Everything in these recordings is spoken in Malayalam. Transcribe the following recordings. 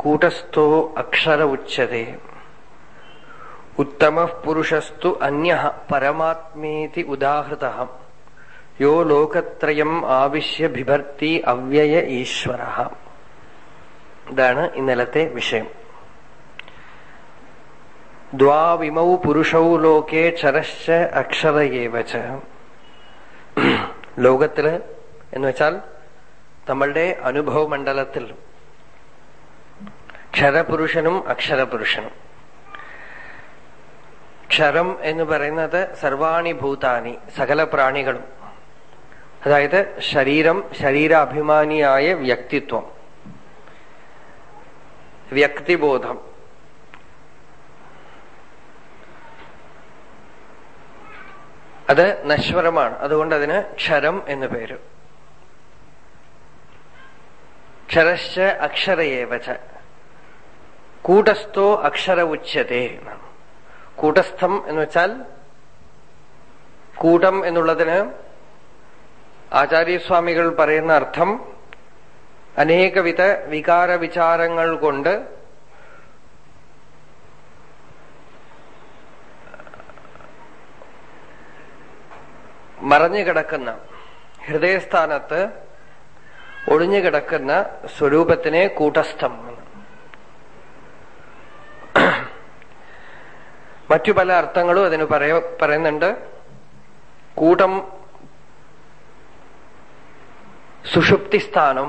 കൂട്ടസ്ഥോ അക്ഷര ഉച്ചതേ ഉത്തമ പുരുഷസ്തു അന്യ പരമാത്മേതി ഉദാഹൃത യോ ലോകത്രയം ആവശ്യ ബിഭർത്തി അവ്യയ ഈശ്വര ഇതാണ് ഇന്നലത്തെ വിഷയം ദ്വാവിമൗ പുരുഷൗ ലോകേ ക്ഷരശ്ച അക്ഷരയേവച്ച് ലോകത്തില് എന്ന് വെച്ചാൽ നമ്മളുടെ അനുഭവ മണ്ഡലത്തിൽ ക്ഷരപുരുഷനും അക്ഷരപുരുഷനും ക്ഷരം എന്ന് പറയുന്നത് സർവാണി ഭൂതാനി സകല പ്രാണികളും അതായത് ശരീരം ശരീരാഭിമാനിയായ വ്യക്തിത്വം വ്യക്തിബോധം അത് നശ്വരമാണ് അതുകൊണ്ട് അതിന് ക്ഷരം എന്ന് പേര് ക്ഷരശ്ച അക്ഷരയേവച കൂട്ടസ്ഥോ അക്ഷര ഉച്ചതേ എന്നാണ് കൂട്ടസ്ഥം എന്ന് വെച്ചാൽ കൂട്ടം എന്നുള്ളതിന് ആചാര്യസ്വാമികൾ പറയുന്ന അർത്ഥം അനേകവിധ വികാര വിചാരങ്ങൾ കൊണ്ട് മറഞ്ഞുകിടക്കുന്ന ഹൃദയസ്ഥാനത്ത് ഒളിഞ്ഞുകിടക്കുന്ന സ്വരൂപത്തിനെ കൂട്ടസ്ഥം എന്ന് മറ്റു പല അർത്ഥങ്ങളും അതിന് പറയ പറയുന്നുണ്ട് കൂട്ടം സുഷുപ്തിസ്ഥാനം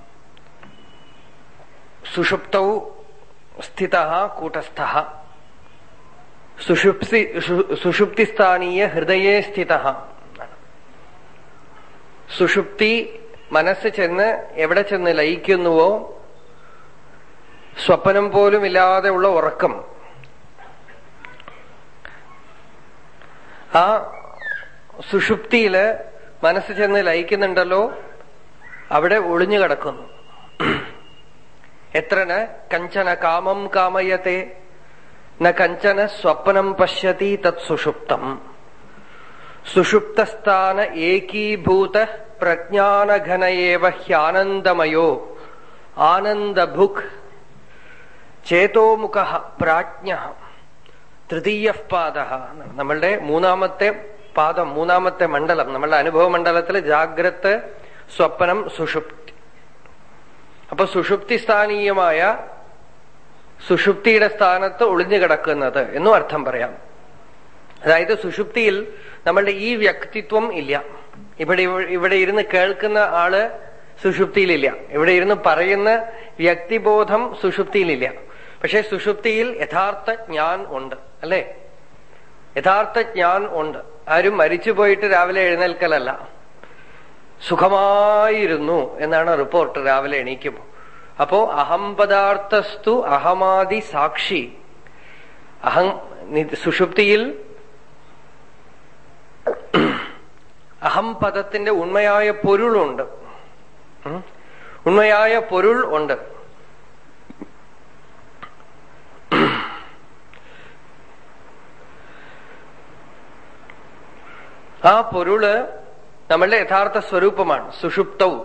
സുഷുപ്തൗ സ്ഥിത കൂട്ടസ്ഥ സുഷുപ്തി സുഷുപ്തിസ്ഥാനീയ ഹൃദയേ സ്ഥിത സുഷുപ്തി മനസ്സ് ചെന്ന് എവിടെ ചെന്ന് ലയിക്കുന്നുവോ സ്വപ്നം പോലും ഇല്ലാതെയുള്ള ഉറക്കം ആ സുഷുപ്തിയില് മനസ്സ് ചെന്ന് ലയിക്കുന്നുണ്ടല്ലോ അവിടെ ഒളിഞ്ഞു കിടക്കുന്നു എത്രന് കഞ്ചന കാമം കാമയത്തെ ന കഞ്ചന സ്വപ്നം പശ്യതി തത് സുഷുപ്തം സുഷുപ്തസ്ഥാന ഏകീഭൂത പ്രജ്ഞാനഘനയേവ ഹ്യാനന്ദമയോ ആനന്ദഭുക് ചേതോമുഖ പ്രാജ്ഞ തൃതീയ പാദ നമ്മളുടെ മൂന്നാമത്തെ പാദം മൂന്നാമത്തെ മണ്ഡലം നമ്മളുടെ അനുഭവ മണ്ഡലത്തിൽ ജാഗ്രത് സ്വപ്നം സുഷുപ്തി അപ്പൊ സുഷുപ്തി സ്ഥാനീയമായ സുഷുപ്തിയുടെ സ്ഥാനത്ത് ഒളിഞ്ഞു കിടക്കുന്നത് എന്നും അർത്ഥം പറയാം അതായത് സുഷുപ്തിയിൽ നമ്മളുടെ ഈ വ്യക്തിത്വം ഇല്ല ഇവിടെ ഇവിടെ ഇരുന്ന് കേൾക്കുന്ന ആള് സുഷുപ്തിയിലില്ല ഇവിടെ ഇരുന്ന് പറയുന്ന വ്യക്തിബോധം സുഷുപ്തിയിലില്ല പക്ഷെ സുഷുപ്തിയിൽ യഥാർത്ഥ ജ്ഞാൻ ഉണ്ട് അല്ലെ യഥാർത്ഥ ജ്ഞാൻ ഉണ്ട് ആരും മരിച്ചു പോയിട്ട് രാവിലെ എഴുന്നേൽക്കലല്ല സുഖമായിരുന്നു എന്നാണ് റിപ്പോർട്ട് രാവിലെ എണീക്കുമ്പോൾ അപ്പോ അഹം പദാർത്ഥസ്തു അഹമാദി സാക്ഷി അഹം സുഷുപ്തിയിൽ അഹം പദത്തിന്റെ ഉണ്മയായ പൊരുളുണ്ട് ഉണ്മയായ പൊരുൾ ഉണ്ട് ആ പൊരുള് നമ്മളുടെ യഥാർത്ഥ സ്വരൂപമാണ് സുഷുപ്തവും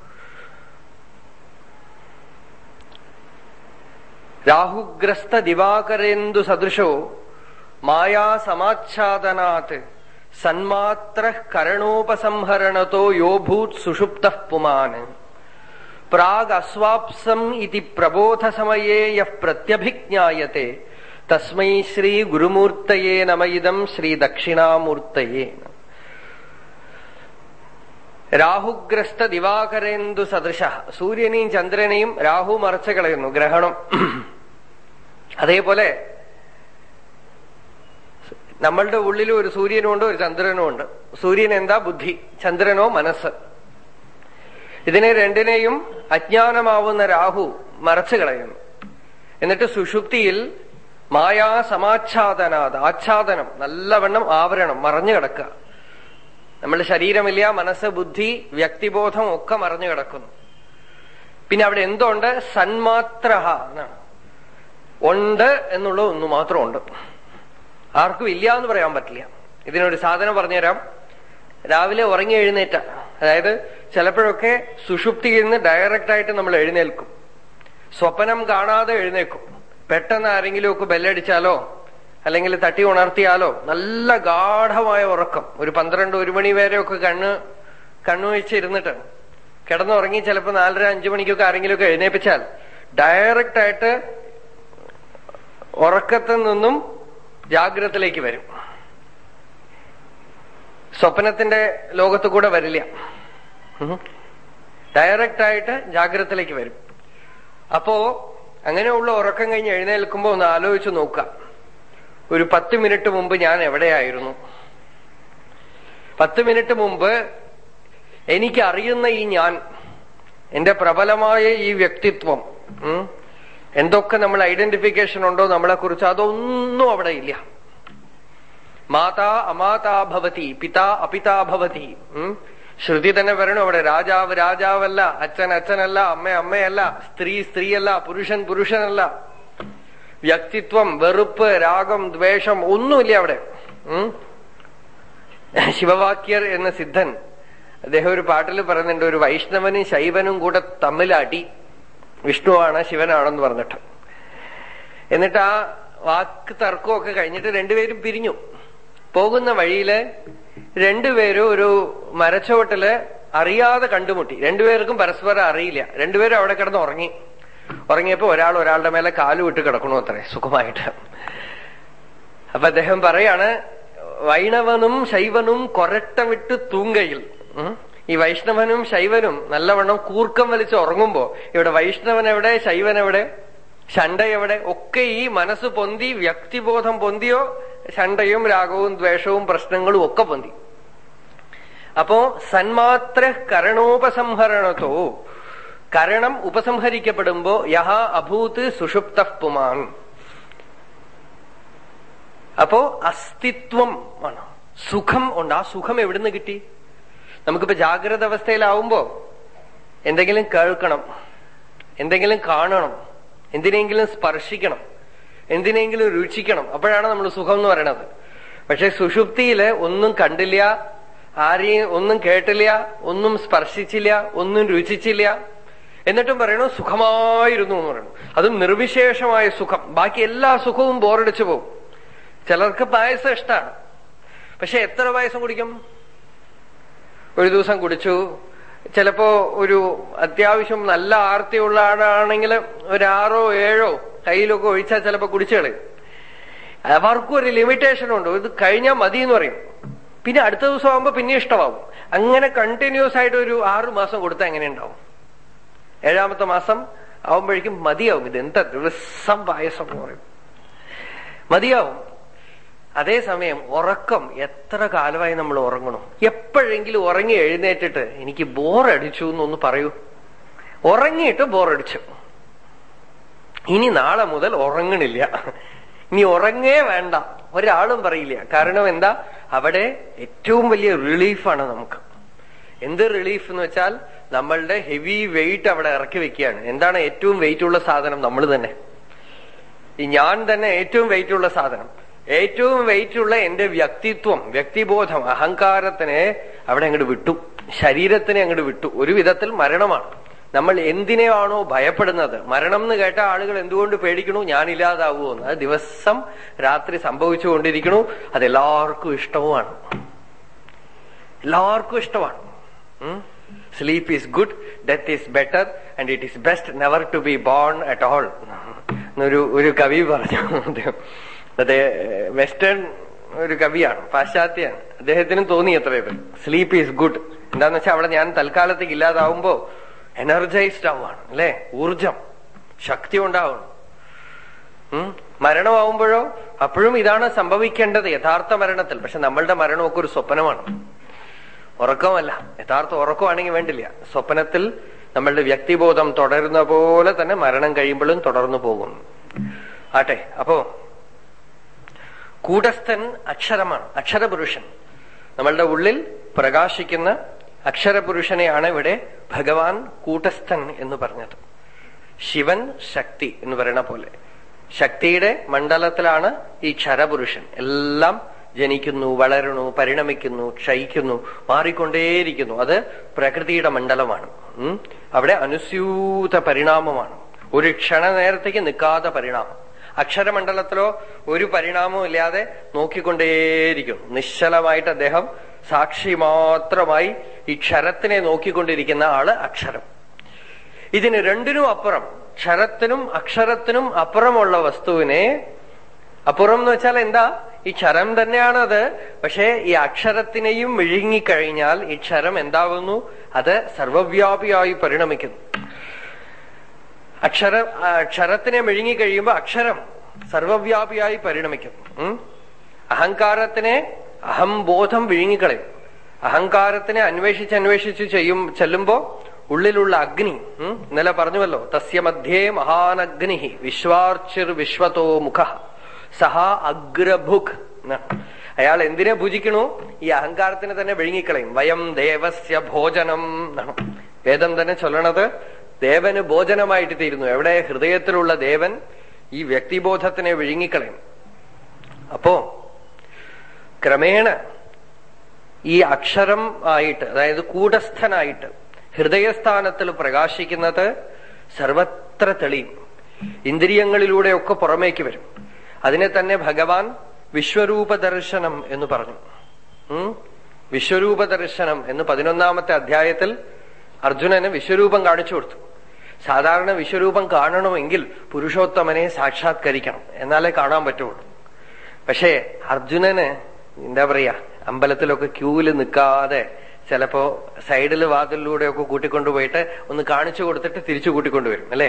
രാഹുഗ്രസ്ത ദിവാകരേന്ദു സദൃശോ മായാ സമാച്ഛാദനാത് സന്മാത്ര കരണോപസംഹരണത്തോ യോഭൂത് സുഷുപ്ത പുമാന് പ്രാഗ് അസ്വാപ്സം ഇതി പ്രബോധസമയേ യഃ പ്രത്യഭിജ്ഞായത്തെ തസ്മൈ ശ്രീ ഗുരുമൂർത്തയേ നമയിതം ശ്രീ ദക്ഷിണാമൂർത്തയേ രാഹുഗ്രസ്ത ദിവാകരേന്ദു സദൃശ സൂര്യനെയും ചന്ദ്രനെയും രാഹു മറച്ചു കളയുന്നു ഗ്രഹണം അതേപോലെ നമ്മളുടെ ഉള്ളിൽ ഒരു സൂര്യനുണ്ട് ഒരു ചന്ദ്രനുമുണ്ട് സൂര്യൻ എന്താ ബുദ്ധി ചന്ദ്രനോ മനസ്സ് ഇതിനെ രണ്ടിനെയും അജ്ഞാനമാവുന്ന രാഹു മറച്ചു കളയുന്നു എന്നിട്ട് സുഷുപ്തിയിൽ മായാ സമാച്ഛാദനാത് ആച്ഛാദനം നല്ലവണ്ണം ആവരണം മറഞ്ഞു കിടക്കുക നമ്മുടെ ശരീരമില്ല മനസ്സ് ബുദ്ധി വ്യക്തിബോധം ഒക്കെ മറഞ്ഞു കിടക്കുന്നു പിന്നെ അവിടെ എന്തുണ്ട് സന്മാത്ര എന്നാണ് ഉണ്ട് എന്നുള്ള ഒന്ന് മാത്രമുണ്ട് ആർക്കും ഇല്ല എന്ന് പറയാൻ പറ്റില്ല ഇതിനൊരു സാധനം പറഞ്ഞുതരാം രാവിലെ ഉറങ്ങി എഴുന്നേറ്റ അതായത് ചിലപ്പോഴൊക്കെ സുഷുപ്തിയിൽ നിന്ന് ഡയറക്റ്റ് ആയിട്ട് നമ്മൾ എഴുന്നേൽക്കും സ്വപ്നം കാണാതെ എഴുന്നേക്കും പെട്ടെന്ന് ആരെങ്കിലുമൊക്കെ ബെല്ലടിച്ചാലോ അല്ലെങ്കിൽ തട്ടി ഉണർത്തിയാലോ നല്ല ഗാഠമായ ഉറക്കം ഒരു പന്ത്രണ്ട് ഒരു മണി വരെയൊക്കെ കണ്ണ് കണ്ണു വെച്ചിരുന്നിട്ട് കിടന്നുറങ്ങി ചിലപ്പോൾ നാലര അഞ്ചു മണിക്കൊക്കെ ആരെങ്കിലുമൊക്കെ എഴുന്നേപ്പിച്ചാൽ ഡയറക്റ്റ് ആയിട്ട് ഉറക്കത്തിൽ നിന്നും ജാഗ്രതത്തിലേക്ക് വരും സ്വപ്നത്തിന്റെ ലോകത്ത് കൂടെ വരില്ല ഡയറക്റ്റ് ആയിട്ട് ജാഗ്രതത്തിലേക്ക് വരും അപ്പോ അങ്ങനെയുള്ള ഉറക്കം കഴിഞ്ഞ് എഴുന്നേൽക്കുമ്പോ ഒന്ന് ആലോചിച്ച് നോക്കുക ഒരു പത്ത് മിനിറ്റ് മുമ്പ് ഞാൻ എവിടെയായിരുന്നു പത്ത് മിനിറ്റ് മുമ്പ് എനിക്കറിയുന്ന ഈ ഞാൻ എന്റെ പ്രബലമായ ഈ വ്യക്തിത്വം ഉം, എന്തൊക്കെ നമ്മൾ ഐഡന്റിഫിക്കേഷൻ ഉണ്ടോ നമ്മളെ കുറിച്ച് അതൊന്നും അവിടെ ഇല്ല മാതാ അമാതാ ഭവതി പിതാ അപിതാ ഭവതി ഉം. ശ്രുതി തന്നെ പറയണു അവിടെ രാജാവ് രാജാവല്ല അച്ഛൻ അച്ഛനല്ല അമ്മ അമ്മയല്ല സ്ത്രീ സ്ത്രീയല്ല പുരുഷൻ പുരുഷനല്ല വ്യക്തിത്വം വെറുപ്പ് രാഗം ദ്വേഷം ഒന്നുമില്ല അവിടെ ഉം. ശിവവാക്യർ എന്ന സിദ്ധൻ അദ്ദേഹം ഒരു പാട്ടിൽ പറയുന്നുണ്ട് ഒരു വൈഷ്ണവനും ശൈവനും കൂടെ തമ്മിലടി വിഷ്ണുവാണ് ശിവനാണെന്ന് പറഞ്ഞിട്ട് എന്നിട്ട് ആ വാക്ക് തർക്കമൊക്കെ കഴിഞ്ഞിട്ട് രണ്ടുപേരും പിരിഞ്ഞു പോകുന്ന വഴിയില് രണ്ടുപേരും ഒരു മരച്ചുവട്ടില് അറിയാതെ കണ്ടുമുട്ടി രണ്ടുപേർക്കും പരസ്പരം അറിയില്ല രണ്ടുപേരും അവിടെ കിടന്ന് ഉറങ്ങി ഉറങ്ങിയപ്പോ ഒരാൾ ഒരാളുടെ മേലെ കാല് വിട്ട് കിടക്കണു അത്രേ സുഖമായിട്ട് അപ്പൊ അദ്ദേഹം പറയാണ് വൈണവനും ശൈവനും കൊരട്ട വിട്ട് തൂങ്കയിൽ ഉം. ഈ വൈഷ്ണവനും ശൈവനും നല്ലവണ്ണം കൂർക്കം വലിച്ച് ഉറങ്ങുമ്പോ ഇവിടെ വൈഷ്ണവൻ എവിടെ ശൈവൻ എവിടെ ഷണ്ട എവിടെ ഒക്കെ ഈ മനസ്സ് പൊന്തി വ്യക്തിബോധം പൊന്തിയോ ഷണ്ടയും രാഗവും ദ്വേഷവും പ്രശ്നങ്ങളും ഒക്കെ പൊന്തി അപ്പോ സന്മാത്ര കരണോപസംഹരണത്തോ കരണം ഉപസംഹരിക്കപ്പെടുമ്പോ യഹ അഭൂത് സുഷുപ്ത പുമാൻ അപ്പോ അസ്തിത്വം ആണ് സുഖം ഉണ്ട് ആ സുഖം എവിടുന്ന് കിട്ടി നമുക്കിപ്പോ ജാഗ്രത അവസ്ഥയിലാവുമ്പോ എന്തെങ്കിലും കേൾക്കണം എന്തെങ്കിലും കാണണം എന്തിനെങ്കിലും സ്പർശിക്കണം എന്തിനെങ്കിലും രുചിക്കണം അപ്പോഴാണ് നമ്മൾ സുഖം എന്ന് പറയണത് പക്ഷെ സുഷുപ്തിയില് ഒന്നും കണ്ടില്ല ആരെയും ഒന്നും കേട്ടില്ല ഒന്നും സ്പർശിച്ചില്ല ഒന്നും രുചിച്ചില്ല എന്നിട്ടും പറയണു സുഖമായിരുന്നു എന്ന് പറയണു അതും നിർവിശേഷമായ സുഖം ബാക്കി എല്ലാ സുഖവും ബോറടിച്ചു പോകും ചിലർക്ക് പായസം ഇഷ്ടമാണ് പക്ഷെ എത്ര പായസം കുടിക്കും ഒരു ദിവസം കുടിച്ചു ചിലപ്പോ ഒരു അത്യാവശ്യം നല്ല ആർത്തിയുള്ള ആളാണെങ്കിൽ ഒരു ആറോ ഏഴോ കയ്യിലൊക്കെ ഒഴിച്ചാൽ ചിലപ്പോ കുടിച്ചു കളയും അവർക്കും ഒരു ലിമിറ്റേഷൻ ഉണ്ട് ഇത് കഴിഞ്ഞാൽ മതി എന്ന് പറയും പിന്നെ അടുത്ത ദിവസം ആകുമ്പോ പിന്നെ ഇഷ്ടമാവും അങ്ങനെ കണ്ടിന്യൂസ് ആയിട്ട് ഒരു ആറു മാസം കൊടുത്താൽ എങ്ങനെ ഉണ്ടാവും ഏഴാമത്തെ മാസം ആവുമ്പോഴേക്കും മതിയാവും ഇത് എന്താ ദിവസം പായസം എന്ന് പറയും മതിയാവും അതേസമയം ഉറക്കം എത്ര കാലമായി നമ്മൾ ഉറങ്ങണം എപ്പോഴെങ്കിലും ഉറങ്ങി എഴുന്നേറ്റിട്ട് എനിക്ക് ബോറടിച്ചു എന്നൊന്ന് പറയൂ ഉറങ്ങിയിട്ട് ബോറടിച്ചു ഇനി നാളെ മുതൽ ഉറങ്ങണില്ല ഇനി ഉറങ്ങേ വേണ്ട ഒരാളും പറയില്ല കാരണം എന്താ അവിടെ ഏറ്റവും വലിയ റിലീഫാണ് നമുക്ക് എന്ത് റിലീഫ് എന്ന് വെച്ചാൽ നമ്മളുടെ ഹെവി വെയിറ്റ് അവിടെ ഇറക്കി വെക്കുകയാണ് എന്താണ് ഏറ്റവും വെയിറ്റ് ഉള്ള സാധനം നമ്മൾ തന്നെ ഈ ഞാൻ തന്നെ ഏറ്റവും വെയിറ്റ് ഉള്ള സാധനം ഏറ്റവും വെയിറ്റ് ഉള്ള എന്റെ വ്യക്തിത്വം വ്യക്തിബോധം അഹങ്കാരത്തിനെ അവിടെ അങ്ങോട്ട് വിട്ടു ശരീരത്തിനെ അങ്ങോട്ട് വിട്ടു ഒരു വിധത്തിൽ മരണമാണ് നമ്മൾ എന്തിനെയാണോ ഭയപ്പെടുന്നത് മരണം എന്ന് കേട്ട ആളുകൾ എന്തുകൊണ്ട് പേടിക്കണു ഞാനില്ലാതാവുമോ എന്ന് അത് ദിവസം രാത്രി സംഭവിച്ചുകൊണ്ടിരിക്കണു അത് എല്ലാവർക്കും ഇഷ്ടവുമാണ് എല്ലാവർക്കും ഇഷ്ടമാണ് sleep is good death is better and it is best never to be born at all എന്നൊരു ഒരു കവി പറഞ്ഞു അതെ വെസ്റ്റേൺ ഒരു കവിയാണ് പാശ്ചാത്യയാണ് അദ്ദേഹത്തിനും തോന്നി എത്ര ഇത് സ്ലീപ്പ് ഈസ് ഗുഡ് എന്താന്ന് വെച്ചാൽ അവിടെ ഞാൻ തൽക്കാലത്തേക്ക് ഇല്ലാതാവുമ്പോ എനർജൈസ്ഡ് ആവുകയാണ് അല്ലെ ഊർജം ശക്തി ഉണ്ടാവണം ഉം മരണമാവുമ്പോഴോ അപ്പോഴും ഇതാണ് സംഭവിക്കേണ്ടത് യഥാർത്ഥ മരണത്തിൽ പക്ഷെ നമ്മളുടെ മരണമൊക്കെ ഒരു സ്വപ്നമാണ് ഉറക്കമല്ല യഥാർത്ഥ ഉറക്കമാണെങ്കിൽ വേണ്ടില്ല സ്വപ്നത്തിൽ നമ്മളുടെ വ്യക്തിബോധം തുടരുന്ന പോലെ തന്നെ മരണം കഴിയുമ്പോഴും തുടർന്നു പോകും ആട്ടെ അപ്പോ കൂടസ്ഥൻ അക്ഷരമാണ് അക്ഷരപുരുഷൻ നമ്മളുടെ ഉള്ളിൽ പ്രകാശിക്കുന്ന അക്ഷരപുരുഷനെയാണ് ഇവിടെ ഭഗവാൻ കൂട്ടസ്ഥൻ എന്ന് പറഞ്ഞത് ശിവൻ ശക്തി എന്ന് പറയുന്ന പോലെ ശക്തിയുടെ മണ്ഡലത്തിലാണ് ഈ ക്ഷരപുരുഷൻ എല്ലാം ജനിക്കുന്നു വളരണു പരിണമിക്കുന്നു ക്ഷയിക്കുന്നു മാറിക്കൊണ്ടേയിരിക്കുന്നു അത് പ്രകൃതിയുടെ മണ്ഡലമാണ് ഉം അവിടെ അനുസ്യൂത പരിണാമമാണ് ഒരു ക്ഷണനേരത്തേക്ക് നിൽക്കാത്ത പരിണാമം അക്ഷരമണ്ഡലത്തിലോ ഒരു പരിണാമവും ഇല്ലാതെ നോക്കിക്കൊണ്ടേയിരിക്കും നിശ്ചലമായിട്ട് അദ്ദേഹം സാക്ഷി മാത്രമായി ഈ ക്ഷരത്തിനെ നോക്കിക്കൊണ്ടിരിക്കുന്ന ആള് അക്ഷരം ഇതിന് രണ്ടിനും അപ്പുറം ക്ഷരത്തിനും അക്ഷരത്തിനും അപ്പുറമുള്ള വസ്തുവിനെ അപ്പുറം എന്ന് വെച്ചാൽ എന്താ ഈ ക്ഷരം തന്നെയാണത് പക്ഷേ ഈ അക്ഷരത്തിനെയും വിഴുങ്ങിക്കഴിഞ്ഞാൽ ഈ ക്ഷരം എന്താകുന്നു അത് സർവവ്യാപിയായി പരിണമിക്കുന്നു അക്ഷര അക്ഷരത്തിനെ വിഴുങ്ങിക്കഴിയുമ്പോ അക്ഷരം സർവവ്യാപിയായി പരിണമിക്കും ഉം? അഹങ്കാരത്തിനെ അഹംബോധം വിഴുങ്ങിക്കളയും അഹങ്കാരത്തിനെ അന്വേഷിച്ച് അന്വേഷിച്ച് ചെയ്യും ചെല്ലുമ്പോ ഉള്ളിലുള്ള അഗ്നി ഉം? ഇന്നലെ പറഞ്ഞുവല്ലോ തസ്യ മധ്യേ മഹാനഗ്നി വിശ്വാർച്ചിർ വിശ്വതോ മുഖ സഹ അഗ്രഭുക് എന്നാണ്. അയാൾ എന്തിനെ ഭുജിക്കണു ഈ അഹങ്കാരത്തിനെ തന്നെ വിഴുങ്ങിക്കളയും വയം ദേവസ്യ ഭോജനം എന്നാണ് വേദം തന്നെ ചൊല്ലണത് ദേവന് ഭോജനമായിട്ട് തീരുന്നു എവിടെ ഹൃദയത്തിലുള്ള ദേവൻ ഈ വ്യക്തിബോധത്തിനെ വിഴുങ്ങിക്കളയും അപ്പോ ക്രമേണ ഈ അക്ഷരം ആയിട്ട് അതായത് കൂടസ്ഥനായിട്ട് ഹൃദയസ്ഥാനത്തിൽ പ്രകാശിക്കുന്നത് സർവത്ര തെളിയും ഇന്ദ്രിയങ്ങളിലൂടെയൊക്കെ പുറമേക്ക് വരും അതിനെ തന്നെ ഭഗവാൻ വിശ്വരൂപ ദർശനം എന്ന് പറഞ്ഞു ഉം? വിശ്വരൂപ ദർശനം എന്ന് പതിനൊന്നാമത്തെ അധ്യായത്തിൽ അർജുനന് വിശ്വരൂപം കാണിച്ചു കൊടുത്തു സാധാരണ വിശ്വരൂപം കാണണമെങ്കിൽ പുരുഷോത്തമനെ സാക്ഷാത്കരിക്കണം എന്നാലേ കാണാൻ പറ്റുള്ളൂ പക്ഷേ അർജുനന് എന്താ പറയാ അമ്പലത്തിലൊക്കെ ക്യൂവിൽ നിൽക്കാതെ ചിലപ്പോ സൈഡിൽ വാതിലിലൂടെയൊക്കെ കൂട്ടിക്കൊണ്ടുപോയിട്ട് ഒന്ന് കാണിച്ചു കൊടുത്തിട്ട് തിരിച്ചു കൂട്ടിക്കൊണ്ടുവരും അല്ലേ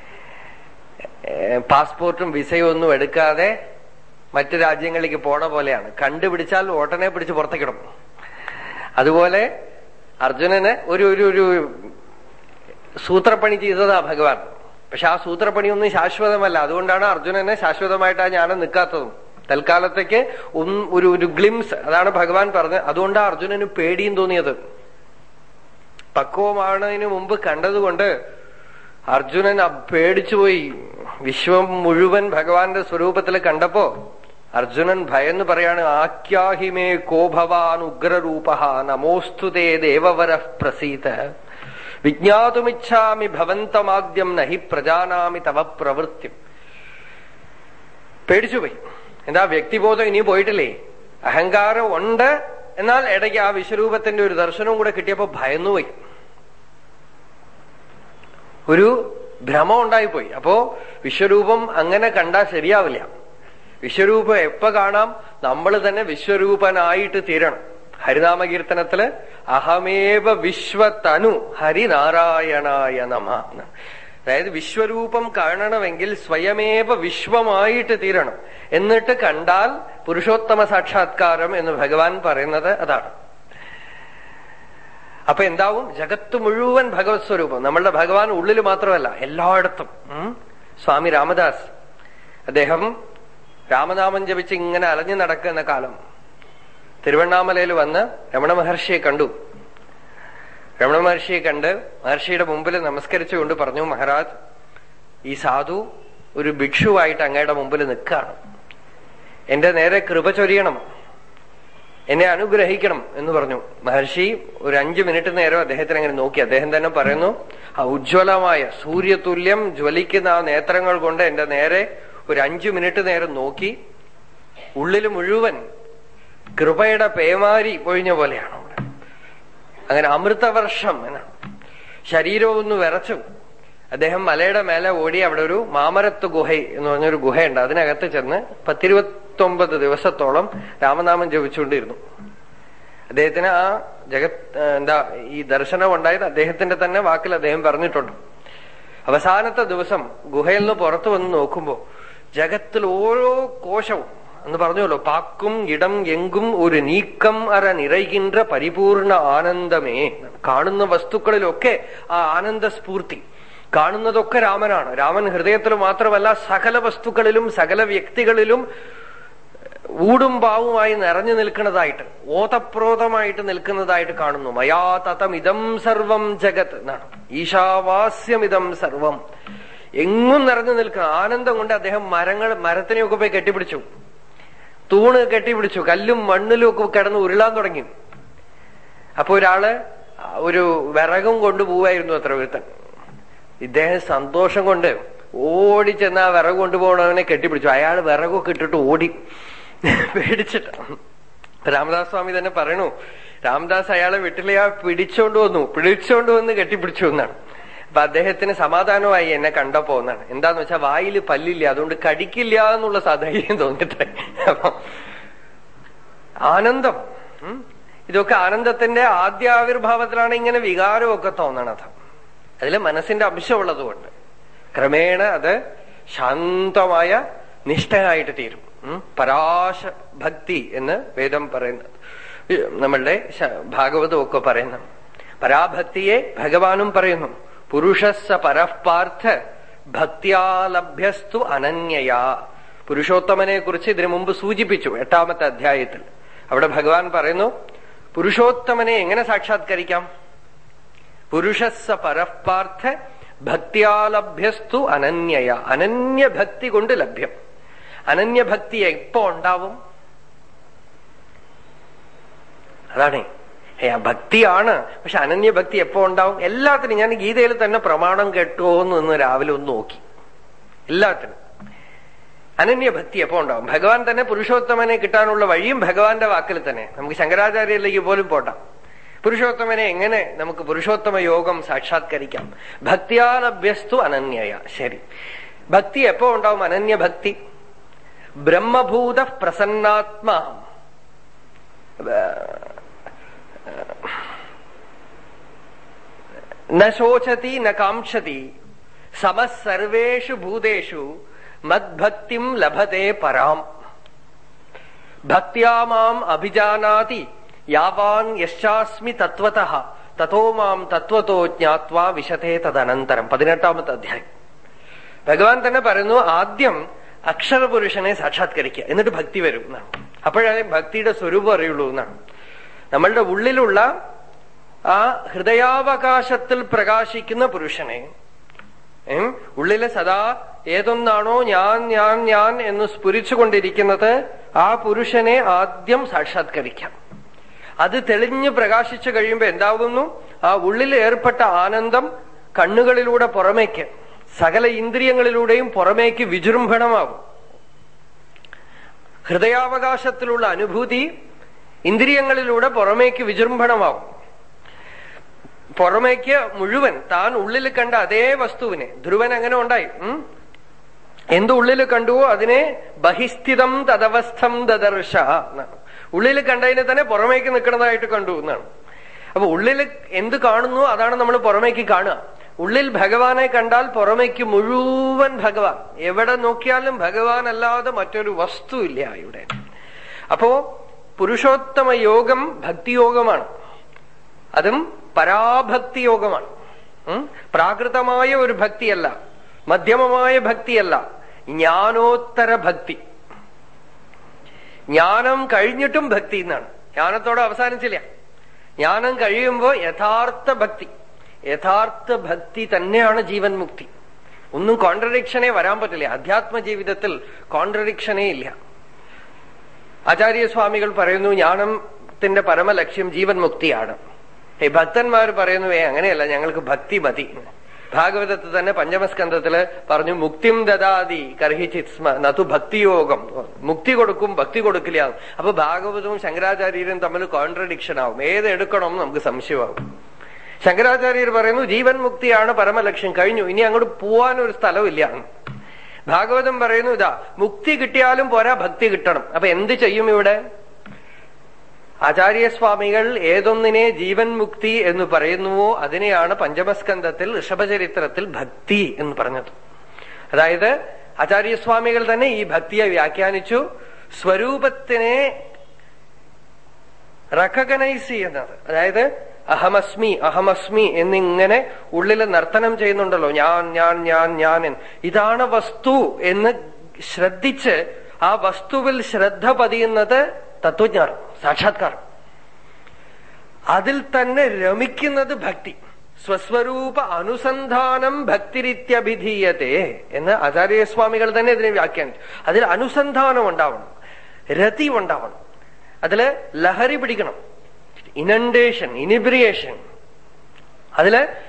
ഏഹ് പാസ്പോർട്ടും വിസയും ഒന്നും എടുക്കാതെ മറ്റു രാജ്യങ്ങളിലേക്ക് പോണ പോലെയാണ് കണ്ടുപിടിച്ചാൽ ഓട്ടനെ പിടിച്ച് പുറത്തേക്കിടും അതുപോലെ അർജുനന് ഒരു ഒരു ഒരു സൂത്രപ്പണി ചെയ്തതാ ഭഗവാൻ പക്ഷെ ആ സൂത്രപ്പണിയൊന്നും ശാശ്വതമല്ല അതുകൊണ്ടാണ് അർജുനനെ ശാശ്വതമായിട്ട് ആ ജ്ഞാനം നിൽക്കാത്തതും തൽക്കാലത്തേക്ക് ഒന്ന് ഒരു ഒരു ഗ്ലിംസ് അതാണ് ഭഗവാൻ പറഞ്ഞത് അതുകൊണ്ടാണ് അർജുനന് പേടിയും തോന്നിയത് പക്വമാണതിന് മുമ്പ് കണ്ടതുകൊണ്ട് അർജുനൻ അ- പേടിച്ചുപോയി വിശ്വം മുഴുവൻ ഭഗവാന്റെ സ്വരൂപത്തിൽ കണ്ടപ്പോ അർജുനൻ ഭയന്ന് പറയാണ് ആഖ്യാഹിമേ കോ ഭവാൻ ഉഗ്രരൂപ നമോസ്തുതേ ദേവവര പ്രസീത വിജ്ഞാതുമിച്ഛാമി ഭവന്തമാദ്യം നഹി പ്രജാനാമി തവ പ്രവൃത്തി പേടിച്ചുപോയി എന്താ വ്യക്തിബോധം ഇനി പോയിട്ടില്ലേ അഹങ്കാരം ഉണ്ട് എന്നാൽ ഇടയ്ക്ക് ആ വിശ്വരൂപത്തിന്റെ ഒരു ദർശനവും കൂടെ കിട്ടിയപ്പോ ഭയന്നുപോയി ഒരു ഭ്രമം ഉണ്ടായിപ്പോയി അപ്പോ വിശ്വരൂപം അങ്ങനെ കണ്ടാൽ ശരിയാവില്ല വിശ്വരൂപം എപ്പോ കാണാം നമ്മൾ തന്നെ വിശ്വരൂപനായിട്ട് തീരണം ഹരിനാമകീർത്തനത്തില് അഹമേവ വിശ്വതനു ഹരിനാരായണായ നമ എന്ന്. അതായത് വിശ്വരൂപം കാണണമെങ്കിൽ സ്വയമേവ വിശ്വമായിട്ട് തീരണം എന്നിട്ട് കണ്ടാൽ പുരുഷോത്തമ സാക്ഷാത്കാരം എന്ന് ഭഗവാൻ പറയുന്നത് അതാണ് അപ്പൊ എന്താവും ജഗത്ത് മുഴുവൻ ഭഗവത് സ്വരൂപം നമ്മളുടെ ഭഗവാൻ ഉള്ളിൽ മാത്രമല്ല എല്ലായിടത്തും ഉം. സ്വാമി രാമദാസ് അദ്ദേഹം രാമനാമം ജപിച്ച് ഇങ്ങനെ അലഞ്ഞു നടക്കുന്ന കാലം തിരുവണ്ണാമലയിൽ വന്ന് രമണ മഹർഷിയെ കണ്ടു രമണ മഹർഷിയെ കണ്ട് മഹർഷിയുടെ മുമ്പിൽ നമസ്കരിച്ചുകൊണ്ട് പറഞ്ഞു മഹാരാജ് ഈ സാധു ഒരു ഭിക്ഷുവായിട്ട് അങ്ങയുടെ മുമ്പിൽ നിൽക്കുകയാണ് എന്റെ നേരെ കൃപ ചൊരിയണം എന്നെ അനുഗ്രഹിക്കണം എന്ന് പറഞ്ഞു മഹർഷി ഒരു അഞ്ചു മിനിറ്റ് നേരം അദ്ദേഹത്തിന് അങ്ങനെ നോക്കി അദ്ദേഹം തന്നെ പറയുന്നു ആ ഉജ്ജ്വലമായ സൂര്യതുല്യം ജ്വലിക്കുന്ന ആ നേത്രങ്ങൾ കൊണ്ട് എന്റെ നേരെ ഒരു അഞ്ചു മിനിറ്റ് നേരം നോക്കി ഉള്ളിൽ മുഴുവൻ കൃപയുടെ പേമാരി പൊഴിഞ്ഞ പോലെയാണ് അവിടെ അങ്ങനെ അമൃതവർഷം എന്നാണ് ശരീരവും ഒന്ന് വിറച്ചു അദ്ദേഹം മലയുടെ മേലെ ഓടി അവിടെ ഒരു മാമരത്ത് ഗുഹ എന്ന് പറഞ്ഞൊരു ഗുഹയുണ്ട് അതിനകത്ത് ചെന്ന് പത്തിരുപത്തൊമ്പത് ദിവസത്തോളം രാമനാമം ജപിച്ചുകൊണ്ടിരുന്നു അദ്ദേഹത്തിന് ആ ജഗത് എന്താ ഈ ദർശനം ഉണ്ടായത് അദ്ദേഹത്തിന്റെ തന്നെ വാക്കിൽ അദ്ദേഹം പറഞ്ഞിട്ടുണ്ട് അവസാനത്തെ ദിവസം ഗുഹയിൽ നിന്ന് പുറത്തു വന്ന് നോക്കുമ്പോ ജഗത്തിൽ ഓരോ കോശവും എന്ന് പറഞ്ഞല്ലോ പാക്കും ഇടം എങ്കും ഒരു നീക്കം അര നിറയ്കിன்ற പരിപൂർണ ആനന്ദമേ കാണുന്ന വസ്തുക്കളിലൊക്കെ ആ ആനന്ദ സ്ഫൂർത്തി കാണുന്നതൊക്കെ രാമനാണ് രാമൻ ഹൃദയത്തിൽ മാത്രമല്ല സകല വസ്തുക്കളിലും സകല വ്യക്തികളിലും ഊടും പാവുമായി നിറഞ്ഞു നിൽക്കുന്നതായിട്ട് ഓതപ്രോതമായിട്ട് നിൽക്കുന്നതായിട്ട് കാണുന്നു മയാ തതം ഇതം സർവം ജഗത് എന്നാണ് ഈശാവാസ്യമിതം സർവം എങ്ങും നിറഞ്ഞു നിൽക്കണം ആനന്ദം കൊണ്ട് അദ്ദേഹം മരങ്ങൾ മരത്തിനെയൊക്കെ പോയി കെട്ടിപ്പിടിച്ചു തൂണ് കെട്ടിപ്പിടിച്ചു കല്ലും മണ്ണിലും ഒക്കെ കിടന്ന് ഉരുളാൻ തുടങ്ങി അപ്പൊ ഒരാള് ഒരു വിറകും കൊണ്ടുപോവായിരുന്നു അത്ര ഒരുത്തൻ ഇദ്ദേഹം സന്തോഷം കൊണ്ട് ഓടിച്ചെന്ന് ആ വിറക് കൊണ്ടുപോകണവനെ കെട്ടിപ്പിടിച്ചു അയാൾ വിറകൊക്കെ ഇട്ടിട്ട് ഓടി പേടിച്ചിട്ട് രാമദാസ് സ്വാമി തന്നെ പറയണു രാമദാസ് അയാളെ വീട്ടിലെ ആ പിടിച്ചോണ്ട് വന്നു പിടിച്ചോണ്ട് വന്ന് കെട്ടിപ്പിടിച്ചു എന്നാണ് അപ്പൊ അദ്ദേഹത്തിന് സമാധാനമായി എന്നെ കണ്ടപ്പോ എന്നാണ് എന്താന്ന് വെച്ചാൽ വായിൽ പല്ലില്ല അതുകൊണ്ട് കടിക്കില്ല എന്നുള്ള സാധൈര്യം തോന്നിട്ടെ അപ്പൊ ആനന്ദം ഉം. ഇതൊക്കെ ആനന്ദത്തിന്റെ ആദ്യാവിർഭാവത്തിലാണ് ഇങ്ങനെ വികാരമൊക്കെ തോന്നണത് അതിൽ മനസ്സിന്റെ അംശമുള്ളതുകൊണ്ട് ക്രമേണ അത് ശാന്തമായ നിഷ്ഠയായിട്ട് തീരും ഉം. പരാശ ഭക്തി എന്ന് വേദം പറയുന്നത് നമ്മളുടെ ശ- ഭാഗവതം ഒക്കെ പറയുന്നു പരാഭക്തിയെ ഭഗവാനും പറയുന്നു പുരുഷസ്സ പരഃപാർത്ഥ ഭക്തിയാലഭ്യസ്തു അനന്യയാ പുരുഷോത്തമനെ കുറിച്ച് ഇതിനു മുമ്പ് സൂചിപ്പിച്ചു എട്ടാമത്തെ അധ്യായത്തിൽ അവിടെ ഭഗവാൻ പറയുന്നു പുരുഷോത്തമനെ എങ്ങനെ സാക്ഷാത്കരിക്കാം പുരുഷസ്സ പരഃപാർത്ഥ ഭക്തിയാലഭ്യസ്തു അനന്യയ അനന്യഭക്തി കൊണ്ട് ലഭ്യം അനന്യഭക്തി എപ്പോ ഉണ്ടാവും അതാണേ ഏ ആ ഭക്തിയാണ് പക്ഷെ അനന്യഭക്തി എപ്പോ ഉണ്ടാവും എല്ലാത്തിനും ഞാൻ ഗീതയിൽ തന്നെ പ്രമാണം കേട്ടോ എന്ന് ഇന്ന് രാവിലെ ഒന്ന് നോക്കി എല്ലാത്തിനും അനന്യഭക്തി എപ്പോ ഉണ്ടാവും ഭഗവാൻ തന്നെ പുരുഷോത്തമനെ കിട്ടാനുള്ള വഴിയും ഭഗവാന്റെ വാക്കിൽ തന്നെ നമുക്ക് ശങ്കരാചാര്യയിലേക്ക് പോലും പോട്ടാം പുരുഷോത്തമനെ എങ്ങനെ നമുക്ക് പുരുഷോത്തമ യോഗം സാക്ഷാത്കരിക്കാം ഭക്തിയാലഭ്യസ്തു അനന്യയ ശരി ഭക്തി എപ്പോ ഉണ്ടാവും അനന്യഭക്തി ബ്രഹ്മഭൂത പ്രസന്നാത്മാ ന ശോചതി ന കാംക്ഷതി സമസർവേഷു ഭൂതേഷു മദ്ഭക്തിം ലഭത്തെ പരാം ഭക്തിയാ മാം അഭിജാനാതി യാവാൻ യശാസ്മി തത്വത തത്തോ മാം തത്വത്തോ ജ്ഞാത്വാ വിശതേ തദനന്തരം പതിനെട്ടാമത്തെ അധ്യായം ഭഗവാൻ തന്നെ പറയുന്നു ആദ്യം അക്ഷരപുരുഷനെ സാക്ഷാത്കരിക്കുക എന്നിട്ട് ഭക്തി വരും എന്നാണ് അപ്പോഴേ ഭക്തിയുടെ സ്വരൂപം അറിയുള്ളൂ എന്നാണ് നമ്മളുടെ ഉള്ളിലുള്ള ആ ഹൃദയാവകാശത്തിൽ പ്രകാശിക്കുന്ന പുരുഷനെ ഉം, ഉള്ളില് സദാ ഏതൊന്നാണോ ഞാൻ ഞാൻ ഞാൻ എന്ന് സ്ഫുരിച്ചുകൊണ്ടിരിക്കുന്നത് ആ പുരുഷനെ ആദ്യം സാക്ഷാത്കരിക്കാം അത് തെളിഞ്ഞു പ്രകാശിച്ചു കഴിയുമ്പോ എന്താകുന്നു ആ ഉള്ളിൽ ഏർപ്പെട്ട ആനന്ദം കണ്ണുകളിലൂടെ പുറമേക്ക് സകല ഇന്ദ്രിയങ്ങളിലൂടെയും പുറമേക്ക് വിജൃംഭണമാകും ഹൃദയാവകാശത്തിലുള്ള അനുഭൂതി ഇന്ദ്രിയങ്ങളിലൂടെ പുറമേക്ക് വിജൃംഭണമാകും പുറമേക്ക് മുഴുവൻ താൻ ഉള്ളിൽ കണ്ട അതേ വസ്തുവിനെ ധ്രുവൻ അങ്ങനെ ഉണ്ടായി ഉം? എന്ത് ഉള്ളിൽ കണ്ടുവോ അതിനെ ബഹിസ്ഥിതം തദവസ്ഥം ദദർശ എന്നാണ് ഉള്ളിൽ കണ്ടതിനെ തന്നെ പുറമേക്ക് നിൽക്കുന്നതായിട്ട് കണ്ടു എന്നാണ് അപ്പൊ ഉള്ളിൽ എന്ത് കാണുന്നു അതാണ് നമ്മൾ പുറമേക്ക് കാണുക ഉള്ളിൽ ഭഗവാനെ കണ്ടാൽ പുറമേക്ക് മുഴുവൻ ഭഗവാൻ എവിടെ നോക്കിയാലും ഭഗവാൻ അല്ലാതെ മറ്റൊരു വസ്തു ഇല്ല ഇവിടെ അപ്പോ പുരുഷോത്തമ യോഗം ഭക്തിയോഗമാണ് അതും പരാഭക്തി യോഗമാണ് ഉം? പ്രാകൃതമായ ഒരു ഭക്തിയല്ല മധ്യമമായ ഭക്തിയല്ല ജ്ഞാനോത്തര ഭക്തി ജ്ഞാനം കഴിഞ്ഞിട്ടും ഭക്തി എന്നാണ് ജ്ഞാനത്തോടെ അവസാനിച്ചില്ല ജ്ഞാനം കഴിയുമ്പോ യഥാർത്ഥ ഭക്തി യഥാർത്ഥ ഭക്തി തന്നെയാണ് ജീവൻ മുക്തി ഒന്നും കോൺട്രഡിക്ഷനെ വരാൻ പറ്റില്ല അധ്യാത്മ ജീവിതത്തിൽ കോൺട്രഡിക്ഷനേ ഇല്ല ആചാര്യസ്വാമികൾ പറയുന്നു ജ്ഞാനത്തിന്റെ പരമലക്ഷ്യം ജീവൻ മുക്തിയാണ് ഈ ഭക്തന്മാർ പറയുന്നു ഏ അങ്ങനെയല്ല ഞങ്ങൾക്ക് ഭക്തി മതി ഭാഗവതത്തിൽ തന്നെ പഞ്ചമസ്കന്ധത്തില് പറഞ്ഞു മുക്തിം ദദാതി കർഹിച്ചിത് സ്മ നതു ഭക്തിയോഗം മുക്തി കൊടുക്കും ഭക്തി കൊടുക്കില്ല അപ്പൊ ഭാഗവതവും ശങ്കരാചാര്യരും തമ്മിൽ കോൺട്രഡിക്ഷൻ ആവും ഏത് എടുക്കണം എന്ന് നമുക്ക് സംശയമാവും ശങ്കരാചാര്യർ പറയുന്നു ജീവൻ മുക്തിയാണ് പരമലക്ഷ്യം കഴിഞ്ഞു ഇനി അങ്ങോട്ട് പോവാൻ ഒരു സ്ഥലമില്ല ഭാഗവതം പറയുന്നു ഇതാ മുക്തി കിട്ടിയാലും പോരാ ഭക്തി കിട്ടണം അപ്പൊ എന്ത് ചെയ്യും ഇവിടെ ആചാര്യസ്വാമികൾ ഏതൊന്നിനെ ജീവൻ മുക്തി എന്ന് പറയുന്നുവോ അതിനെയാണ് പഞ്ചമസ്കന്ധത്തിൽ ഋഷഭചരിത്രത്തിൽ ഭക്തി എന്ന് പറഞ്ഞത് അതായത് ആചാര്യസ്വാമികൾ തന്നെ ഈ ഭക്തിയെ വ്യാഖ്യാനിച്ചു സ്വരൂപത്തിനെ റെക്കഗ്നൈസ് ചെയ്യുന്നത് അതായത് അഹമസ്മി അഹമസ്മി എന്നിങ്ങനെ ഉള്ളിൽ നർത്തനം ചെയ്യുന്നുണ്ടല്ലോ ഞാൻ ഞാൻ ഞാൻ ഞാൻ എന്ന് ഇതാണ് വസ്തു എന്ന് ശ്രദ്ധിച്ച് ആ വസ്തുവിൽ ശ്രദ്ധ പതിയുന്നത് തത്വജ്ഞാനം സാക്ഷാത്കാരം അതിൽ തന്നെ രമിക്കുന്നത് ഭക്തി സ്വസ്വരൂപ അനുസന്ധാനം ഭക്തിരിത്യഭിധീയത്തെ എന്ന് ആചാര്യസ്വാമികൾ തന്നെ ഇതിനെ വ്യാഖ്യാനിച്ചു അതിൽ അനുസന്ധാനം ഉണ്ടാവണം രതി ഉണ്ടാവണം അതില് ലഹരി പിടിക്കണം ഇനണ്ടേഷൻ ഇനിബ്രിയേഷൻ അതില്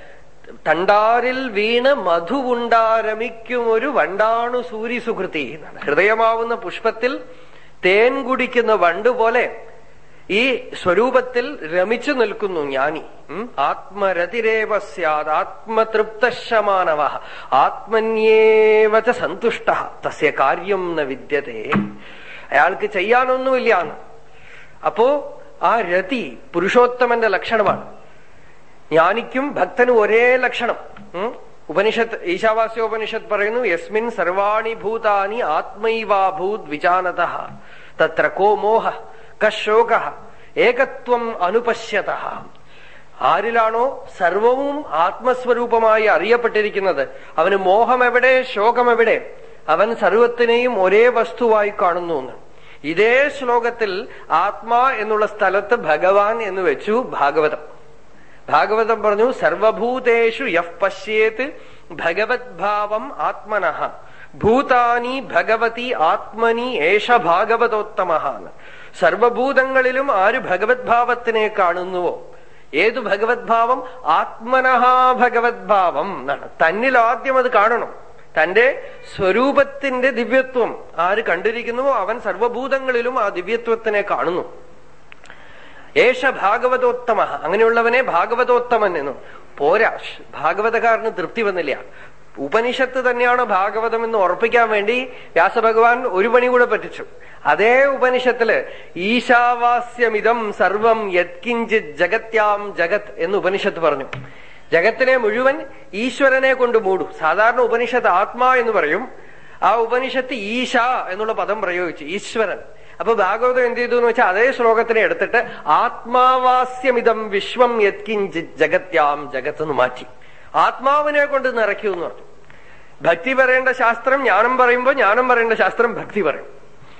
തണ്ടാരിൽ വീണ് മധുവുണ്ടാരമിക്കും ഒരു വണ്ടാണു സൂരി സുഹൃത്തി എന്നാണ് ഹൃദയമാവുന്ന പുഷ്പത്തിൽ തേൻ കുടിക്കുന്ന വണ്ട് പോലെ ഈ സ്വരൂപത്തിൽ രമിച്ചു നിൽക്കുന്നു ജ്ഞാനി ഉം? ആത്മരതിരേവ സ്യാത് ആത്മതൃപ്തശമാനവ ആത്മന്യേവ ച സന്തുഷ്ട തസ്യ കാര്യം ന വിദ്യത്തെ അയാൾക്ക് ചെയ്യാനൊന്നുമില്ല എന്ന് അപ്പോ ആ രതി പുരുഷോത്തമന്റെ ലക്ഷണമാണ് ജ്ഞാനിക്കും ഭക്തനും ഒരേ ലക്ഷണം ഉം? ഉപനിഷത്ത് ഈശാവാസ്യോപനിഷത്ത് പറയുന്നു യസ്മിൻ സർവാണി ഭൂതാനി ആത്മൈവാഭൂത് വിജാനത തത്ര കോ മോഹ കശോക ഏകത്വം അനുപശ്യത ആരിലാണോ സർവവും ആത്മസ്വരൂപമായി അറിയപ്പെട്ടിരിക്കുന്നത് അവന് മോഹം എവിടെ ശോകം എവിടെ അവൻ സർവത്തിനെയും ഒരേ വസ്തുവായി കാണുന്നു എന്ന് ഇതേ ശ്ലോകത്തിൽ ആത്മാ എന്നുള്ള സ്ഥലത്ത് ഭഗവാൻ എന്ന് വെച്ചു ഭാഗവതം ഭാഗവതം പറഞ്ഞു സർവഭൂതേഷു യഹ് പശ്യേത് ഭഗവത് ഭാവം ആത്മനഃ ഭൂതാനി ഭഗവതി ആത്മനി ഏഷ ഭാഗവതോത്തമ സർവഭൂതങ്ങളിലും ആര് ഭഗവത് ഭാവത്തിനെ കാണുന്നുവോ ഏതു ഭഗവത് ഭാവം ആത്മനഃ ഭഗവത് ഭാവം എന്നാണ് തന്നിൽ ആദ്യം അത് കാണണം തന്റെ സ്വരൂപത്തിന്റെ ദിവ്യത്വം ആര് കണ്ടിരിക്കുന്നുവോ അവൻ സർവഭൂതങ്ങളിലും ആ ദിവ്യത്വത്തിനെ കാണുന്നു ഏഷ ഭാഗവതോത്തമ അങ്ങനെയുള്ളവനെ ഭാഗവതോത്തമൻ എന്നു പോരാ ഭാഗവതകാരന് തൃപ്തി വന്നില്ല ഉപനിഷത്ത് തന്നെയാണ് ഭാഗവതം എന്ന് ഉറപ്പിക്കാൻ വേണ്ടി വ്യാസഭഗവാൻ ഒരു പണി കൂടെ പറ്റിച്ചു അതേ ഉപനിഷത്തില് ഈശാവാസ്യമിതം സർവം യത്കിഞ്ചിത് ജഗത്യാം ജഗത് എന്ന് ഉപനിഷത്ത് പറഞ്ഞു ജഗത്തിനെ മുഴുവൻ ഈശ്വരനെ കൊണ്ട് മൂടും സാധാരണ ഉപനിഷത്ത് ആത്മാ എന്ന് പറയും ആ ഉപനിഷത്ത് ഈശ എന്നുള്ള പദം പ്രയോഗിച്ചു ഈശ്വരൻ അപ്പൊ ഭാഗവതം എന്ത് ചെയ്തു എന്ന് വെച്ചാൽ അതേ ശ്ലോകത്തിനെ എടുത്തിട്ട് ആത്മാവാസ്യമിതം വിശ്വം യത്കിഞ്ചിത് ജഗത്യാം ജഗത്ത് എന്ന് മാറ്റി ആത്മാവിനെ കൊണ്ട് നിറയ്ക്കൂ എന്ന് പറഞ്ഞു ഭക്തി പറയേണ്ട ശാസ്ത്രം ജ്ഞാനം പറയുമ്പോൾ ജ്ഞാനം പറയേണ്ട ശാസ്ത്രം ഭക്തി പറയും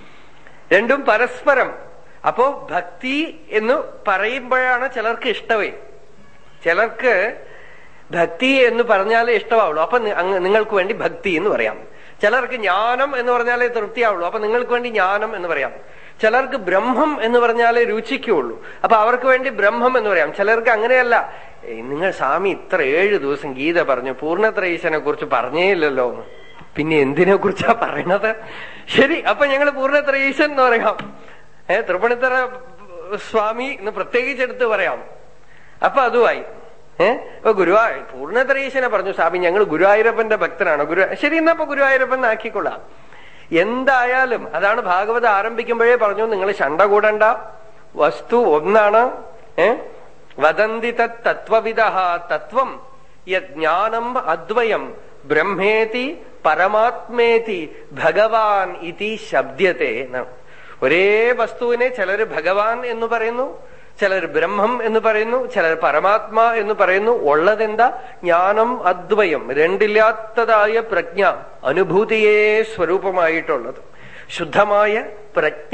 രണ്ടും പരസ്പരം അപ്പോ ഭക്തി എന്ന് പറയുമ്പോഴാണ് ചിലർക്ക് ഇഷ്ടമേ ചിലർക്ക് ഭക്തി എന്ന് പറഞ്ഞാലേ ഇഷ്ടമാവുള്ളൂ അപ്പൊ നി- അങ്ങ് നിങ്ങൾക്ക് വേണ്ടി ഭക്തി എന്ന് പറയാം ചിലർക്ക് ജ്ഞാനം എന്ന് പറഞ്ഞാലേ തൃപ്തിയാവുള്ളൂ അപ്പൊ നിങ്ങൾക്ക് വേണ്ടി ജ്ഞാനം എന്ന് പറയാം ചിലർക്ക് ബ്രഹ്മം എന്ന് പറഞ്ഞാലേ രുചിക്കുള്ളൂ അപ്പൊ അവർക്ക് വേണ്ടി ബ്രഹ്മം എന്ന് പറയാം ചിലർക്ക് അങ്ങനെയല്ല ഏയ് നിങ്ങൾ സ്വാമി ഇത്ര ഏഴു ദിവസം ഗീത പറഞ്ഞു പൂർണ്ണത്രയീശനെ കുറിച്ച് പറഞ്ഞേ ഇല്ലല്ലോ എന്ന്. പിന്നെ എന്തിനെ കുറിച്ചാ പറയണത് ശരി അപ്പൊ ഞങ്ങൾ പൂർണ്ണത്രയീശൻ എന്ന് പറയാം ഏ തൃപ്പണിത്തറ സ്വാമി എന്ന് പ്രത്യേകിച്ചെടുത്ത് പറയാം അപ്പൊ അതുമായി ഏഹ് ഇപ്പൊ ഗുരുവായൂർ പൂർണ്ണത്രയീശനെ പറഞ്ഞു സ്വാമി ഞങ്ങൾ ഗുരുവായൂരപ്പന്റെ ഭക്തനാണ് ഗുരു ശരി എന്നാ ഇപ്പൊ ഗുരുവായൂരപ്പൻ ആക്കിക്കൊള്ളാം എന്തായാലും അതാണ് ഭാഗവതം ആരംഭിക്കുമ്പോഴേ പറഞ്ഞു നിങ്ങൾ ശണ്ട കൂടണ്ട വസ്തു ഒന്നാണ് ഏ വദന്തി തത് തത്വവിദ തത്വം യജ്ഞാനം അദ്വയം ബ്രഹ്മേതി പരമാത്മേതി ഭഗവാൻ ഇതി ശബ്ദത്തെ എന്നാണ് ഒരേ വസ്തുവിനെ ചിലര് ഭഗവാൻ എന്ന് പറയുന്നു ചിലർ ബ്രഹ്മം എന്ന് പറയുന്നു ചിലർ പരമാത്മാ എന്ന് പറയുന്നു ഉള്ളതെന്താ ജ്ഞാനം അദ്വയം രണ്ടില്ലാത്തതായ പ്രജ്ഞ അനുഭൂതിയേ സ്വരൂപമായിട്ടുള്ളത് ശുദ്ധമായ പ്രജ്ഞ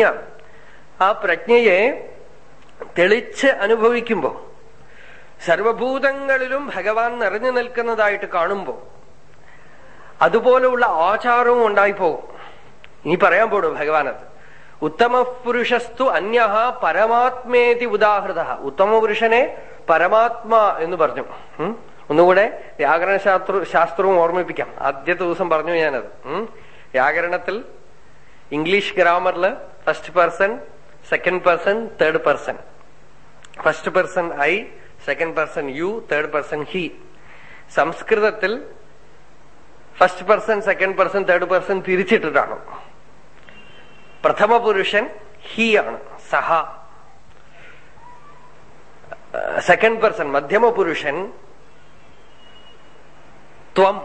ആ പ്രജ്ഞയെ തെളിച്ച് അനുഭവിക്കുമ്പോ സർവഭൂതങ്ങളിലും ഭഗവാൻ നിറഞ്ഞു നിൽക്കുന്നതായിട്ട് കാണുമ്പോ അതുപോലെയുള്ള ആചാരവും ഉണ്ടായിപ്പോകും ഇനി പറയാൻ പോടും ഭഗവാനത് ഉത്തമ പുരുഷസ്തു അന്യ പരമാത്മേതി ഉദാഹൃത ഉത്തമ പുരുഷനെ പരമാത്മാ എന്ന് പറഞ്ഞു ഉം? ഒന്നുകൂടെ വ്യാകരണ ശാസ്ത്ര ശാസ്ത്രവും ഓർമ്മിപ്പിക്കാം ആദ്യത്തെ ദിവസം പറഞ്ഞു ഞാനത് ഉം? വ്യാകരണത്തിൽ ഇംഗ്ലീഷ് ഗ്രാമറിൽ first person second person third person first person I second person you third person he സംസ്കൃതത്തിൽ first person second person third person തിരിച്ചിട്ടിട്ടാണ് പ്രഥമ പുരുഷൻ ഹി ആണ് സഹ സെക്കൻഡ് പേഴ്സൺ മധ്യമ പുരുഷൻ ത്വം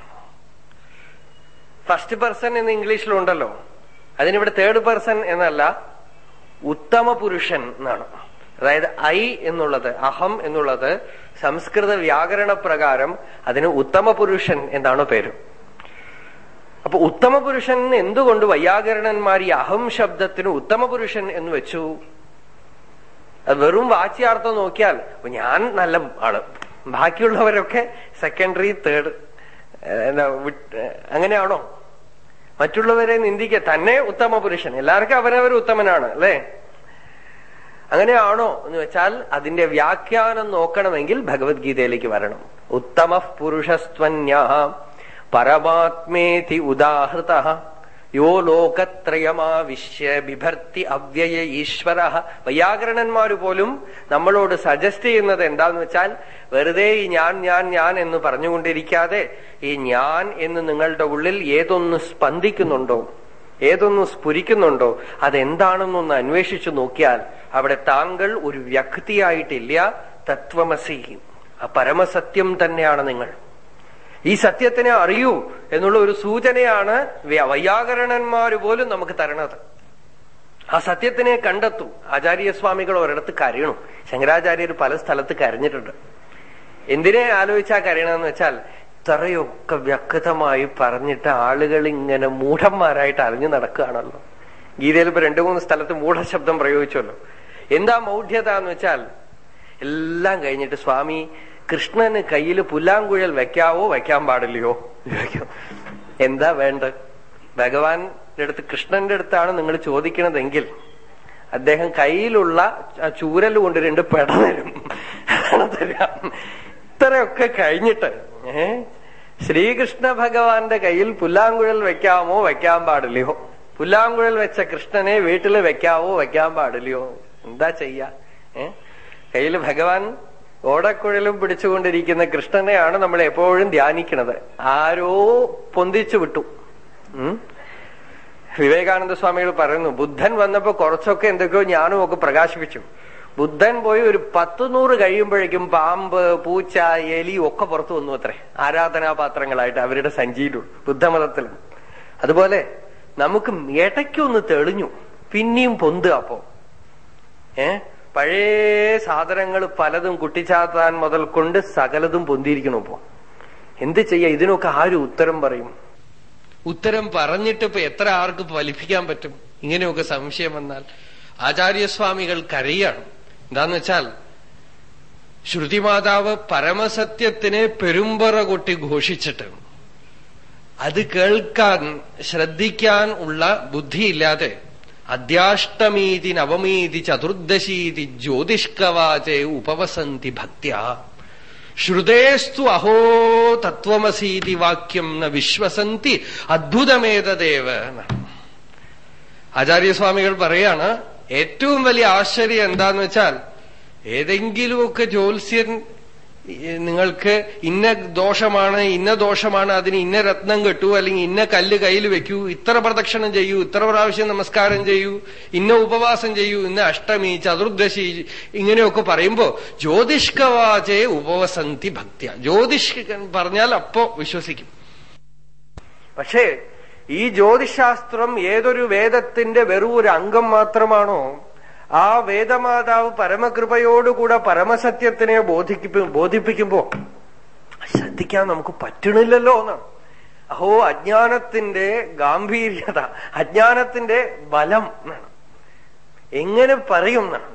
ഫസ്റ്റ് പേഴ്സൺ എന്ന് ഇംഗ്ലീഷിലുണ്ടല്ലോ അതിനിവിടെ തേർഡ് പേഴ്സൺ എന്നല്ല ഉത്തമ പുരുഷൻ എന്നാണ് അതായത് ഐ എന്നുള്ളത് അഹം എന്നുള്ളത് സംസ്കൃത വ്യാകരണ പ്രകാരം അതിന് ഉത്തമ പുരുഷൻ എന്നാണ് പേര് അപ്പൊ ഉത്തമ പുരുഷൻ എന്തുകൊണ്ട് വൈയാകരണന്മാർ ഈ അഹം ശബ്ദത്തിന് ഉത്തമ പുരുഷൻ എന്ന് വെച്ചു അത് വെറും വാച്യാർത്ഥം നോക്കിയാൽ ഇപ്പൊ ഞാൻ നല്ല ആള് ബാക്കിയുള്ളവരൊക്കെ സെക്കൻഡറി തേർഡ് അങ്ങനെയാണോ മറ്റുള്ളവരെ നിന്ദിക്കുക തന്നെ ഉത്തമ പുരുഷൻ എല്ലാവർക്കും അവനവർ ഉത്തമനാണ് അല്ലേ അങ്ങനെയാണോ എന്ന് വെച്ചാൽ അതിന്റെ വ്യാഖ്യാനം നോക്കണമെങ്കിൽ ഭഗവത്ഗീതയിലേക്ക് വരണം ഉത്തമ പുരുഷസ്ത്വന്യ പരമാത്മേതി ഉദാഹൃത യോ ലോകത്രയമാവിശ്യ ബിഭർത്തി അവ്യയ ഈശ്വര വൈയാകരണന്മാര് പോലും നമ്മളോട് സജസ്റ്റ് ചെയ്യുന്നത് എന്താന്ന് വെച്ചാൽ വെറുതെ ഈ ഞാൻ ഞാൻ ഞാൻ എന്ന് പറഞ്ഞുകൊണ്ടിരിക്കാതെ ഈ ഞാൻ എന്ന് നിങ്ങളുടെ ഉള്ളിൽ ഏതൊന്ന് സ്പന്ദിക്കുന്നുണ്ടോ ഏതൊന്ന് സ്ഫുരിക്കുന്നുണ്ടോ അതെന്താണെന്നൊന്ന് അന്വേഷിച്ചു നോക്കിയാൽ അവിടെ താങ്കൾ ഒരു വ്യക്തിയായിട്ടില്ല തത്വമസി ആ പരമസത്യം തന്നെയാണ് നിങ്ങൾ ഈ സത്യത്തിനെ അറിയൂ എന്നുള്ള ഒരു സൂചനയാണ് വൈയാകരണന്മാര് പോലും നമുക്ക് തരണത് ആ സത്യത്തിനെ കണ്ടെത്തൂ ആചാര്യസ്വാമികൾ ഒരിടത്ത് കരയണു ശങ്കരാചാര്യർ പല സ്ഥലത്ത് കരഞ്ഞിട്ടുണ്ട് എന്തിനെ ആലോചിച്ചാ കരയണമെന്ന് വെച്ചാൽ ഇത്രയൊക്കെ വ്യക്തമായി പറഞ്ഞിട്ട് ആളുകൾ ഇങ്ങനെ മൂഢന്മാരായിട്ട് അറിഞ്ഞു നടക്കുകയാണല്ലോ ഗീതയിൽ ഇപ്പൊ രണ്ടു മൂന്ന് സ്ഥലത്ത് മൂഢശബ്ദം പ്രയോഗിച്ചല്ലോ എന്താ മൗഢ്യത എന്ന് വെച്ചാൽ എല്ലാം കഴിഞ്ഞിട്ട് സ്വാമി കൃഷ്ണന് കയ്യിൽ പുല്ലാങ്കുഴൽ വെക്കാവോ വെക്കാൻ പാടില്ലയോ ചോദിക്കും എന്താ വേണ്ട ഭഗവാന്റെ അടുത്ത് കൃഷ്ണന്റെ അടുത്താണ് നിങ്ങൾ ചോദിക്കണതെങ്കിൽ അദ്ദേഹം കയ്യിലുള്ള ആ ചൂരൽ കൊണ്ട് രണ്ട് പെട തരും തരാം ഇത്രയൊക്കെ കഴിഞ്ഞിട്ട് ഏ ശ്രീകൃഷ്ണ ഭഗവാന്റെ കയ്യിൽ പുല്ലാങ്കുഴൽ വെക്കാമോ വെക്കാൻ പാടില്ലയോ പുല്ലാങ്കുഴൽ വെച്ച കൃഷ്ണനെ വീട്ടിൽ വെക്കാവോ വെക്കാൻ പാടില്ലയോ എന്താ ചെയ്യാ ഏ കയ്യിൽ ഭഗവാൻ ഓടക്കുഴലും പിടിച്ചുകൊണ്ടിരിക്കുന്ന കൃഷ്ണനെയാണ് നമ്മൾ എപ്പോഴും ധ്യാനിക്കുന്നത് ആരോ പൊന്തിച്ചു വിട്ടു ഉം വിവേകാനന്ദ സ്വാമികൾ പറയുന്നു ബുദ്ധൻ വന്നപ്പോ കുറച്ചൊക്കെ എന്തൊക്കെയോ ഞാനും ഒക്കെ പ്രകാശിപ്പിച്ചു ബുദ്ധൻ പോയി ഒരു പത്ത് നൂറ് കഴിയുമ്പോഴേക്കും പാമ്പ് പൂച്ച എലി ഒക്കെ പുറത്തു വന്നു അത്രേ ആരാധനാപാത്രങ്ങളായിട്ട് അവരുടെ സഞ്ചിയിലും ബുദ്ധമതത്തിലും അതുപോലെ നമുക്ക് ഇടയ്ക്കൊന്ന് തെളിഞ്ഞു പിന്നെയും പൊന്തുക അപ്പോ ഏ പഴയ സാധനങ്ങൾ പലതും കുട്ടിച്ചാത്താൻ മുതൽ കൊണ്ട് സകലതും പൊന്തിയിരിക്കണു ഇപ്പോ എന്ത് ചെയ്യാ ഇതിനൊക്കെ ആരും ഉത്തരം പറയും ഉത്തരം പറഞ്ഞിട്ട് ഇപ്പൊ എത്ര ആർക്ക് ഫലിപ്പിക്കാൻ പറ്റും ഇങ്ങനെയൊക്കെ സംശയം വന്നാൽ ആചാര്യസ്വാമികൾ കരയാണ് എന്താന്ന് വെച്ചാൽ ശ്രുതിമാതാവ് പരമസത്യത്തിനെ പെരുമ്പറ കൊട്ടി ഘോഷിച്ചിട്ട് അത് കേൾക്കാൻ ശ്രദ്ധിക്കാൻ ഉള്ള ബുദ്ധിയില്ലാതെ അദ്യാഷ്ടമീതി നവമീതി ചതുർദശീതി ജ്യോതിഷ്കവാചേ ഉപവസന്തി ഭക്ത്യ ശ്രുതേസ്തു അഹോ തത്വമസീതി വാക്യം ന വിശ്വസന്തി അദ്ഭുതമേതദേവ ആചാര്യസ്വാമികൾ പറയാണ് ഏറ്റവും വലിയ ആശ്ചര്യം എന്താന്ന് വെച്ചാൽ ഏതെങ്കിലുമൊക്കെ ജ്യോത്സ്യൻ നിങ്ങൾക്ക് ഇന്ന ദോഷമാണ് ഇന്ന ദോഷമാണ് അതിന് ഇന്ന രത്നം കെട്ടൂ അല്ലെങ്കിൽ ഇന്ന കല്ല് കയ്യിൽ വെക്കൂ ഇത്ര പ്രദക്ഷിണം ചെയ്യൂ ഇത്ര പ്രാവശ്യം നമസ്കാരം ചെയ്യൂ ഇന്ന ഉപവാസം ചെയ്യൂ ഇന്ന അഷ്ടമി ചതുർദശി ഇങ്ങനെയൊക്കെ പറയുമ്പോ ജ്യോതിഷ്കവാചേ ഉപവസന്തി ഭക്തിയ ജ്യോതിഷ് പറഞ്ഞാൽ അപ്പോ വിശ്വസിക്കും പക്ഷേ ഈ ജ്യോതിശാസ്ത്രം ഏതൊരു വേദത്തിന്റെ വെറും ഒരു അംഗം മാത്രമാണോ ആ വേദമാതാവ് പരമകൃപയോടുകൂടെ പരമസത്യത്തിനെ ബോധിപ്പി ബോധിപ്പിക്കുമ്പോ ശ്രദ്ധിക്കാൻ നമുക്ക് പറ്റണില്ലല്ലോ എന്നാണ് അഹോ അജ്ഞാനത്തിന്റെ ഗാംഭീര്യത അജ്ഞാനത്തിന്റെ ബലം എന്നാണ് എങ്ങനെ പറയും എന്നാണ്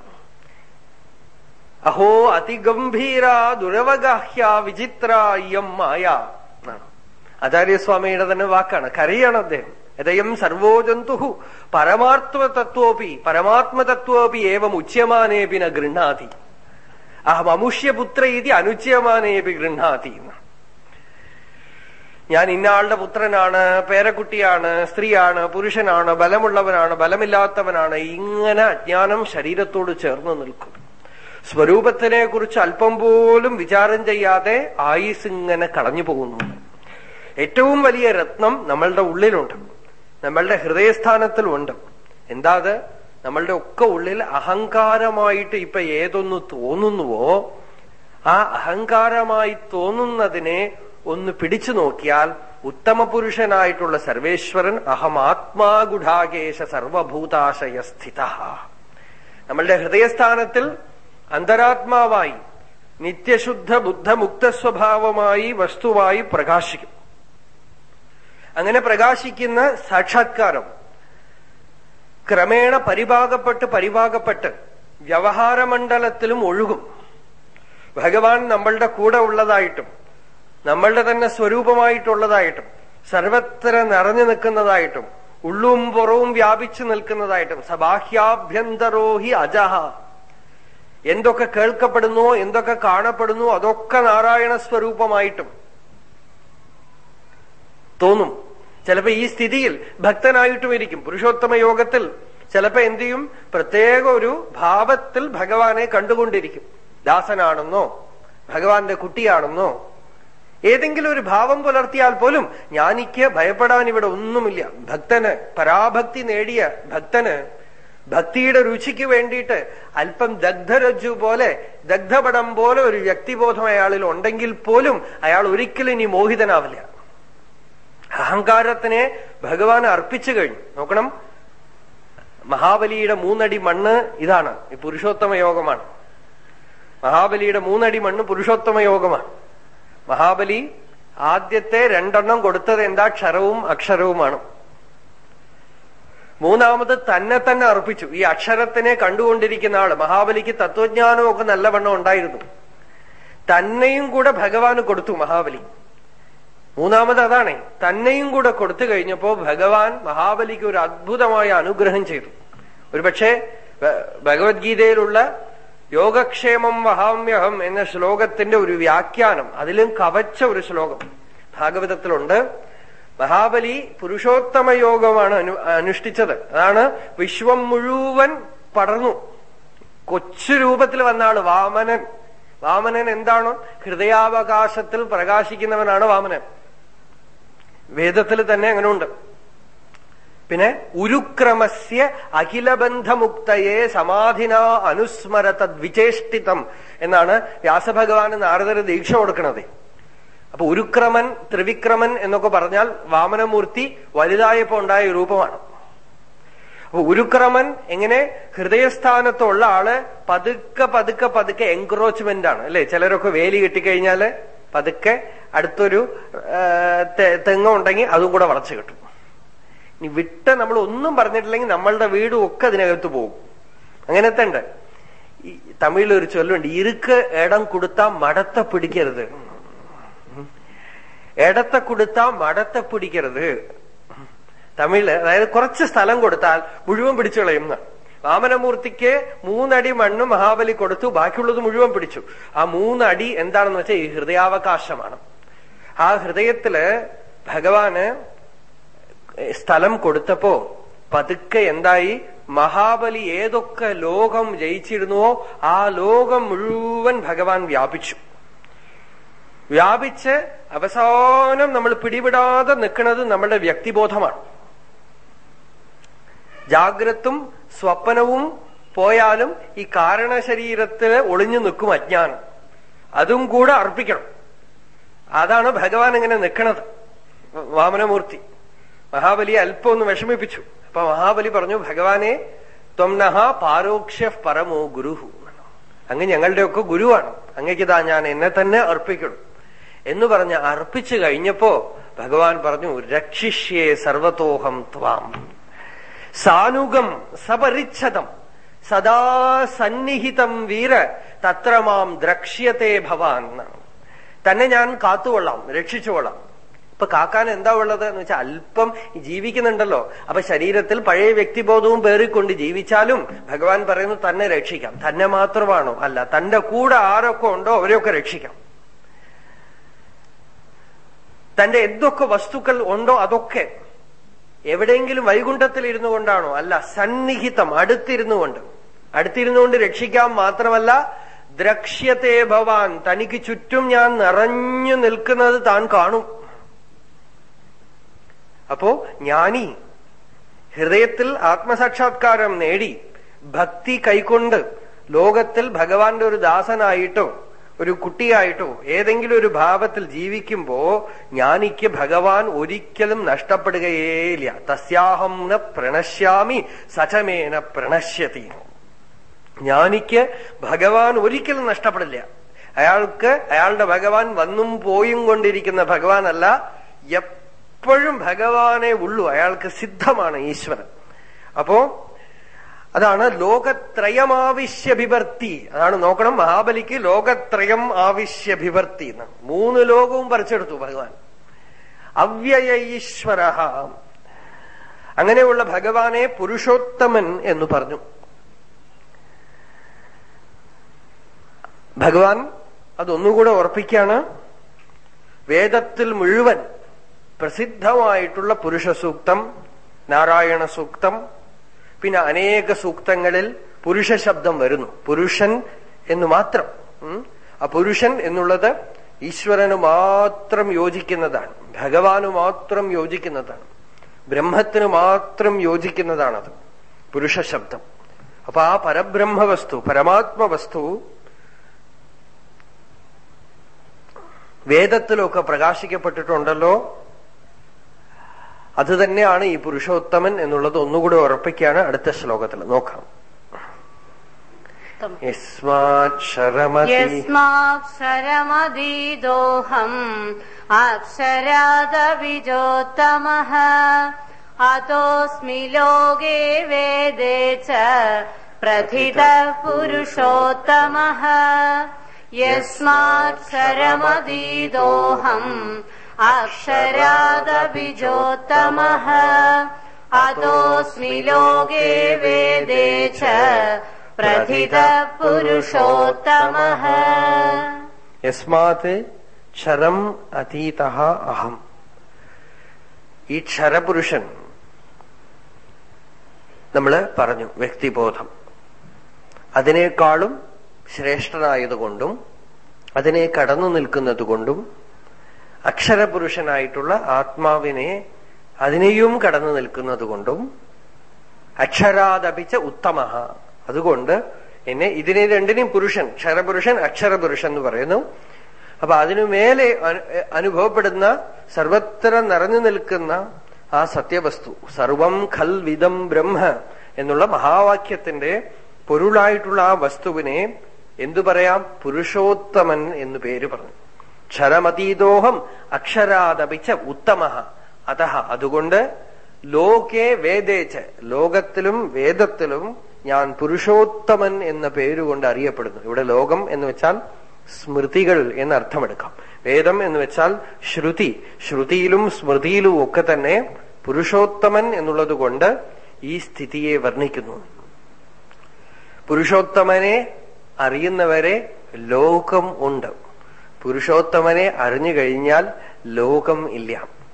അഹോ അതിഗംഭീര ദുരവഗാഹ്യ വിചിത്ര ഇയം മായ എന്നാണ് ആചാര്യസ്വാമിയുടെ തന്നെ വാക്കാണ് കരയാണ് അദ്ദേഹം യഥയം സർവോ ജന്തു പരമാത്മതത്വോപി പരമാത്മതത്വോപി ഏവം ഉച്യമാനേപി ന ഗൃഹാതി അഹം അമുഷ്യപുത്ര ഇതി അനുച്യമാനേപി ഗൃഹാതി ഞാൻ ഇന്നയാളുടെ പുത്രനാണ് പേരക്കുട്ടിയാണ് സ്ത്രീയാണ് പുരുഷനാണ് ബലമുള്ളവനാണ് ബലമില്ലാത്തവനാണ് ഇങ്ങനെ അജ്ഞാനം ശരീരത്തോട് ചേർന്ന് നിൽക്കും സ്വരൂപത്തിനെ കുറിച്ച് അല്പം പോലും വിചാരം ചെയ്യാതെ ആയുസ് ഇങ്ങനെ കളഞ്ഞു പോകുന്നു ഏറ്റവും വലിയ രത്നം നമ്മളുടെ ഉള്ളിലുണ്ട് നമ്മളുടെ ഹൃദയസ്ഥാനത്തിലുണ്ട് എന്താ അത് നമ്മളുടെ ഒക്കെ ഉള്ളിൽ അഹങ്കാരമായിട്ട് ഇപ്പൊ ഏതൊന്ന് തോന്നുന്നുവോ ആ അഹങ്കാരമായി തോന്നുന്നതിനെ ഒന്ന് പിടിച്ചു നോക്കിയാൽ ഉത്തമ പുരുഷനായിട്ടുള്ള സർവേശ്വരൻ അഹം ആത്മാഗുഢാകേശ സർവഭൂതാശയ സ്ഥിത നമ്മളുടെ ഹൃദയസ്ഥാനത്തിൽ അന്തരാത്മാവായി നിത്യശുദ്ധ ബുദ്ധമുക്ത സ്വഭാവമായി വസ്തുവായി പ്രകാശിക്കും അങ്ങനെ പ്രകാശിക്കുന്ന സാക്ഷാത്കാരം ക്രമേണ പരിഭാഗപ്പെട്ട് പരിഭാഗപ്പെട്ട് വ്യവഹാരമണ്ഡലത്തിലും ഒഴുകും ഭഗവാൻ നമ്മളുടെ കൂടെ ഉള്ളതായിട്ടും നമ്മളുടെ തന്നെ സ്വരൂപമായിട്ടുള്ളതായിട്ടും സർവത്ര നിറഞ്ഞു നിൽക്കുന്നതായിട്ടും ഉള്ളും പുറവും വ്യാപിച്ചു നിൽക്കുന്നതായിട്ടും സബാഹ്യാഭ്യന്തരോഹി അജഹ എന്തൊക്കെ കേൾക്കപ്പെടുന്നുവോ എന്തൊക്കെ കാണപ്പെടുന്നുവോ അതൊക്കെ നാരായണ സ്വരൂപമായിട്ടും തോന്നും ചിലപ്പോ ഈ സ്ഥിതിയിൽ ഭക്തനായിട്ടും ഇരിക്കും പുരുഷോത്തമ യോഗത്തിൽ ചിലപ്പോ എന്ത് ചെയ്യും പ്രത്യേക ഒരു ഭാവത്തിൽ ഭഗവാനെ കണ്ടുകൊണ്ടിരിക്കും ദാസനാണെന്നോ ഭഗവാന്റെ കുട്ടിയാണെന്നോ ഏതെങ്കിലും ഒരു ഭാവം പുലർത്തിയാൽ പോലും ഞാനിക്ക് ഭയപ്പെടാൻ ഇവിടെ ഒന്നുമില്ല ഭക്തന് പരാഭക്തി നേടിയ ഭക്തന് ഭക്തിയുടെ രുചിക്ക് വേണ്ടിയിട്ട് അല്പം ദഗ്ധരജ്ജു പോലെ ദഗ്ധപടം പോലെ ഒരു വ്യക്തിബോധം അയാളിൽ ഉണ്ടെങ്കിൽ പോലും അയാൾ ഒരിക്കലും ഇനി മോഹിതനാവില്ല അഹങ്കാരത്തിനെ ഭഗവാൻ അർപ്പിച്ചു കഴിഞ്ഞു നോക്കണം മഹാബലിയുടെ മൂന്നടി മണ്ണ് ഇതാണ് ഈ പുരുഷോത്തമ യോഗമാണ് മഹാബലിയുടെ മൂന്നടി മണ്ണ് പുരുഷോത്തമ യോഗമാണ് മഹാബലി ആദ്യത്തെ രണ്ടെണ്ണം കൊടുത്തത് എന്താ ക്ഷരവും അക്ഷരവുമാണ് മൂന്നാമത് തന്നെ തന്നെ അർപ്പിച്ചു ഈ അക്ഷരത്തിനെ കണ്ടുകൊണ്ടിരിക്കുന്ന ആള് മഹാബലിക്ക് തത്വജ്ഞാനമൊക്കെ നല്ലവണ്ണം ഉണ്ടായിരുന്നു തന്നെയും കൂടെ ഭഗവാന് കൊടുത്തു മഹാബലി മൂന്നാമത് അതാണ് തന്നെയും കൂടെ കൊടുത്തു കഴിഞ്ഞപ്പോ ഭഗവാൻ മഹാബലിക്ക് ഒരു അദ്ഭുതമായ അനുഗ്രഹം ചെയ്തു ഒരുപക്ഷെ ഭഗവത്ഗീതയിലുള്ള യോഗക്ഷേമം വഹാമ്യഹം എന്ന ശ്ലോകത്തിന്റെ ഒരു വ്യാഖ്യാനം അതിലും കവച്ച ഒരു ശ്ലോകം ഭാഗവതത്തിലുണ്ട് മഹാബലി പുരുഷോത്തമ യോഗമാണ് അനു അനുഷ്ഠിച്ചത് അതാണ് വിശ്വം മുഴുവൻ പടർന്നു കൊച്ചു രൂപത്തിൽ വന്ന ആള് വാമനൻ വാമനൻ എന്താണോ ഹൃദയാവകാശത്തിൽ പ്രകാശിക്കുന്നവനാണ് വാമനൻ വേദത്തിൽ തന്നെ അങ്ങനെ ഉണ്ട് പിന്നെ ഉരുക്രമസ്യ അഖിലബന്ധമുക്തയെ സമാധിന അനുസ്മരത വിചേഷ്ടിതം എന്നാണ് വ്യാസഭഗവാന് നാരദര് ദീക്ഷ കൊടുക്കണത് അപ്പൊ ഉരുക്രമൻ ത്രിവിക്രമൻ എന്നൊക്കെ പറഞ്ഞാൽ വാമനമൂർത്തി വലുതായപ്പോ ഉണ്ടായ രൂപമാണ് അപ്പൊ ഉരുക്രമൻ എങ്ങനെ ഹൃദയസ്ഥാനത്തുള്ള ആള് പതുക്കെ പതുക്കെ പതുക്കെ എൻക്രോച്ച്മെന്റ് ആണ് അല്ലെ ചിലരൊക്കെ വേലി കെട്ടിക്കഴിഞ്ഞാല് പതുക്കെ അടുത്തൊരു തെങ്ങ ഉണ്ടെങ്കിൽ അതും കൂടെ വളച്ചു കിട്ടും ഇനി വിട്ട് നമ്മൾ ഒന്നും പറഞ്ഞിട്ടില്ലെങ്കിൽ നമ്മളുടെ വീടും ഒക്കെ അതിനകത്ത് പോകും അങ്ങനത്തെ ഉണ്ട് ഈ തമിഴിൽ ഒരു ചൊല്ലുണ്ട് ഇറുക്ക് ഇടം കൊടുത്താ മടത്തെ പിടിക്കരുത് ഇടത്തെ കൊടുത്താ മടത്തെ പിടിക്കരുത് തമിഴില് അതായത് കുറച്ച് സ്ഥലം കൊടുത്താൽ മുഴുവൻ പിടിച്ചു കളയുന്ന വാമനമൂർത്തിക്ക് മൂന്നടി മണ്ണ് മഹാബലി കൊടുത്തു ബാക്കിയുള്ളത് മുഴുവൻ പിടിച്ചു ആ മൂന്നടി എന്താണെന്ന് വെച്ചാൽ ഈ ഹൃദയാവകാശമാണ് ആ ഹൃദയത്തില് ഭഗവാന് സ്ഥലം കൊടുത്തപ്പോ പതുക്കെ എന്തായി മഹാബലി ഏതൊക്കെ ലോകം ജയിച്ചിരുന്നുവോ ആ ലോകം മുഴുവൻ ഭഗവാൻ വ്യാപിച്ചു വ്യാപിച്ച് അവസാനം നമ്മൾ പിടിവിടാതെ നിൽക്കുന്നത് നമ്മളുടെ വ്യക്തിബോധമാണ് ജാഗ്രത്തും സ്വപ്നവും പോയാലും ഈ കാരണശരീരത്തിന് ഒളിഞ്ഞു നിൽക്കും അജ്ഞാനം അതും കൂടെ അർപ്പിക്കണം അതാണ് ഭഗവാൻ ഇങ്ങനെ നിൽക്കണത് വാമനമൂർത്തി മഹാബലി അല്പം ഒന്ന് വിഷമിപ്പിച്ചു അപ്പൊ മഹാബലി പറഞ്ഞു ഭഗവാനെ ത്വംനഹ പാരോക്ഷ്യ പരമോ ഗുരുഹു അങ്ങ് ഞങ്ങളുടെയൊക്കെ ഗുരുവാണ് അങ്ങക്കിതാ ഞാൻ എന്നെ തന്നെ അർപ്പിക്കണം എന്ന് പറഞ്ഞ് അർപ്പിച്ചു കഴിഞ്ഞപ്പോ ഭഗവാൻ പറഞ്ഞു രക്ഷിഷ്യേ സർവതോഹം ത്വാം സാനുഗം സപരിച്ഛതം സദാ സന്നിഹിതം വീര തത്ര മാം ദ്രക്ഷ്യത്തെ ഭവാൻ എന്നാണ് തന്നെ ഞാൻ കാത്തുകൊള്ളാം രക്ഷിച്ചുകൊള്ളാം ഇപ്പൊ കാക്കാൻ എന്താ ഉള്ളത് എന്ന് വെച്ചാൽ അല്പം ജീവിക്കുന്നുണ്ടല്ലോ അപ്പൊ ശരീരത്തിൽ പഴയ വ്യക്തിബോധവും പേറിക്കൊണ്ട് ജീവിച്ചാലും ഭഗവാൻ പറയുന്നു തന്നെ രക്ഷിക്കാം തന്നെ മാത്രമാണോ അല്ല തന്റെ കൂടെ ആരൊക്കെ ഉണ്ടോ അവരെയൊക്കെ രക്ഷിക്കാം തന്റെ എന്തൊക്കെ വസ്തുക്കൾ ഉണ്ടോ അതൊക്കെ എവിടെയെങ്കിലും വൈകുണ്ഠത്തിൽ ഇരുന്നു കൊണ്ടാണോ അല്ല സന്നിഹിതം അടുത്തിരുന്നു കൊണ്ട് അടുത്തിരുന്നുകൊണ്ട് രക്ഷിക്കാം മാത്രമല്ല ദ്രക്ഷ്യത്തെ ഭവാൻ തനിക്ക് ചുറ്റും ഞാൻ നിറഞ്ഞു നിൽക്കുന്നത് താൻ കാണും അപ്പോ ജ്ഞാനി ഹൃദയത്തിൽ ആത്മസാക്ഷാത്കാരം നേടി ഭക്തി കൈക്കൊണ്ട് ലോകത്തിൽ ഭഗവാന്റെ ഒരു ദാസനായിട്ടോ ഒരു കുട്ടിയായിട്ടോ ഏതെങ്കിലും ഒരു ഭാവത്തിൽ ജീവിക്കുമ്പോ ജ്ഞാനിക്ക് ഭഗവാൻ ഒരിക്കലും നഷ്ടപ്പെടുകയേയില്ല തസ്യാഹം ന പ്രണശ്യാമി സചമേന പ്രണശ്യതി ജ്ഞാനിക്ക് ഭഗവാൻ ഒരിക്കലും നഷ്ടപ്പെടില്ല അയാൾക്ക് അയാളുടെ ഭഗവാൻ വന്നും പോയും കൊണ്ടിരിക്കുന്ന ഭഗവാനല്ല എപ്പോഴും ഭഗവാനെ ഉള്ളൂ അയാൾക്ക് സിദ്ധമാണ് ഈശ്വരൻ അപ്പോ അതാണ് ലോകത്രയം ബിഭർത്തി അതാണ് നോക്കണം മഹാബലിക്ക് ലോകത്രയം ബിഭർത്തി എന്ന് മൂന്ന് ലോകവും പറിച്ചെടുത്തു ഭഗവാൻ അവ്യയ ഈശ്വര അങ്ങനെയുള്ള ഭഗവാനെ പുരുഷോത്തമൻ എന്ന് പറഞ്ഞു ഭഗവാൻ അതൊന്നുകൂടെ ഉറപ്പിക്കാണ് വേദത്തിൽ മുഴുവൻ പ്രസിദ്ധമായിട്ടുള്ള പുരുഷ സൂക്തം നാരായണ സൂക്തം പിന്നെ അനേക സൂക്തങ്ങളിൽ പുരുഷ ശബ്ദം വരുന്നു പുരുഷൻ എന്ന് മാത്രം ഉം. ആ പുരുഷൻ എന്നുള്ളത് ഈശ്വരന് മാത്രം യോജിക്കുന്നതാണ് ഭഗവാന് മാത്രം യോജിക്കുന്നതാണ് ബ്രഹ്മത്തിന് മാത്രം യോജിക്കുന്നതാണത് പുരുഷ ശബ്ദം അപ്പൊ ആ പരബ്രഹ്മ വസ്തു പരമാത്മ വസ്തു വേദത്തിലൊക്കെ പ്രകാശിക്കപ്പെട്ടിട്ടുണ്ടല്ലോ അത് തന്നെയാണ് ഈ പുരുഷോത്തമൻ എന്നുള്ളത് ഒന്നുകൂടെ ഉറപ്പിക്കാണ് അടുത്ത ശ്ലോകത്തിൽ നോക്കാം യസ്മാക്ഷരമതി यस्माक्षरमदीदोऽहम् अक्षरादविजोत्तमः अतोऽस्मि लोके वेदे च प्रथितः पुरुषोत्तमः यस्माक्षरमदीदोऽहम् अक्षरादविजोत्तमः अतोऽस्मि लोके वेदे च प्रथितः पुरुषोत्तमः യസ്മാത് ക്ഷരം അതീത അഹം ഈ ക്ഷരപുരുഷൻ നമ്മള് പറഞ്ഞു വ്യക്തിബോധം അതിനേക്കാളും ശ്രേഷ്ഠനായതുകൊണ്ടും അതിനെ കടന്നു നിൽക്കുന്നതുകൊണ്ടും അക്ഷരപുരുഷനായിട്ടുള്ള ആത്മാവിനെ അതിനെയും കടന്നു നിൽക്കുന്നതുകൊണ്ടും അക്ഷരാദപിച്ച ഉത്തമ അതുകൊണ്ട് എന്നെ ഇതിനെ രണ്ടിനെയും പുരുഷൻ ക്ഷരപുരുഷൻ അക്ഷരപുരുഷൻ എന്ന് പറയുന്നു അപ്പൊ അതിനു മേലെ അനു- അനുഭവപ്പെടുന്ന സർവത്ര നിറഞ്ഞു നിൽക്കുന്ന ആ സത്യവസ്തു സർവം ഖൽ വിദം ബ്രഹ്മ എന്നുള്ള മഹാവാക്യത്തിന്റെ പൊരുളായിട്ടുള്ള ആ വസ്തുവിനെ എന്തു പറയാം പുരുഷോത്തമൻ എന്ന് പേര് പറഞ്ഞു ക്ഷരമതീതോഹം അക്ഷരാദപിച്ച ഉത്തമ അത അതുകൊണ്ട് ലോകേ വേദേച്ച് ലോകത്തിലും വേദത്തിലും ഞാൻ പുരുഷോത്തമൻ എന്ന പേരുകൊണ്ട് അറിയപ്പെടുന്നു ഇവിടെ ലോകം എന്ന് വെച്ചാൽ സ്മൃതികൾ എന്ന് അർത്ഥമെടുക്കാം വേദം എന്ന് വെച്ചാൽ ശ്രുതി ശ്രുതിയിലും സ്മൃതിയിലും ഒക്കെ തന്നെ പുരുഷോത്തമൻ എന്നുള്ളത് കൊണ്ട് ഈ സ്ഥിതിയെ വർണ്ണിക്കുന്നു പുരുഷോത്തമനെ അറിയുന്നവരെ ലോകം ഉണ്ട് പുരുഷോത്തമനെ അറിഞ്ഞു കഴിഞ്ഞാൽ ലോകം ഇല്ല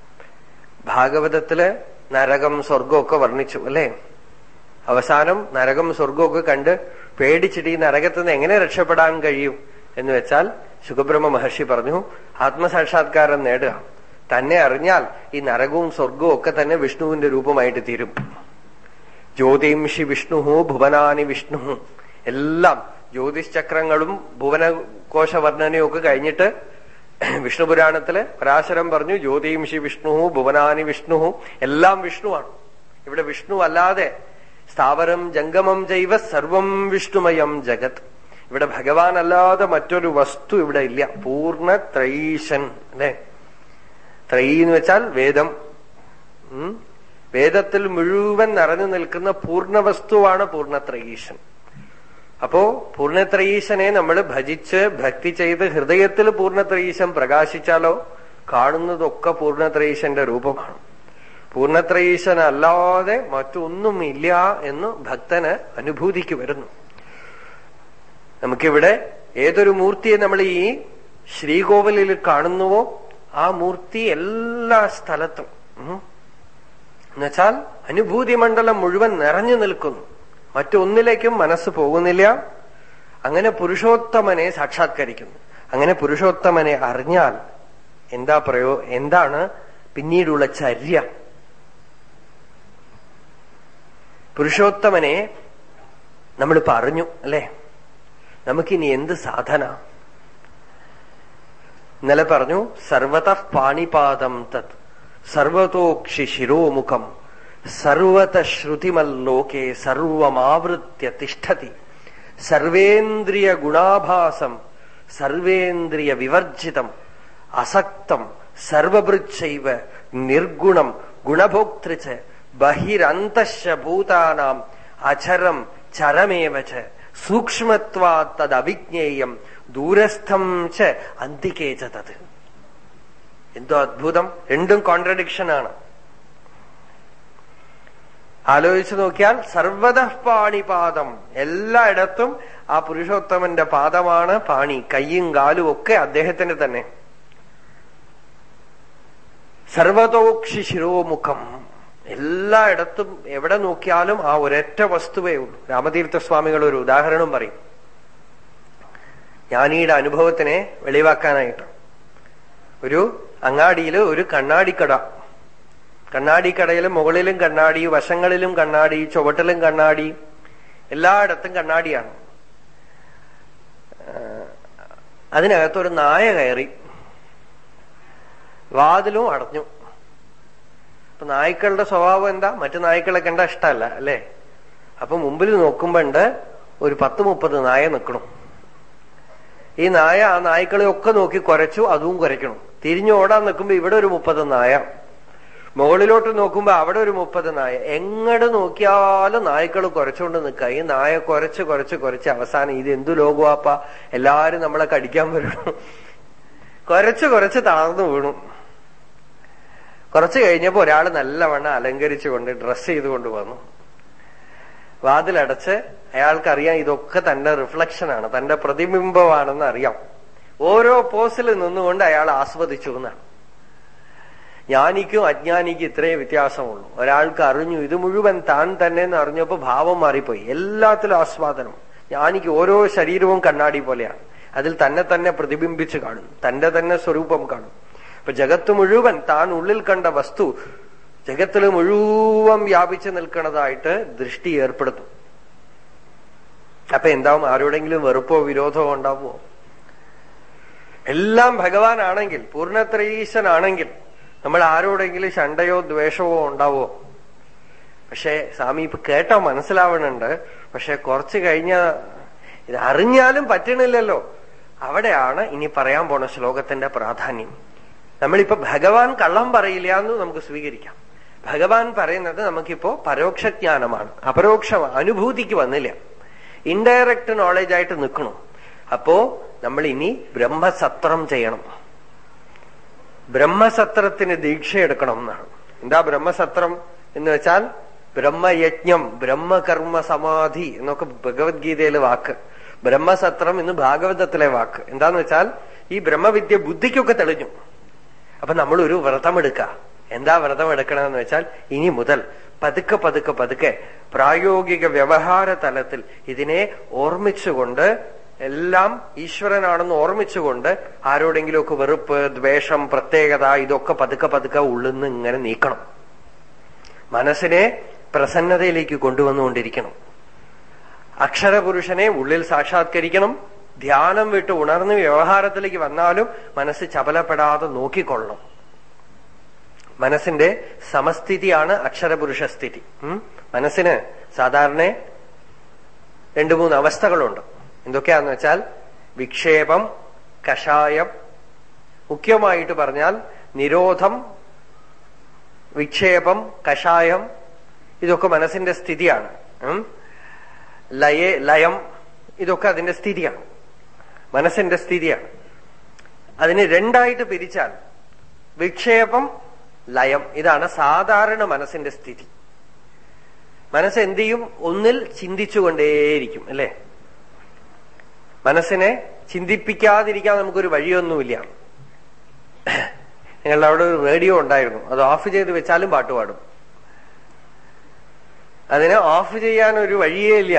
ഭാഗവതത്തില് നരകം സ്വർഗമൊക്കെ വർണ്ണിച്ചു അല്ലേ അവസാനം നരകം സ്വർഗമൊക്കെ കണ്ട് പേടിച്ചിട്ട് ഈ നരകത്തിൽ നിന്ന് എങ്ങനെ രക്ഷപ്പെടാൻ കഴിയും എന്ന് വെച്ചാൽ സുഖബ്രഹ്മ മഹർഷി പറഞ്ഞു ആത്മസാക്ഷാത്കാരം നേടുക തന്നെ അറിഞ്ഞാൽ ഈ നരകവും സ്വർഗവും ഒക്കെ തന്നെ വിഷ്ണുവിന്റെ രൂപമായിട്ട് തീരും ജ്യോതിംഷി വിഷ്ണു ഭുവനാനി വിഷ്ണു എല്ലാം ജ്യോതിഷ് ചക്രങ്ങളും ഭുവനകോശ വർണ്ണനയും ഒക്കെ കഴിഞ്ഞിട്ട് വിഷ്ണു പുരാണത്തില് പരാശരം പറഞ്ഞു ജ്യോതിംഷി വിഷ്ണു ഭുവനാനി വിഷ്ണു എല്ലാം വിഷ്ണുവാണ് ഇവിടെ വിഷ്ണു അല്ലാതെ സ്ഥാവരം ജംഗമം ജൈവ സർവം വിഷ്ണുമയം ജഗത് ഇവിടെ ഭഗവാൻ അല്ലാതെ മറ്റൊരു വസ്തു ഇവിടെ ഇല്ല പൂർണ്ണ ത്രയീശൻ അല്ലെ ത്രയീ എന്ന് വെച്ചാൽ വേദം ഉം. വേദത്തിൽ മുഴുവൻ നിറഞ്ഞു നിൽക്കുന്ന പൂർണ്ണവസ്തുവാണ് പൂർണ്ണത്രയീശൻ അപ്പോ പൂർണ്ണത്രയീശനെ നമ്മൾ ഭജിച്ച് ഭക്തി ചെയ്ത് ഹൃദയത്തിൽ പൂർണ്ണത്രയീശൻ പ്രകാശിച്ചാലോ കാണുന്നതൊക്കെ പൂർണ്ണത്രയീശന്റെ രൂപമാണ് പൂർണ്ണത്രയീശൻ അല്ലാതെ മറ്റൊന്നും ഇല്ല എന്ന് ഭക്തന് അനുഭൂതിക്ക് വരുന്നു നമുക്കിവിടെ ഏതൊരു മൂർത്തിയെ നമ്മൾ ഈ ശ്രീകോവിലിൽ കാണുന്നുവോ ആ മൂർത്തി എല്ലാ സ്ഥലത്തും ഉം. എന്നുവെച്ചാൽ അനുഭൂതി മണ്ഡലം മുഴുവൻ നിറഞ്ഞു നിൽക്കുന്നു മറ്റൊന്നിലേക്കും മനസ്സ് പോകുന്നില്ല അങ്ങനെ പുരുഷോത്തമനെ സാക്ഷാത്കരിക്കുന്നു അങ്ങനെ പുരുഷോത്തമനെ അറിഞ്ഞാൽ എന്താ പ്രയോ എന്താണ് പിന്നീടുള്ള ചര്യ പുരുഷോത്തമനെ നമ്മൾ പറഞ്ഞു അല്ലെ നമുക്കിനി എന്ത് സാധന ഇന്നലെ പറഞ്ഞു സർവത പാണിപാദം തത് സർവതോക്ഷി ശിരോമുഖം സർവത ശ്രുതിമല്ലോകെ സർവമാവൃത്യ തിഷ്ഠതി സർവേന്ദ്രിയ ഗുണാഭാസം സർവേന്ദ്രിയ വിവർജിതം അസക്തം സർവഭൃച്ചൈവ നിർഗുണം ഗുണഭോക്തൃച്ച് ബഹിരന്തശ ഭൂതാനാം അചരം ചരമേവ ച സൂക്ഷ്മത്വാ തദവിജ്ഞേയം ദൂരസ്ഥം ച അന്തികേച്ച തത് എന്തോ അത്ഭുതം രണ്ടും കോൺട്രഡിക്ഷൻ ആണ് ആലോചിച്ചു നോക്കിയാൽ സർവത പാണിപാദം എല്ലായിടത്തും ആ പുരുഷോത്തമന്റെ പാദമാണ് പാണി കയ്യും കാലും ഒക്കെ അദ്ദേഹത്തിന് തന്നെ സർവതോക്ഷി ശിരോമുഖം എല്ലായിടത്തും എവിടെ നോക്കിയാലും ആ ഒരൊറ്റ വസ്തുവേ ഉള്ളൂ രാമതീർത്ഥസ്വാമികൾ ഒരു ഉദാഹരണം പറയും ജ്ഞാനിയുടെ അനുഭവത്തിനെ വെളിവാക്കാനായിട്ട് ഒരു അങ്ങാടിയിൽ ഒരു കണ്ണാടിക്കട കണ്ണാടിക്കടയിൽ മുകളിലും കണ്ണാടി വശങ്ങളിലും കണ്ണാടി ചുവട്ടിലും കണ്ണാടി എല്ലായിടത്തും കണ്ണാടിയാണ് അതിനകത്തൊരു നായ കയറി വാതിലും അടഞ്ഞു അപ്പൊ നായ്ക്കളുടെ സ്വഭാവം എന്താ മറ്റു നായ്ക്കളെ കണ്ട ഇഷ്ടമല്ല അല്ലേ അപ്പൊ മുമ്പിൽ നോക്കുമ്പോണ്ട് ഒരു പത്ത് മുപ്പത് നായ നിൽക്കണം ഈ നായ ആ നായ്ക്കളെ ഒക്കെ നോക്കി കുരച്ചു അതും കുരയ്ക്കണം തിരിഞ്ഞു ഓടാൻ നിൽക്കുമ്പോ ഇവിടെ ഒരു മുപ്പത് നായ മുകളിലോട്ട് നോക്കുമ്പോ അവിടെ ഒരു മുപ്പത് നായ എങ്ങട് നോക്കിയാലും നായ്ക്കൾ കുരച്ചുകൊണ്ട് നിൽക്കുക ഈ നായ കുരച്ച് കുരച്ച് കുരച്ച് അവസാനം ഇത് എന്തു ലോകവാപ്പ എല്ലാരും നമ്മളെ കടിക്കാൻ വരണം കുരച്ച് കുരച്ച് താഴ്ന്നു വീണു കുറച്ച് കഴിഞ്ഞപ്പോ ഒരാൾ നല്ലവണ്ണം അലങ്കരിച്ചുകൊണ്ട് ഡ്രസ് ചെയ്തുകൊണ്ട് വന്നു വാതിലടച്ച് അയാൾക്കറിയാം ഇതൊക്കെ തന്റെ റിഫ്ലക്ഷനാണ് തന്റെ പ്രതിബിംബമാണെന്ന് അറിയാം ഓരോ പോസിൽ നിന്നുകൊണ്ട് അയാൾ ആസ്വദിച്ചു എന്നാണ് ജ്ഞാനിക്കും അജ്ഞാനിക്കും ഇത്രയും വ്യത്യാസമുള്ളൂ ഒരാൾക്ക് അറിഞ്ഞു ഇത് മുഴുവൻ താൻ തന്നെ എന്ന് അറിഞ്ഞപ്പോ ഭാവം മാറിപ്പോയി എല്ലാത്തിലും ആസ്വാദനം ജ്ഞാനിക്ക് ഓരോ ശരീരവും കണ്ണാടി പോലെയാണ് അതിൽ തന്നെ തന്നെ പ്രതിബിംബിച്ച് കാണും തന്റെ തന്നെ സ്വരൂപം കാണും ഇപ്പൊ ജഗത്ത് മുഴുവൻ താൻ ഉള്ളിൽ കണ്ട വസ്തു ജഗത്തിൽ മുഴുവൻ വ്യാപിച്ചു നിൽക്കുന്നതായിട്ട് ദൃഷ്ടി ഏർപ്പെടുത്തും അപ്പൊ എന്താവും ആരോടെങ്കിലും വെറുപ്പോ വിരോധമോ ഉണ്ടാവുമോ എല്ലാം ഭഗവാനാണെങ്കിൽ പൂർണ്ണത്രയീശനാണെങ്കിൽ നമ്മൾ ആരോടെങ്കിലും ശണ്ടയോ ദ്വേഷമോ ഉണ്ടാവോ പക്ഷെ സ്വാമി ഇപ്പൊ കേട്ടോ മനസ്സിലാവണുണ്ട് പക്ഷെ കുറച്ചു കഴിഞ്ഞ ഇത് അറിഞ്ഞാലും പറ്റണില്ലല്ലോ അവിടെയാണ് ഇനി പറയാൻ പോണ ശ്ലോകത്തിന്റെ പ്രാധാന്യം നമ്മളിപ്പോ ഭഗവാൻ കള്ളം പറയില്ല എന്ന് നമുക്ക് സ്വീകരിക്കാം ഭഗവാൻ പറയുന്നത് നമുക്കിപ്പോ പരോക്ഷജ്ഞാനമാണ് അപരോക്ഷ അനുഭൂതിക്ക് വന്നില്ല ഇൻഡയറക്റ്റ് നോളജ് ആയിട്ട് നിൽക്കണം അപ്പോ നമ്മൾ ഇനി ബ്രഹ്മസത്രം ചെയ്യണം ബ്രഹ്മസത്രത്തിന് ദീക്ഷയെടുക്കണം എന്നാണ് എന്താ ബ്രഹ്മസത്രം എന്ന് വെച്ചാൽ ബ്രഹ്മയജ്ഞം ബ്രഹ്മകർമ്മ സമാധി എന്നൊക്കെ ഭഗവത്ഗീതയിലെ വാക്ക് ബ്രഹ്മസത്രം എന്ന് ഭാഗവതത്തിലെ വാക്ക് എന്താന്ന് വെച്ചാൽ ഈ ബ്രഹ്മവിദ്യ ബുദ്ധിക്കൊക്കെ തെളിഞ്ഞു അപ്പൊ നമ്മൾ ഒരു വ്രതമെടുക്ക എന്താ വ്രതം എടുക്കണമെന്ന് വെച്ചാൽ ഇനി മുതൽ പതുക്കെ പതുക്കെ പതുക്കെ പ്രായോഗിക വ്യവഹാര തലത്തിൽ ഇതിനെ ഓർമ്മിച്ചുകൊണ്ട് എല്ലാം ഈശ്വരനാണെന്ന് ഓർമ്മിച്ചുകൊണ്ട് ആരോടെങ്കിലുമൊക്കെ വെറുപ്പ് ദ്വേഷം പ്രത്യേകത ഇതൊക്കെ പതുക്കെ പതുക്കെ ഉള്ളിന്ന് ഇങ്ങനെ നീക്കണം മനസ്സിനെ പ്രസന്നതയിലേക്ക് കൊണ്ടുവന്നുകൊണ്ടിരിക്കണം അക്ഷരപുരുഷനെ ഉള്ളിൽ സാക്ഷാത്കരിക്കണം ധ്യാനം വിട്ട് ഉണർന്ന് വ്യവഹാരത്തിലേക്ക് വന്നാലും മനസ്സ് ചപലപ്പെടാതെ നോക്കിക്കൊള്ളണം മനസ്സിന്റെ സമസ്ഥിതിയാണ് അക്ഷരപുരുഷ സ്ഥിതി ഉം? മനസ്സിന് സാധാരണ രണ്ടു മൂന്ന് അവസ്ഥകളുണ്ട് എന്തൊക്കെയാന്ന് വെച്ചാൽ വിക്ഷേപം കഷായം മുഖ്യമായിട്ട് പറഞ്ഞാൽ നിരോധം വിക്ഷേപം കഷായം ഇതൊക്കെ മനസ്സിന്റെ സ്ഥിതിയാണ് ഉം? ലയ ലയം ഇതൊക്കെ അതിന്റെ സ്ഥിതിയാണ് മനസ്സിന്റെ സ്ഥിതിയാണ് അതിന് രണ്ടായിട്ട് പിരിച്ചാൽ വിക്ഷേപം ലയം ഇതാണ് സാധാരണ മനസ്സിന്റെ സ്ഥിതി മനസ്സ് എന്ത് ചെയ്യും ഒന്നിൽ ചിന്തിച്ചുകൊണ്ടേയിരിക്കും അല്ലേ മനസ്സിനെ ചിന്തിപ്പിക്കാതിരിക്കാൻ നമുക്കൊരു വഴിയൊന്നുമില്ല ഞങ്ങളുടെ അവിടെ ഒരു റേഡിയോ ഉണ്ടായിരുന്നു അത് ഓഫ് ചെയ്ത് വെച്ചാലും പാട്ട് പാടും അതിനെ ഓഫ് ചെയ്യാൻ ഒരു വഴിയേ ഇല്ല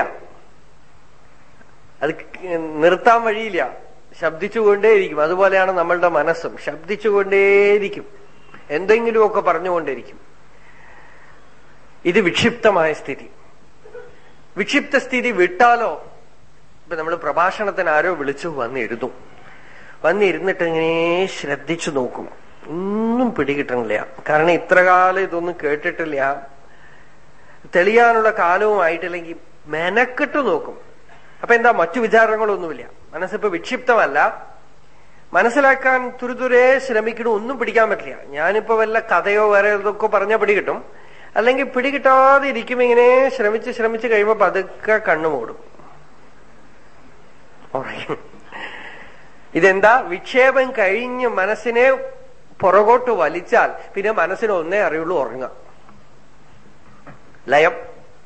അത് നിർത്താൻ വഴിയില്ല ശബ്ദിച്ചുകൊണ്ടേയിരിക്കും അതുപോലെയാണ് നമ്മളുടെ മനസ്സും ശബ്ദിച്ചുകൊണ്ടേയിരിക്കും എന്തെങ്കിലുമൊക്കെ പറഞ്ഞുകൊണ്ടേയിരിക്കും ഇത് വിക്ഷിപ്തമായ സ്ഥിതി വിക്ഷിപ്ത സ്ഥിതി വിട്ടാലോ ഇപ്പൊ നമ്മൾ പ്രഭാഷണത്തിന് ആരോ വിളിച്ചു വന്നിരുന്നു വന്നിരുന്നിട്ട് ഇങ്ങനെ ശ്രദ്ധിച്ചു നോക്കും ഒന്നും പിടികിട്ടണില്ല കാരണം ഇത്ര കാലം ഇതൊന്നും കേട്ടിട്ടില്ല തെളിയാനുള്ള കാലവും ആയിട്ടില്ലെങ്കിൽ മെനക്കെട്ട് നോക്കും അപ്പൊ എന്താ മറ്റു വിചാരങ്ങളൊന്നുമില്ല മനസ്സിപ്പോ വിക്ഷിപ്തമല്ല മനസ്സിലാക്കാൻ തുരുതുരെ ശ്രമിക്കണം ഒന്നും പിടിക്കാൻ പറ്റില്ല ഞാനിപ്പോ വല്ല കഥയോ വേറെ ഇതൊക്കെ പറഞ്ഞാൽ പിടികിട്ടും അല്ലെങ്കിൽ പിടികിട്ടാതെ ഇരിക്കും ഇങ്ങനെ ശ്രമിച്ച് ശ്രമിച്ച് കഴിയുമ്പോ പതുക്കെ കണ്ണു മൂടും ഇതെന്താ വിക്ഷേപം കഴിഞ്ഞ് മനസ്സിനെ പുറകോട്ട് വലിച്ചാൽ പിന്നെ മനസ്സിന് ഒന്നേ അറിയുള്ളൂ ഉറങ്ങുക ലയം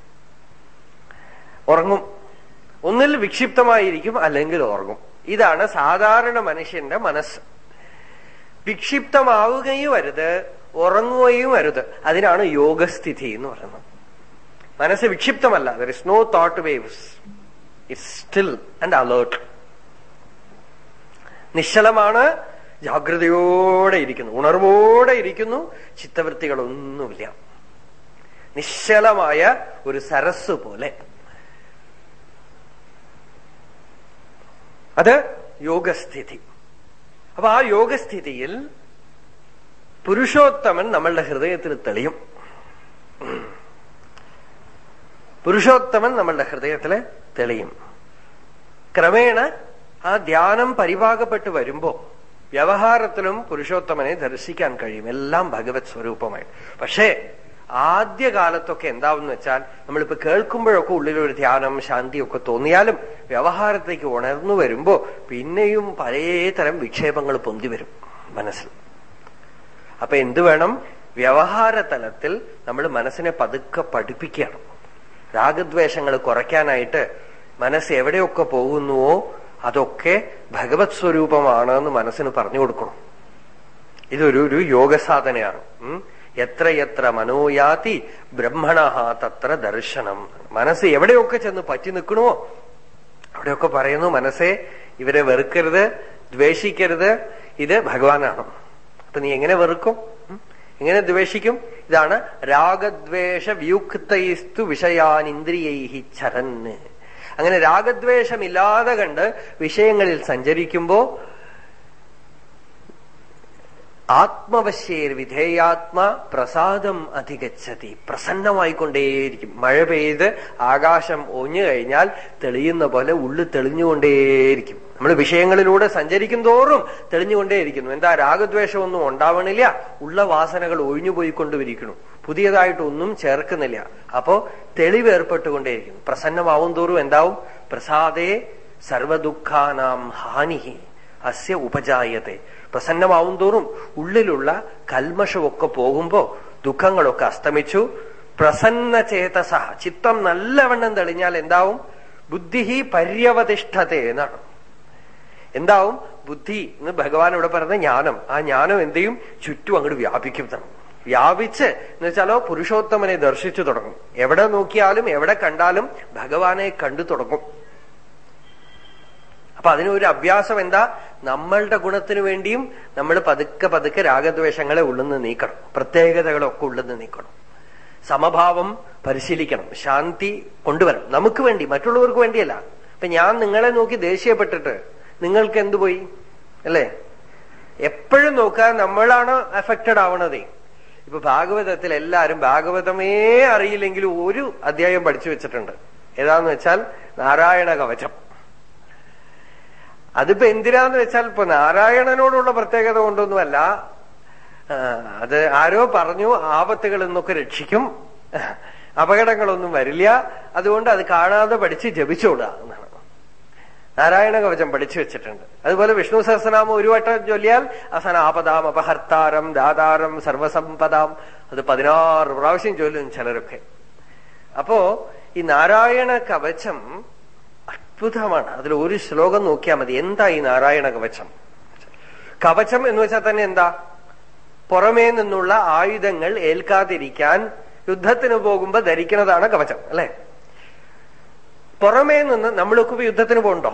ഉറങ്ങും ഒന്നിൽ വിക്ഷിപ്തമായിരിക്കും അല്ലെങ്കിൽ ഉറങ്ങും ഇതാണ് സാധാരണ മനുഷ്യന്റെ മനസ്സ് വിക്ഷിപ്തമാവുകയും അരുത് ഉറങ്ങുകയും അരുത് അതിനാണ് യോഗസ്ഥിതി എന്ന് പറയുന്നത് മനസ്സ് വിക്ഷിപ്തമല്ല there is no thought waves it's still and alert നിശ്ചലമാണ് ജാഗ്രതയോടെ ഇരിക്കുന്നു ഉണർവോടെ ഇരിക്കുന്നു ചിത്തവൃത്തികളൊന്നുമില്ല നിശ്ചലമായ ഒരു സരസ് പോലെ അത് യോഗസ്ഥിതി അപ്പൊ ആ യോഗസ്ഥിതിയിൽ പുരുഷോത്തമൻ നമ്മളുടെ ഹൃദയത്തിൽ തെളിയും പുരുഷോത്തമൻ നമ്മളുടെ ഹൃദയത്തില് തെളിയും ക്രമേണ ആ ധ്യാനം പരിഭാഗപ്പെട്ട് വരുമ്പോ വ്യവഹാരത്തിലും പുരുഷോത്തമനെ ദർശിക്കാൻ കഴിയും എല്ലാം ഭഗവത് സ്വരൂപമായി പക്ഷേ ആദ്യകാലത്തൊക്കെ എന്താവെന്ന് വെച്ചാൽ നമ്മളിപ്പോ കേൾക്കുമ്പോഴൊക്കെ ഉള്ളിലൊരു ധ്യാനം ശാന്തിയൊക്കെ തോന്നിയാലും വ്യവഹാരത്തേക്ക് ഉണർന്നു വരുമ്പോ പിന്നെയും പലതരം വിക്ഷേപങ്ങൾ പൊന്തി വരും മനസ്സിൽ അപ്പൊ എന്തു വേണം വ്യവഹാര തലത്തിൽ നമ്മൾ മനസ്സിനെ പതുക്കെ പഠിപ്പിക്കണം രാഗദ്വേഷങ്ങൾ കുറയ്ക്കാനായിട്ട് മനസ്സ് എവിടെയൊക്കെ പോകുന്നുവോ അതൊക്കെ ഭഗവത് സ്വരൂപമാണ് എന്ന് മനസ്സിന് പറഞ്ഞു കൊടുക്കണം ഇതൊരു ഒരു യോഗസാധനയാണ് ഉം എത്ര എത്ര മനോയാതി ബ്രഹ്മണ തത്ര ദർശനം മനസ്സ് എവിടെയൊക്കെ ചെന്ന് പറ്റി നിൽക്കണമോ അവിടെയൊക്കെ പറയുന്നു മനസ്സെ ഇവരെ വെറുക്കരുത് ദ്വേഷിക്കരുത് ഇത് ഭഗവാനാണ് അപ്പൊ നീ എങ്ങനെ വെറുക്കും എങ്ങനെ ദ്വേഷിക്കും ഇതാണ് രാഗദ്വേഷ വ്യുക്തൈസ്തു വിഷയാനിന്ദ്രിയൈഹി ചരന്ന് അങ്ങനെ രാഗദ്വേഷമില്ലാതെ കണ്ട് വിഷയങ്ങളിൽ സഞ്ചരിക്കുമ്പോ ആത്മവശ്യേർ വിധേയാത്മ പ്രസാദം അധികച്ചതി പ്രസന്നമായിക്കൊണ്ടേയിരിക്കും മഴ പെയ്ത് ആകാശം ഒഞ്ഞു കഴിഞ്ഞാൽ തെളിയുന്ന പോലെ ഉള്ളു തെളിഞ്ഞുകൊണ്ടേയിരിക്കും നമ്മൾ വിഷയങ്ങളിലൂടെ സഞ്ചരിക്കും തോറും തെളിഞ്ഞുകൊണ്ടേയിരിക്കുന്നു എന്താ രാഗദ്വേഷമൊന്നും ഉണ്ടാവണില്ല ഉള്ള വാസനകൾ ഒഴിഞ്ഞു പോയിക്കൊണ്ടിരിക്കുന്നു പുതിയതായിട്ടൊന്നും ചേർക്കുന്നില്ല അപ്പോ തെളിവ് ഏർപ്പെട്ടുകൊണ്ടേയിരിക്കുന്നു പ്രസന്നമാവും തോറും എന്താവും പ്രസാദേ സർവദുഃഖാനാം ഹാനിഹി അസ്യ ഉപജായത്തെ പ്രസന്നമാവും തോറും ഉള്ളിലുള്ള കൽമഷമൊക്കെ പോകുമ്പോ ദുഃഖങ്ങളൊക്കെ അസ്തമിച്ചു പ്രസന്ന ചേതസ ചിത്തം നല്ലവണ്ണം തെളിഞ്ഞാൽ എന്താവും ബുദ്ധി പര്യവതിഷ്ഠത്തെ എന്നാണ് എന്താവും ബുദ്ധി എന്ന് ഭഗവാൻ ഇവിടെ പറഞ്ഞ ജ്ഞാനം ആ ജ്ഞാനം എന്തെയും ചുറ്റും അങ്ങോട്ട് വ്യാപിക്കുന്നതാണ് വ്യാപിച്ച് എന്ന് വെച്ചാലോ പുരുഷോത്തമനെ ദർശിച്ചു തുടങ്ങും എവിടെ നോക്കിയാലും എവിടെ കണ്ടാലും ഭഗവാനെ കണ്ടു തുടങ്ങും അപ്പൊ അതിനൊരു അഭ്യാസം എന്താ നമ്മളുടെ ഗുണത്തിനു വേണ്ടിയും നമ്മൾ പതുക്കെ പതുക്കെ രാഗദ്വേഷങ്ങളെ ഉള്ളുന്ന് നീക്കണം പ്രത്യേകതകളൊക്കെ ഉള്ളുന്ന് നീക്കണം സമഭാവം പരിശീലിക്കണം ശാന്തി കൊണ്ടുവരണം നമുക്ക് വേണ്ടി മറ്റുള്ളവർക്ക് വേണ്ടിയല്ല ഇപ്പൊ ഞാൻ നിങ്ങളെ നോക്കി ദേഷ്യപ്പെട്ടിട്ട് നിങ്ങൾക്ക് എന്തു പോയി അല്ലേ എപ്പോഴും നോക്കാൻ നമ്മളാണ് അഫക്റ്റഡ് ആവണതേ ഇപ്പൊ ഭാഗവതത്തിൽ എല്ലാരും ഭാഗവതമേ അറിയില്ലെങ്കിലും ഒരു അധ്യായം പഠിച്ചു വെച്ചിട്ടുണ്ട് ഏതാന്ന് വെച്ചാൽ നാരായണ കവചം അതിപ്പോ എന്തിനാന്ന് വെച്ചാൽ ഇപ്പൊ നാരായണനോടുള്ള പ്രത്യേകത കൊണ്ടൊന്നുമല്ല അത് ആരോ പറഞ്ഞു ആപത്തുകളിൽ നിന്നൊക്കെ രക്ഷിക്കും അപകടങ്ങളൊന്നും വരില്ല അതുകൊണ്ട് അത് കാണാതെ പഠിച്ച് ജപിച്ചോടുക എന്നാണ് നാരായണ കവചം പഠിച്ചു വെച്ചിട്ടുണ്ട് അതുപോലെ വിഷ്ണു സഹസ്രനാമം ഒരു വട്ടം ചൊല്ലിയാൽ അവസാനം ആപദാം അപഹർത്താരം ദാതാരം സർവസമ്പദാം അത് പതിനാറ് പ്രാവശ്യം ചൊല്ലും ചിലരൊക്കെ അപ്പോ ഈ നാരായണ കവചം അത്ഭുതമാണ് അതിൽ ഒരു ശ്ലോകം നോക്കിയാൽ മതി എന്താ ഈ നാരായണ കവചം കവചം എന്ന് വെച്ചാൽ തന്നെ എന്താ പുറമേ നിന്നുള്ള ആയുധങ്ങൾ ഏൽക്കാതിരിക്കാൻ യുദ്ധത്തിന് പോകുമ്പോ ധരിക്കുന്നതാണ് കവചം അല്ലെ പുറമേ നിന്ന് നമ്മളൊക്കെ യുദ്ധത്തിന് പോകണ്ടോ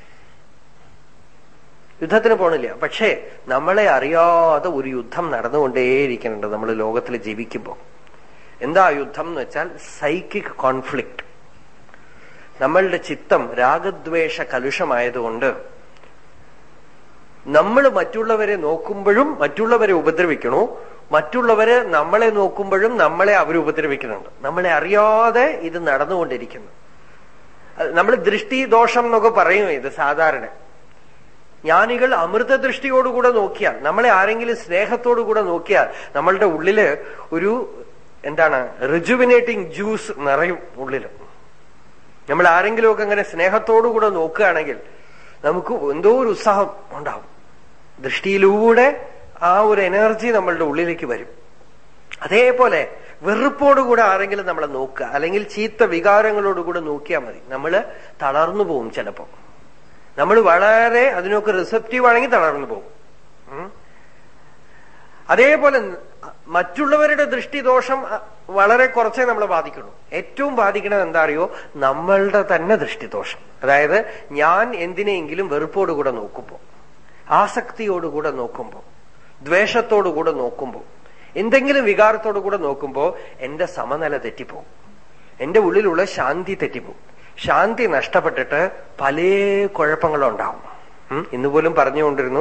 യുദ്ധത്തിന് പോണില്ല പക്ഷേ നമ്മളെ അറിയാതെ ഒരു യുദ്ധം നടന്നുകൊണ്ടേയിരിക്കുന്നുണ്ട് നമ്മൾ ലോകത്തിൽ ജീവിക്കുമ്പോൾ എന്താ യുദ്ധം എന്ന് വെച്ചാൽ സൈക്കിക് കോൺഫ്ലിക്റ്റ് നമ്മളുടെ ചിത്തം രാഗദ്വേഷ കലുഷമായതുകൊണ്ട് നമ്മൾ മറ്റുള്ളവരെ നോക്കുമ്പോഴും മറ്റുള്ളവരെ ഉപദ്രവിക്കണു മറ്റുള്ളവര് നമ്മളെ നോക്കുമ്പോഴും നമ്മളെ അവർ ഉപദ്രവിക്കുന്നുണ്ട് നമ്മളെ അറിയാതെ ഇത് നടന്നുകൊണ്ടിരിക്കുന്നു നമ്മൾ ദൃഷ്ടി ദോഷം എന്നൊക്കെ പറയും ഇത് സാധാരണ ജ്ഞാനികൾ അമൃത ദൃഷ്ടിയോടുകൂടെ നോക്കിയാൽ നമ്മളെ ആരെങ്കിലും സ്നേഹത്തോടുകൂടെ നോക്കിയാൽ നമ്മളുടെ ഉള്ളില് ഒരു എന്താണ് റിജുവിനേറ്റിംഗ് ജ്യൂസ് നിറയും ഉള്ളില് നമ്മൾ ആരെങ്കിലുമൊക്കെ അങ്ങനെ സ്നേഹത്തോടുകൂടെ നോക്കുകയാണെങ്കിൽ നമുക്ക് എന്തോ ഒരു ഉത്സാഹം ഉണ്ടാവും ദൃഷ്ടിയിലൂടെ ആ ഒരു എനർജി നമ്മളുടെ ഉള്ളിലേക്ക് വരും അതേപോലെ വെറുപ്പോടുകൂടെ ആരെങ്കിലും നമ്മളെ നോക്കുക അല്ലെങ്കിൽ ചീത്ത വികാരങ്ങളോടുകൂടെ നോക്കിയാൽ മതി നമ്മള് തളർന്നു പോകും ചിലപ്പോ നമ്മൾ വളരെ അതിനൊക്കെ റിസപ്റ്റീവ് ആണെങ്കിൽ തളർന്നു പോകും ഉം. അതേപോലെ മറ്റുള്ളവരുടെ ദൃഷ്ടിദോഷം അ, വളരെ കുറച്ചേ നമ്മളെ ബാധിക്കുള്ളൂ ഏറ്റവും ബാധിക്കുന്നത് എന്താ അറിയോ നമ്മളുടെ തന്നെ ദൃഷ്ടിദോഷം അതായത് ഞാൻ എന്തിനെങ്കിലും വെറുപ്പോടുകൂടെ നോക്കുമ്പോ ആസക്തിയോടുകൂടെ നോക്കുമ്പോ ദ്വേഷത്തോടുകൂടെ നോക്കുമ്പോ എന്തെങ്കിലും വികാരത്തോടുകൂടെ നോക്കുമ്പോ എന്റെ സമനില തെറ്റിപ്പോകും എന്റെ ഉള്ളിലുള്ള ശാന്തി തെറ്റിപ്പോകും ശാന്തി നഷ്ടപ്പെട്ടിട്ട് പല കുഴപ്പങ്ങളും ഉണ്ടാവും ഉം. ഇന്ന് പോലും പറഞ്ഞുകൊണ്ടിരുന്നു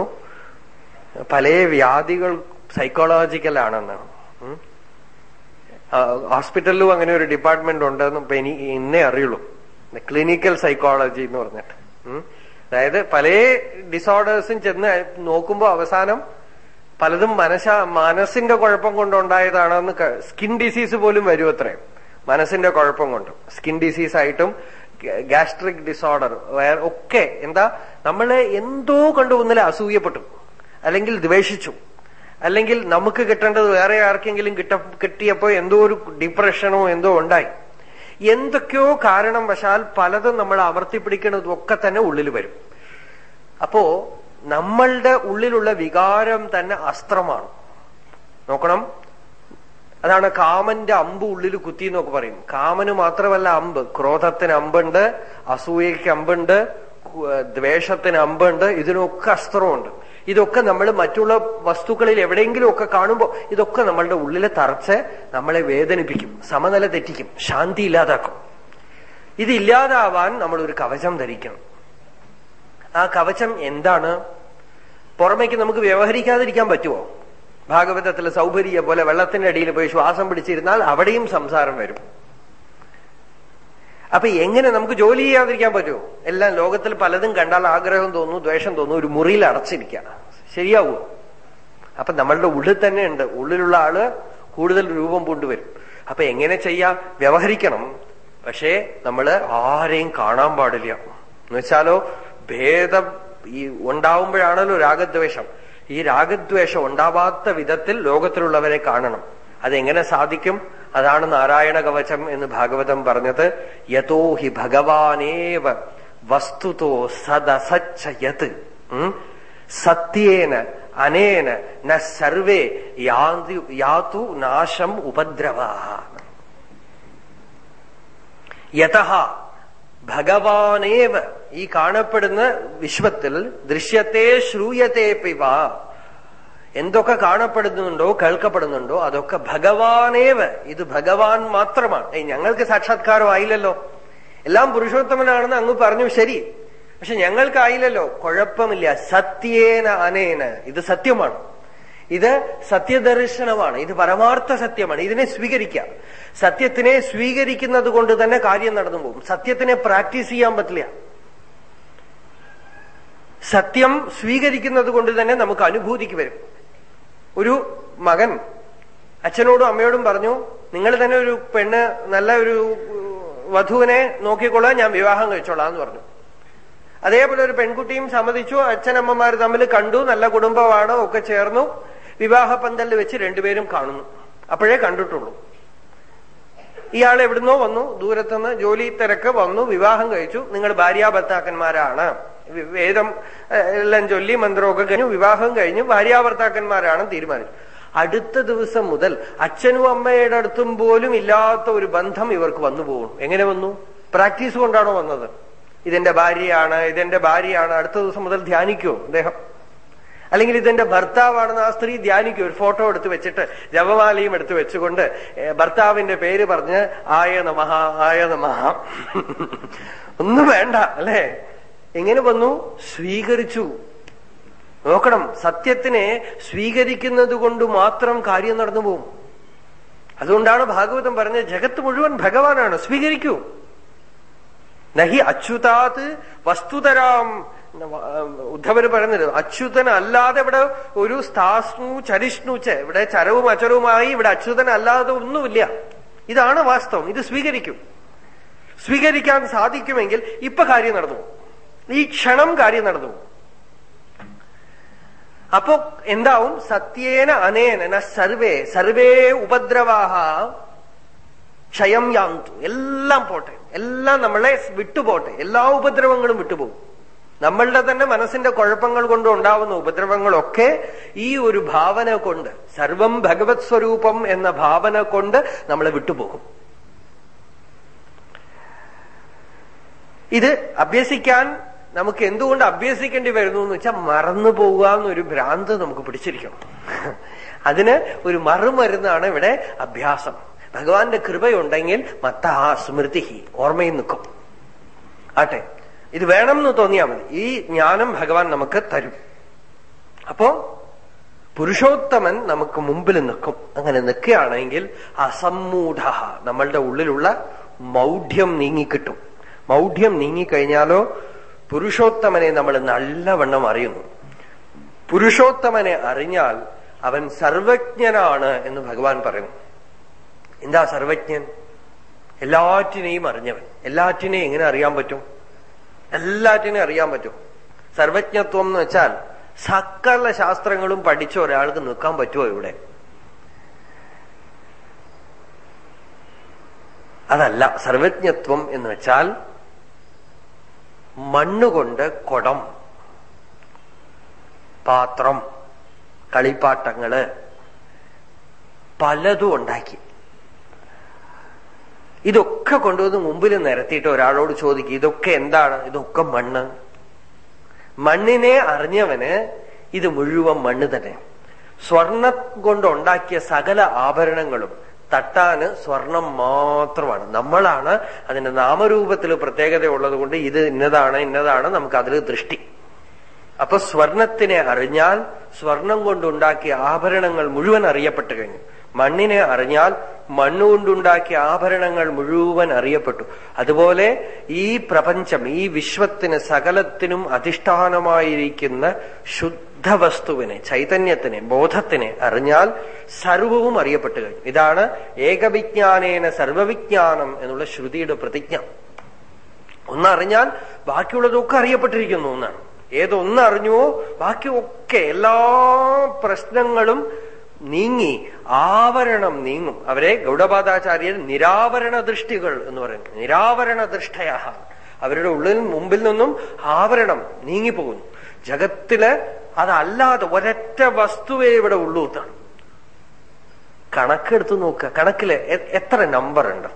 പല വ്യാധികൾ സൈക്കോളജിക്കൽ ആണെന്ന് ഉം. ആ, ഹോസ്പിറ്റലിലും അങ്ങനെ ഒരു ഡിപ്പാർട്ട്മെന്റ് ഉണ്ടെന്ന് ഇപ്പൊ ഇനി ഇന്നേ അറിയുള്ളൂ ക്ലിനിക്കൽ സൈക്കോളജി എന്ന് പറഞ്ഞിട്ട് ഉം. അതായത് പല ഡിസോർഡേഴ്സും ചെന്ന് നോക്കുമ്പോ അവസാനം പലതും മനശ മനസ്സിന്റെ കുഴപ്പം കൊണ്ടുണ്ടായതാണെന്ന് സ്കിൻ ഡിസീസ് പോലും വരും അത്രയും മനസ്സിന്റെ കുഴപ്പം കൊണ്ട് സ്കിൻ ഡിസീസ് ആയിട്ടും ഗാസ്ട്രിക് ഡിസോർഡർ ഒക്കെ എന്താ നമ്മള് എന്തോ കണ്ടു ഒന്നിലെ അസൂയപ്പെട്ടു അല്ലെങ്കിൽ ദ്വേഷിച്ചു അല്ലെങ്കിൽ നമുക്ക് കിട്ടേണ്ടത് വേറെ ആർക്കെങ്കിലും കിട്ട കിട്ടിയപ്പോ എന്തോ ഒരു ഡിപ്രഷനോ എന്തോ ഉണ്ടായി എന്തൊക്കെയോ കാരണം വശാൽ പലതും നമ്മൾ അമർത്തിപ്പിടിക്കുന്നതും ഒക്കെ തന്നെ ഉള്ളിൽ വരും അപ്പോ നമ്മളുടെ ഉള്ളിലുള്ള വികാരം തന്നെ അസ്ത്രമാണ് നോക്കണം അതാണ് കാമന്റെ അമ്പ് ഉള്ളിൽ കുത്തി എന്നൊക്കെ പറയും കാമന് മാത്രമല്ല അമ്പ് ക്രോധത്തിന് അമ്പുണ്ട് അസൂയയ്ക്ക് അമ്പുണ്ട് കു- ദ്വേഷത്തിന് അമ്പുണ്ട് ഇതിനൊക്കെ അസ്ത്രമുണ്ട് ഇതൊക്കെ നമ്മൾ മറ്റുള്ള വസ്തുക്കളിൽ എവിടെയെങ്കിലും ഒക്കെ കാണുമ്പോൾ ഇതൊക്കെ നമ്മളുടെ ഉള്ളിലെ തറച്ച് നമ്മളെ വേദനിപ്പിക്കും സമനില തെറ്റിക്കും ശാന്തി ഇല്ലാതാക്കും ഇതില്ലാതാവാൻ നമ്മൾ ഒരു കവചം ധരിക്കണം ആ കവചം എന്താണ് പുറമേക്ക് നമുക്ക് വ്യവഹരിക്കാതിരിക്കാൻ പറ്റുമോ ഭാഗവതത്തിലെ സൗകര്യ പോലെ വെള്ളത്തിന്റെ അടിയിൽ പോയി ശ്വാസം പിടിച്ചിരുന്നാൽ അവിടെയും സംസാരം വരും അപ്പൊ എങ്ങനെ നമുക്ക് ജോലി ചെയ്യാതിരിക്കാൻ പറ്റുമോ എല്ലാം ലോകത്തിൽ പലതും കണ്ടാൽ ആഗ്രഹം തോന്നുന്നു ദ്വേഷം തോന്നുന്നു ഒരു മുറിയിൽ അടച്ചിരിക്കുക ശരിയാവോ അപ്പൊ നമ്മളുടെ ഉള്ളിൽ തന്നെ ഉണ്ട് ഉള്ളിലുള്ള ആള് കൂടുതൽ രൂപം കൊണ്ടുവരും അപ്പൊ എങ്ങനെ ചെയ്യാം വ്യവഹരിക്കണം പക്ഷേ നമ്മള് ആരെയും കാണാൻ പാടില്ല എന്ന് വെച്ചാലോ ഭേദം ഈ ഉണ്ടാവുമ്പോഴാണല്ലോ രാഗദ്വേഷം ഈ രാഗദ്വേഷം ഉണ്ടാവാത്ത വിധത്തിൽ ലോകത്തിലുള്ളവരെ കാണണം അതെങ്ങനെ സാധിക്കും അതാണ് നാരായണ കവചം എന്ന് ഭാഗവതം പറഞ്ഞത് യഥോ ഹി ഭഗവാനേവ വസ്തുതോ സദസച്ചയത് ഉം? സത്യേന അനേന ന സർവേ യാതു യാതു നാശം ഉപദ്രവാ യഥ ഭഗവാനേവ ഈ കാണപ്പെടുന്ന വിശ്വത്തിൽ ദൃശ്യത്തെ ശ്രൂയത്തെ പിവ എന്തൊക്കെ കാണപ്പെടുന്നുണ്ടോ കേൾക്കപ്പെടുന്നുണ്ടോ അതൊക്കെ ഭഗവാനേവ ഇത് ഭഗവാൻ മാത്രമാണ് ഏയ് ഞങ്ങൾക്ക് സാക്ഷാത്കാരം ആയില്ലല്ലോ എല്ലാം പുരുഷോത്തമനാണെന്ന് അങ്ങ് പറഞ്ഞു ശരി പക്ഷെ ഞങ്ങൾക്കായില്ലല്ലോ കുഴപ്പമില്ല സത്യേന അനേന ഇത് സത്യമാണ് ഇത് സത്യദർശനമാണ് ഇത് പരമാർത്ഥ സത്യമാണ് ഇതിനെ സ്വീകരിക്കാം സത്യത്തിനെ സ്വീകരിക്കുന്നത് കൊണ്ട് തന്നെ കാര്യം നടന്നു പോകും സത്യത്തിനെ പ്രാക്ടീസ് ചെയ്യാൻ പറ്റില്ല സത്യം സ്വീകരിക്കുന്നത് കൊണ്ട് തന്നെ നമുക്ക് അനുഭൂതിക്ക് വരും ഒരു മകൻ അച്ഛനോടും അമ്മയോടും പറഞ്ഞു നിങ്ങൾ തന്നെ ഒരു പെണ്ണ് നല്ല ഒരു വധുവിനെ നോക്കിക്കൊള്ളാൻ ഞാൻ വിവാഹം കഴിച്ചോളാം എന്ന് പറഞ്ഞു അതേപോലെ ഒരു പെൺകുട്ടിയും സമ്മതിച്ചു അച്ഛനമ്മമാർ തമ്മിൽ കണ്ടു നല്ല കുടുംബമാണ് ഒക്കെ ചേർന്നു വിവാഹ പന്തലിൽ വെച്ച് രണ്ടുപേരും കാണുന്നു അപ്പോഴേ കണ്ടിട്ടുള്ളൂ ഇയാൾ എവിടുന്നോ വന്നു ദൂരത്തുനിന്ന് ജോലി തിരക്ക് വന്നു വിവാഹം കഴിച്ചു നിങ്ങൾ ഭാര്യാഭർത്താക്കന്മാരാണ് വി- വേദം ഏഹ്, എല്ലാം ചൊല്ലി മന്ത്രമൊക്കെ കഴിഞ്ഞു വിവാഹം കഴിഞ്ഞു ഭാര്യാഭർത്താക്കന്മാരാണ് തീരുമാനിച്ചു അടുത്ത ദിവസം മുതൽ അച്ഛനും അമ്മയുടെ അടുത്തും പോലും ഇല്ലാത്ത ഒരു ബന്ധം ഇവർക്ക് വന്നു പോകും എങ്ങനെ വന്നു പ്രാക്ടീസ് കൊണ്ടാണോ വന്നത് ഇതെന്റെ ഭാര്യയാണ് ഇതെന്റെ ഭാര്യയാണ് അടുത്ത ദിവസം മുതൽ ധ്യാനിക്കുമോ അദ്ദേഹം അല്ലെങ്കിൽ ഇതെന്റെ ഭർത്താവാണെന്ന് ആ സ്ത്രീ ധ്യാനിക്കും ഒരു ഫോട്ടോ എടുത്ത് വെച്ചിട്ട് ജപമാലയും എടുത്ത് വെച്ചുകൊണ്ട് ഏ, ഭർത്താവിന്റെ പേര് പറഞ്ഞ് ആയ നമഹ ആയ നമഹ ഒന്നും വേണ്ട അല്ലേ എങ്ങനെ വന്നു സ്വീകരിച്ചു നോക്കണം സത്യത്തിനെ സ്വീകരിക്കുന്നത് കൊണ്ട് മാത്രം കാര്യം നടന്നു പോകും അതുകൊണ്ടാണ് ഭാഗവതം പറഞ്ഞത് ജഗത്ത് മുഴുവൻ ഭഗവാനാണ് സ്വീകരിക്കൂ നഹി അച്യുതാത് വസ്തുതരാം ഉദ്ധവര് പറയുന്നത് അച്യുതൻ അല്ലാതെ ഇവിടെ ഒരു സ്ഥാസ്നു ചരിഷ്ണുച്ച് ഇവിടെ ചരവും അചരവുമായി ഇവിടെ അച്യുതൻ അല്ലാതെ ഒന്നുമില്ല ഇതാണ് വാസ്തവം ഇത് സ്വീകരിക്കും സ്വീകരിക്കാൻ സാധിക്കുമെങ്കിൽ ഇപ്പൊ കാര്യം നടന്നു പോകും. ഈ ക്ഷണം കാര്യം നടന്നു പോകും. അപ്പോ എന്താവും സത്യേന അനേന ന സർവേ സർവേ ഉപദ്രവാഹ ക്ഷയം യാന്തു എല്ലാം പോട്ടെ എല്ലാം നമ്മളെ വിട്ടുപോട്ടെ എല്ലാ ഉപദ്രവങ്ങളും വിട്ടുപോകും നമ്മളുടെ തന്നെ മനസ്സിന്റെ കുഴപ്പങ്ങൾ കൊണ്ട് ഉണ്ടാവുന്ന ഉപദ്രവങ്ങളൊക്കെ ഈ ഒരു ഭാവന കൊണ്ട് സർവം ഭഗവത് സ്വരൂപം എന്ന ഭാവന കൊണ്ട് നമ്മളെ വിട്ടുപോകും ഇത് അഭ്യസിക്കാൻ നമുക്ക് എന്തുകൊണ്ട് അഭ്യസിക്കേണ്ടി വരുന്നു എന്ന് വെച്ചാൽ മറന്നു പോകുക എന്നൊരു ഭ്രാന്ത് നമുക്ക് പിടിച്ചിരിക്കണം അതിന് ഒരു മറുമരുന്നാണ് ഇവിടെ അഭ്യാസം ഭഗവാന്റെ കൃപയുണ്ടെങ്കിൽ മത്ത ആ സ്മൃതി ഓർമ്മയിൽ നിൽക്കും ആട്ടെ ഇത് വേണം എന്ന് തോന്നിയാൽ മതി ഈ ജ്ഞാനം ഭഗവാൻ നമുക്ക് തരും അപ്പോ പുരുഷോത്തമൻ നമുക്ക് മുമ്പിൽ നിൽക്കും അങ്ങനെ നിൽക്കുകയാണെങ്കിൽ അസമ്മൂഢ നമ്മളുടെ ഉള്ളിലുള്ള മൗഢ്യം നീങ്ങിക്കിട്ടും മൗഢ്യം നീങ്ങിക്കഴിഞ്ഞാലോ പുരുഷോത്തമനെ നമ്മൾ നല്ലവണ്ണം അറിയുന്നു പുരുഷോത്തമനെ അറിഞ്ഞാൽ അവൻ സർവജ്ഞനാണ് എന്ന് ഭഗവാൻ പറയുന്നു എന്താ സർവജ്ഞൻ എല്ലാറ്റിനെയും അറിഞ്ഞവൻ എല്ലാറ്റിനെയും എങ്ങനെ അറിയാൻ പറ്റും എല്ലാറ്റിനെയും അറിയാൻ പറ്റും സർവജ്ഞത്വം എന്ന് വെച്ചാൽ സകല ശാസ്ത്രങ്ങളും പഠിച്ച ഒരാൾക്ക് നിൽക്കാൻ പറ്റുമോ ഇവിടെ അതല്ല സർവജ്ഞത്വം എന്ന് വെച്ചാൽ മണ്ണുകൊണ്ട് കുടം പാത്രം കളിപ്പാട്ടങ്ങള് പലതും ഉണ്ടാക്കി ഇതൊക്കെ കൊണ്ടുവന്ന് മുമ്പിൽ നിരത്തിയിട്ട് ഒരാളോട് ചോദിക്കും ഇതൊക്കെ എന്താണ് ഇതൊക്കെ മണ്ണ് മണ്ണിനെ അറിഞ്ഞവന് ഇത് മുഴുവൻ മണ്ണ് തന്നെ സ്വർണം കൊണ്ടുണ്ടാക്കിയ സകല ആഭരണങ്ങളും തട്ടാന് സ്വർണം മാത്രമാണ് നമ്മളാണ് അതിന്റെ നാമരൂപത്തിൽ പ്രത്യേകത ഉള്ളത് കൊണ്ട് ഇത് ഇന്നതാണ് ഇന്നതാണ് നമുക്ക് അതിൽ ദൃഷ്ടി അപ്പൊ സ്വർണത്തിനെ അറിഞ്ഞാൽ സ്വർണം കൊണ്ടുണ്ടാക്കിയ ആഭരണങ്ങൾ മുഴുവൻ അറിയപ്പെട്ടു കഴിഞ്ഞു മണ്ണിനെ അറിഞ്ഞാൽ മണ്ണുകൊണ്ടുണ്ടാക്കിയ ആഭരണങ്ങൾ മുഴുവൻ അറിയപ്പെട്ടു അതുപോലെ ഈ പ്രപഞ്ചം ഈ വിശ്വത്തിന് സകലത്തിനും അധിഷ്ഠാനമായിരിക്കുന്ന ശുദ്ധ വസ്തുവിനെ ചൈതന്യത്തിനെ ബോധത്തിനെ അറിഞ്ഞാൽ സർവവും അറിയപ്പെട്ടു കഴിഞ്ഞു ഇതാണ് ഏകവിജ്ഞാനേന സർവവിജ്ഞാനം എന്നുള്ള ശ്രുതിയുടെ പ്രതിജ്ഞ ഒന്നറിഞ്ഞാൽ ബാക്കിയുള്ളതൊക്കെ അറിയപ്പെട്ടിരിക്കുന്നു എന്നാണ് ഏതൊന്നറിഞ്ഞുവോ ബാക്കിയൊക്കെ എല്ലാ പ്രശ്നങ്ങളും നീങ്ങി ആവരണം നീങ്ങും അവരെ ഗൗഡപാദാചാര്യർ നിരാവരണ ദൃഷ്ടികൾ എന്ന് പറയുന്നു നിരാവരണ ദൃഷ്ടയ അവരുടെ ഉള്ളിൽ മുമ്പിൽ നിന്നും ആവരണം നീങ്ങിപ്പോകുന്നു ജഗത്തില് അതല്ലാതെ ഒരൊറ്റ വസ്തുവേ ഇവിടെ ഉള്ളൂ എന്നാണ് കണക്കെടുത്ത് നോക്കുക കണക്കില് എത്ര നമ്പർ ഉണ്ട്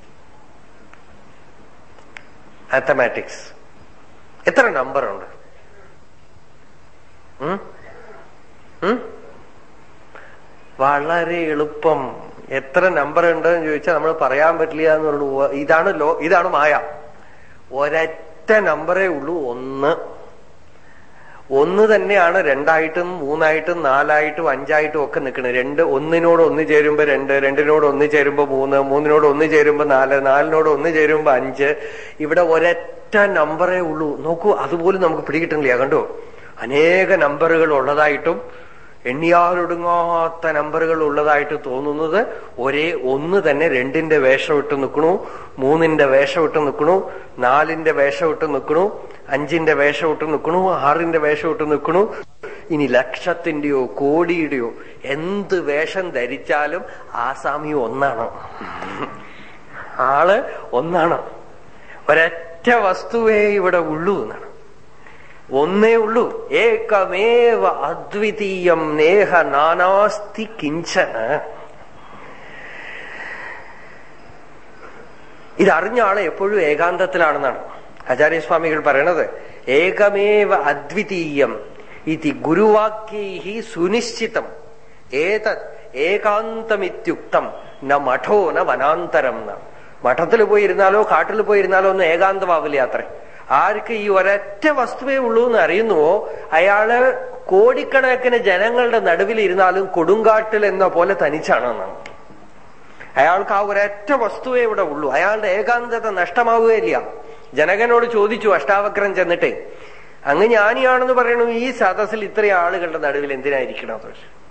മാത്തമാറ്റിക്സ് എത്ര നമ്പർ ഉണ്ട് വളരെ എളുപ്പം എത്ര നമ്പർ ഉണ്ട് എന്ന് ചോദിച്ചാൽ നമ്മൾ പറയാൻ പറ്റില്ല എന്ന് പറഞ്ഞു ഇതാണ് ലോ ഇതാണ് മായ ഒരൊറ്റ നമ്പറേ ഉള്ളൂ ഒന്ന് ഒന്ന് തന്നെയാണ് രണ്ടായിട്ടും മൂന്നായിട്ടും നാലായിട്ടും അഞ്ചായിട്ടും ഒക്കെ നിൽക്കുന്നത് രണ്ട് ഒന്നിനോട് ഒന്ന് ചേരുമ്പോ രണ്ട് രണ്ടിനോട് ഒന്ന് ചേരുമ്പോ മൂന്ന് മൂന്നിനോട് ഒന്ന് ചേരുമ്പോ നാല് നാലിനോട് ഒന്ന് ചേരുമ്പോ അഞ്ച് ഇവിടെ ഒരൊറ്റ നമ്പറേ ഉള്ളൂ നോക്കൂ അതുപോലും നമുക്ക് പിടികിട്ടുന്നില്ല കണ്ടോ അനേക നമ്പറുകൾ ഉള്ളതായിട്ടും എണ്ണിയാലൊടുങ്ങാത്ത നമ്പറുകൾ ഉള്ളതായിട്ട് തോന്നുന്നത് ഒരേ ഒന്ന് തന്നെ രണ്ടിന്റെ വേഷം ഇട്ട് നിൽക്കണു മൂന്നിന്റെ വേഷം ഇട്ട് നിൽക്കണു നാലിന്റെ വേഷം ഇട്ട് നിൽക്കണു അഞ്ചിന്റെ വേഷം ഇട്ട് നിൽക്കണു ആറിന്റെ വേഷം ഇട്ട് നിൽക്കണു ഇനി ലക്ഷത്തിന്റെയോ കോടിയുടെയോ എന്ത് വേഷം ധരിച്ചാലും ആസാമി ഒന്നാണ് ആള് ഒന്നാണ് ഒരൊറ്റ വസ്തുവേ ഇവിടെ ഉള്ളൂ എന്നാണ് ഒന്നേ ഉള്ളൂ ഏകമേവ അദ്വിതീയം നേഹ നാനാസ്തി കിഞ്ചന ഇതറിഞ്ഞ ആള് എപ്പോഴും ഏകാന്തത്തിലാണെന്നാണ് ആചാര്യസ്വാമികൾ പറയണത് ഏകമേവ അദ്വിതീയം ഇതി ഗുരുവാക്യൈ സുനിശ്ചിതം ഏതത് ഏകാന്തമിത്യുക്തം ന മഠോ ന വനാന്തരം എന്നാണ് മഠത്തിൽ പോയിരുന്നാലോ കാട്ടിൽ പോയിരുന്നാലോ ഒന്നും ഏകാന്തമാവില്ല അത്രേ ആർക്ക് ഈ ഒരൊറ്റ വസ്തുവേ ഉള്ളൂ എന്ന് അറിയുന്നുവോ അയാള് കോടിക്കണക്കിന് ജനങ്ങളുടെ നടുവിൽ ഇരുന്നാലും കൊടുങ്കാട്ടിൽ എന്ന പോലെ തനിച്ചാണെന്നാണ് അയാൾക്ക് ആ ഒരൊറ്റ വസ്തുവേ ഇവിടെ ഉള്ളൂ അയാളുടെ ഏകാന്തത നഷ്ടമാവുകയില്ല ജനകനോട് ചോദിച്ചു അഷ്ടാവക്രം ചെന്നിട്ട് അങ്ങ് ജ്ഞാനിയാണെന്ന് പറയണു ഈ സദസ്സിൽ ഇത്രയും ആളുകളുടെ നടുവിൽ എന്തിനായിരിക്കണം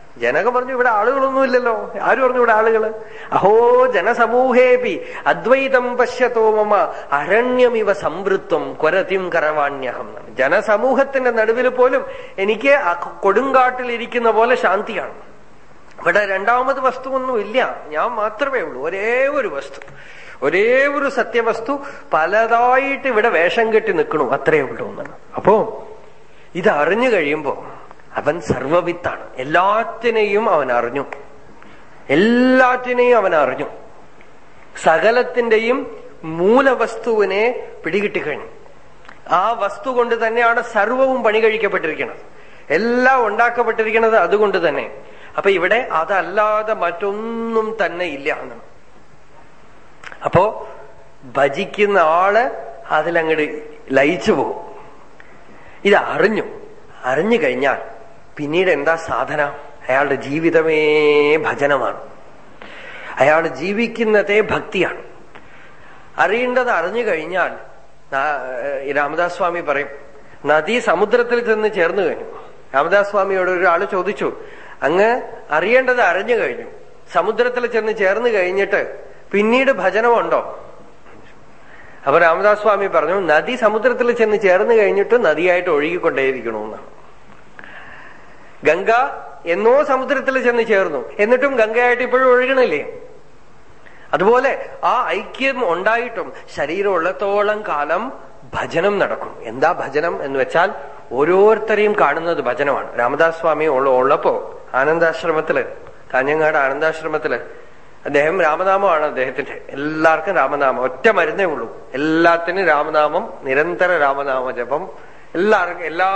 ജനകം പറഞ്ഞു ഇവിടെ ആളുകളൊന്നുമില്ലല്ലോ ആര് പറഞ്ഞു ഇവിടെ ആളുകള് അഹോ ജനസമൂഹേപി അദ്വൈതം പശ്യത്തോ മമ അരണ്യമിവ സംവൃത്വം കൊരതിം കരവാണ്യഹം ജനസമൂഹത്തിന്റെ നടുവിൽ പോലും എനിക്ക് ആ കൊടുങ്കാട്ടിൽ ഇരിക്കുന്ന പോലെ ശാന്തിയാണ് ഇവിടെ രണ്ടാമത് വസ്തുവൊന്നും ഇല്ല ഞാൻ മാത്രമേ ഉള്ളൂ ഒരേ ഒരു വസ്തു ഒരേ ഒരു സത്യവസ്തു പലതായിട്ട് ഇവിടെ വേഷം കെട്ടി നിൽക്കണു അത്രേ ഉള്ളൂ എന്നാണ് അപ്പോ ഇത് അറിഞ്ഞു കഴിയുമ്പോ അവൻ സർവവിത്താണ് എല്ലാറ്റിനെയും അവൻ അറിഞ്ഞു എല്ലാറ്റിനെയും അവൻ അറിഞ്ഞു സകലത്തിന്റെയും മൂലവസ്തുവിനെ പിടികിട്ടിക്കഴിഞ്ഞു ആ വസ്തു കൊണ്ട് തന്നെയാണ് സർവവും പണി കഴിക്കപ്പെട്ടിരിക്കുന്നത് എല്ലാം ഉണ്ടാക്കപ്പെട്ടിരിക്കുന്നത് അതുകൊണ്ട് തന്നെ അപ്പൊ ഇവിടെ അതല്ലാതെ മറ്റൊന്നും തന്നെ ഇല്ല എന്നാണ് അപ്പോ ഭജിക്കുന്ന ആള് അതിലങ്ങട് ലയിച്ചു പോകും ഇത് അറിഞ്ഞു അറിഞ്ഞു കഴിഞ്ഞാൽ പിന്നീട് എന്താ സാധന അയാളുടെ ജീവിതമേ ഭജനമാണ് അയാൾ ജീവിക്കുന്നതേ ഭക്തിയാണ് അറിയേണ്ടത് അറിഞ്ഞു കഴിഞ്ഞാൽ രാമദാസ് സ്വാമി പറയും നദി സമുദ്രത്തിൽ ചെന്ന് ചേർന്നു കഴിഞ്ഞു രാമദാസ് സ്വാമിയോട് ഒരാൾ ചോദിച്ചു അങ്ങ് അറിയേണ്ടത് അറിഞ്ഞു കഴിഞ്ഞു സമുദ്രത്തിൽ ചെന്ന് ചേർന്ന് കഴിഞ്ഞിട്ട് പിന്നീട് ഭജനമുണ്ടോ അപ്പൊ രാമദാസ് സ്വാമി പറഞ്ഞു നദി സമുദ്രത്തിൽ ചെന്ന് ചേർന്ന് കഴിഞ്ഞിട്ട് നദിയായിട്ട് ഒഴുകിക്കൊണ്ടേയിരിക്കണമെന്നാണ് ഗംഗ എന്നോ സമുദ്രത്തിൽ ചെന്ന് ചേർന്നു എന്നിട്ടും ഗംഗയായിട്ട് ഇപ്പോഴും ഒഴുകണില്ലേ അതുപോലെ ആ ഐക്യം ഉണ്ടായിട്ടും ശരീരം ഉള്ളത്തോളം കാലം ഭജനം നടക്കും എന്താ ഭജനം എന്ന് വെച്ചാൽ ഓരോരുത്തരെയും കാണുന്നത് ഭജനമാണ് രാമദാസ് സ്വാമി ഉള്ളപ്പോ ആനന്ദാശ്രമത്തില് കാഞ്ഞങ്ങാട് ആനന്ദാശ്രമത്തില് അദ്ദേഹം രാമനാമമാണ് അദ്ദേഹത്തിന്റെ എല്ലാവർക്കും രാമനാമം ഒറ്റ മരുന്നേ ഉള്ളൂ എല്ലാത്തിനും രാമനാമം നിരന്തര രാമനാമ ജപം എല്ലാവർക്കും എല്ലാ